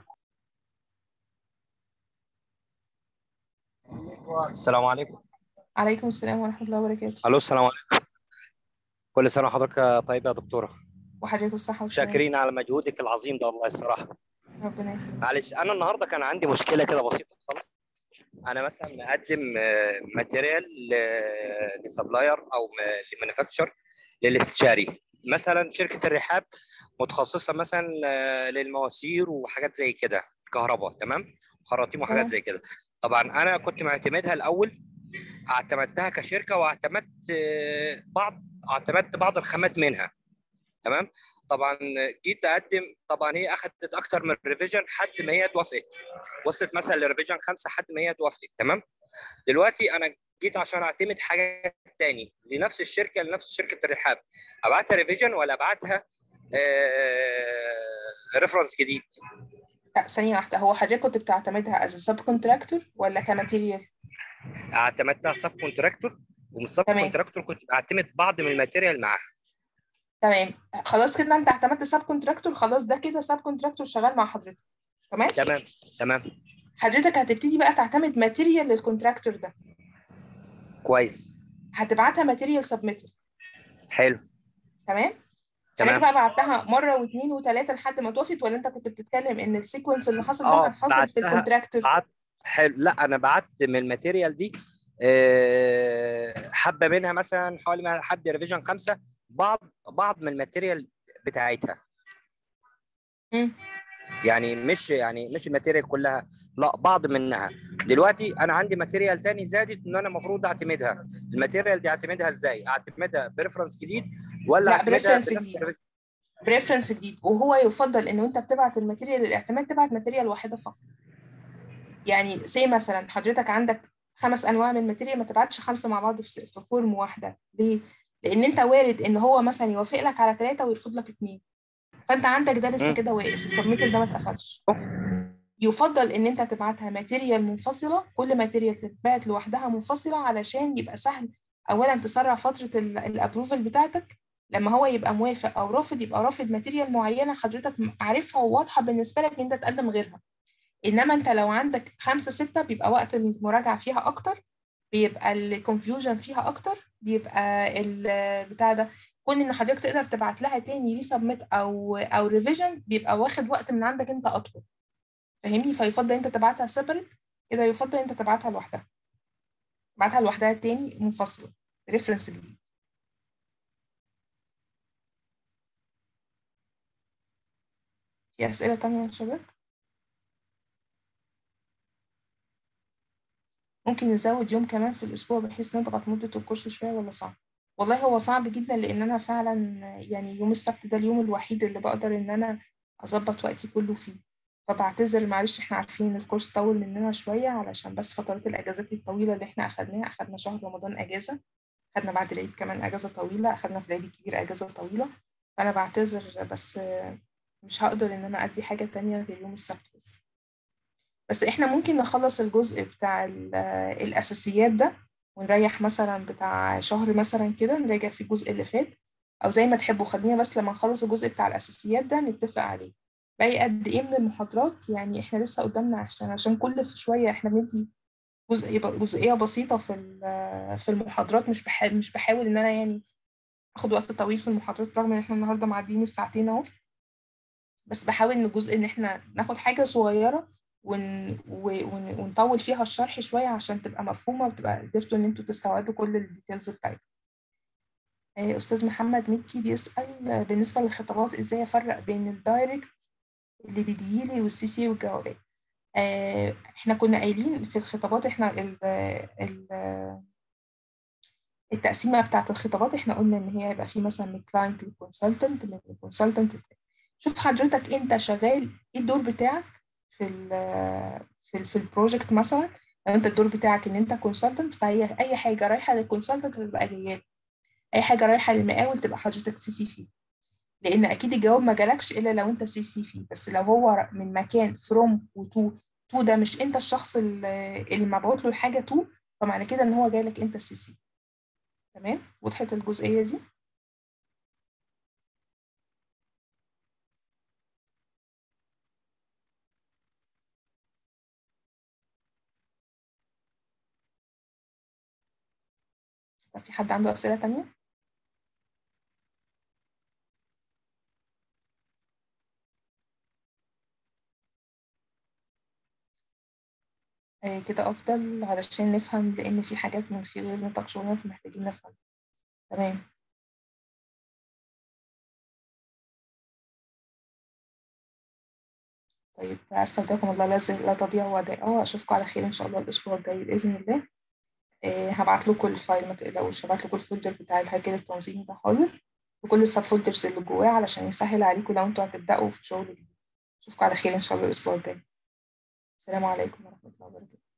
D: السلام عليكم
B: عليكم السلام ورحمه الله وبركاته
D: الو السلام عليكم كل سنه وحضرتك طيب يا دكتوره
B: وحضرتك بالصحه والسلامه
D: شاكرين على مجهودك العظيم ده والله الصراحه
B: ربنا يخليك
D: معلش انا النهارده كان عندي مشكله كده بسيطه خالص انا مثلا مقدم ماتيريال لسبلاير او لمانيفاكتشر للاستشاري مثلا شركه الرحاب متخصصه مثلا آه، للمواسير وحاجات زي كده كهرباء تمام خراطيم وحاجات
B: تمام
D: زي كده طبعا انا كنت معتمدها الاول اعتمدتها كشركه واعتمدت آه، بعض اعتمدت بعض الخامات منها تمام طبعا جيت اقدم طبعا هي اخذت اكتر من ريفيجن لحد ما هي توافقت وصلت مثلا لريفيجن خمسه لحد ما هي توافقت تمام دلوقتي انا جيت عشان اعتمد حاجه تاني لنفس الشركه لنفس شركه الرحاب ابعتها ريفيجن ولا ابعتها ريفرنس جديد
B: لا ثانيه واحده هو حضرتك كنت بتعتمدها از سب كونتراكتور ولا كماتيريال
D: اعتمدتها سب كونتراكتور ومن السب
B: تمام
D: كونتراكتور كنت بعتمد بعض من الماتيريال معاها
B: تمام خلاص كده انت اعتمدت سب كونتراكتور خلاص ده كده سب كونتراكتور شغال مع حضرتك تمام
D: تمام تمام
B: حضرتك هتبتدي بقى تعتمد ماتيريال للكونتراكتور ده
D: كويس
B: هتبعتها ماتيريال سبميتد
D: حلو
B: تمام حضرتك
D: تمام
B: بقى بعتها مره واثنين وثلاثه لحد ما توفت ولا انت كنت بتتكلم ان السيكونس اللي حصل ده
D: اه
B: كان حاصل في
D: بعتها
B: الكونتراكتور
D: بعت حلو لا انا بعت من الماتيريال دي آه، حبه منها مثلا حوالي ما- لحد ريفيجن خمسه بعض بعض من الماتيريال بتاعتها
B: مم.
D: يعني مش يعني مش الماتيريال كلها لا بعض منها دلوقتي انا عندي ماتيريال تاني زادت ان انا المفروض اعتمدها الماتيريال دي اعتمدها ازاي اعتمدها بريفرنس جديد ولا
B: لا
D: اعتمدها
B: بريفرنس
D: بنفس
B: جديد
D: الريفيجن؟
B: بريفرنس جديد وهو يفضل ان انت بتبعت الماتيريال للاعتماد تبعت ماتيريال واحده فقط يعني سي مثلا حضرتك عندك خمس انواع من الماتيريال ما تبعتش خمسه مع بعض في س- في فورم واحده ليه لان انت وارد ان هو مثلا يوافق لك على ثلاثه ويرفض لك اثنين فانت عندك ده لسه
D: مم.
B: كده واقف السبميتر ده ما اتقفلش يفضل ان انت تبعتها ماتيريال منفصله كل ماتيريال تتبعت لوحدها منفصله علشان يبقى سهل اولا تسرع فتره الابروفل بتاعتك لما هو يبقى موافق او رافض يبقى رافض ماتيريال معينه حضرتك عارفها وواضحه بالنسبه لك ان انت تقدم غيرها انما انت لو عندك خمسه سته بيبقى وقت المراجعه فيها اكتر بيبقى الكونفيوجن فيها اكتر بيبقى ال- بتاع ده كون ان حضرتك تقدر تبعت لها تاني ريسبميت او او ريفيجن بيبقى واخد وقت من عندك انت اطول فاهمني فيفضل انت تبعتها سيبريت كده يفضل انت تبعتها لوحدها تبعتها لوحدها تاني منفصله ريفرنس جديد في اسئله تانية يا شباب ممكن نزود يوم كمان في الاسبوع بحيث نضغط مده الكورس شويه ولا صعب والله هو صعب جدا لان انا فعلا يعني يوم السبت ده اليوم الوحيد اللي بقدر ان انا اظبط وقتي كله فيه فبعتذر معلش احنا عارفين ان الكورس طول مننا شويه علشان بس فترات الاجازات الطويله اللي احنا اخدناها اخدنا شهر رمضان اجازه اخدنا بعد العيد كمان اجازه طويله اخدنا في العيد الكبير اجازه طويله فانا بعتذر بس مش هقدر ان انا ادي حاجة تانية غير يوم السبت بس بس احنا ممكن نخلص الجزء بتاع ال- الاساسيات ده ونريح مثلا بتاع شهر مثلا كده نراجع في الجزء اللي فات او زي ما تحبوا خلينا بس لما نخلص الجزء بتاع الاساسيات ده نتفق عليه باقي قد ايه من المحاضرات يعني احنا لسه قدامنا عشان عشان كل في شويه احنا بندي جزء جزئيه بسيطه في ال- في المحاضرات مش بحاول مش بحاول ان انا يعني اخد وقت طويل في المحاضرات رغم ان احنا النهارده معديين الساعتين اهو بس بحاول ان الجزء ان احنا ناخد حاجه صغيره ون... ون... ونطول فيها الشرح شويه عشان تبقى مفهومه وتبقى قدرتوا ان انتوا تستوعبوا كل الديتيلز بتاعتها آه، استاذ محمد مكي بيسال آه، بالنسبه للخطابات ازاي افرق بين الدايركت اللي بيجيلي والسي سي والجوابات آه، احنا كنا قايلين في الخطابات احنا ال... ال... التقسيمه بتاعت الخطابات احنا قلنا ان هي هيبقى في مثلا من كلاينت لكونسلتنت من الكونسلتنت شوف حضرتك انت شغال ايه الدور بتاعك في ال في ال في البروجكت مثلا لو انت الدور بتاعك ان انت كونسلتنت فهي اي حاجه رايحه للكونسلتنت تبقى جايه لك. اي حاجه رايحه للمقاول تبقى حضرتك سي سي فيه لان اكيد الجواب ما جالكش الا لو انت سي سي فيه بس لو هو من مكان فروم وتو تو ده مش انت الشخص اللي اللي مبعوت له الحاجه تو فمعنى كده ان هو جالك انت السي سي تمام وضحت الجزئيه دي طب في حد عنده اسئله تانية آه، كده أفضل علشان نفهم لأن في حاجات من في غير نطاق شغلنا فمحتاجين نفهم تمام طيب أستودعكم الله الذي لا تضيع ودائعه وأشوفكم على خير إن شاء الله الأسبوع الجاي بإذن الله آه، هبعت لكم الفايل ما تقلقوش هبعت لكم الفولدر بتاع الهيكل التنظيمي ده حاضر وكل السب فولدرز اللي جواه علشان يسهل عليكم لو انتوا هتبدأوا في شغل جديد أشوفكم على خير إن شاء الله الأسبوع الجاي السلام عليكم ورحمة الله وبركاته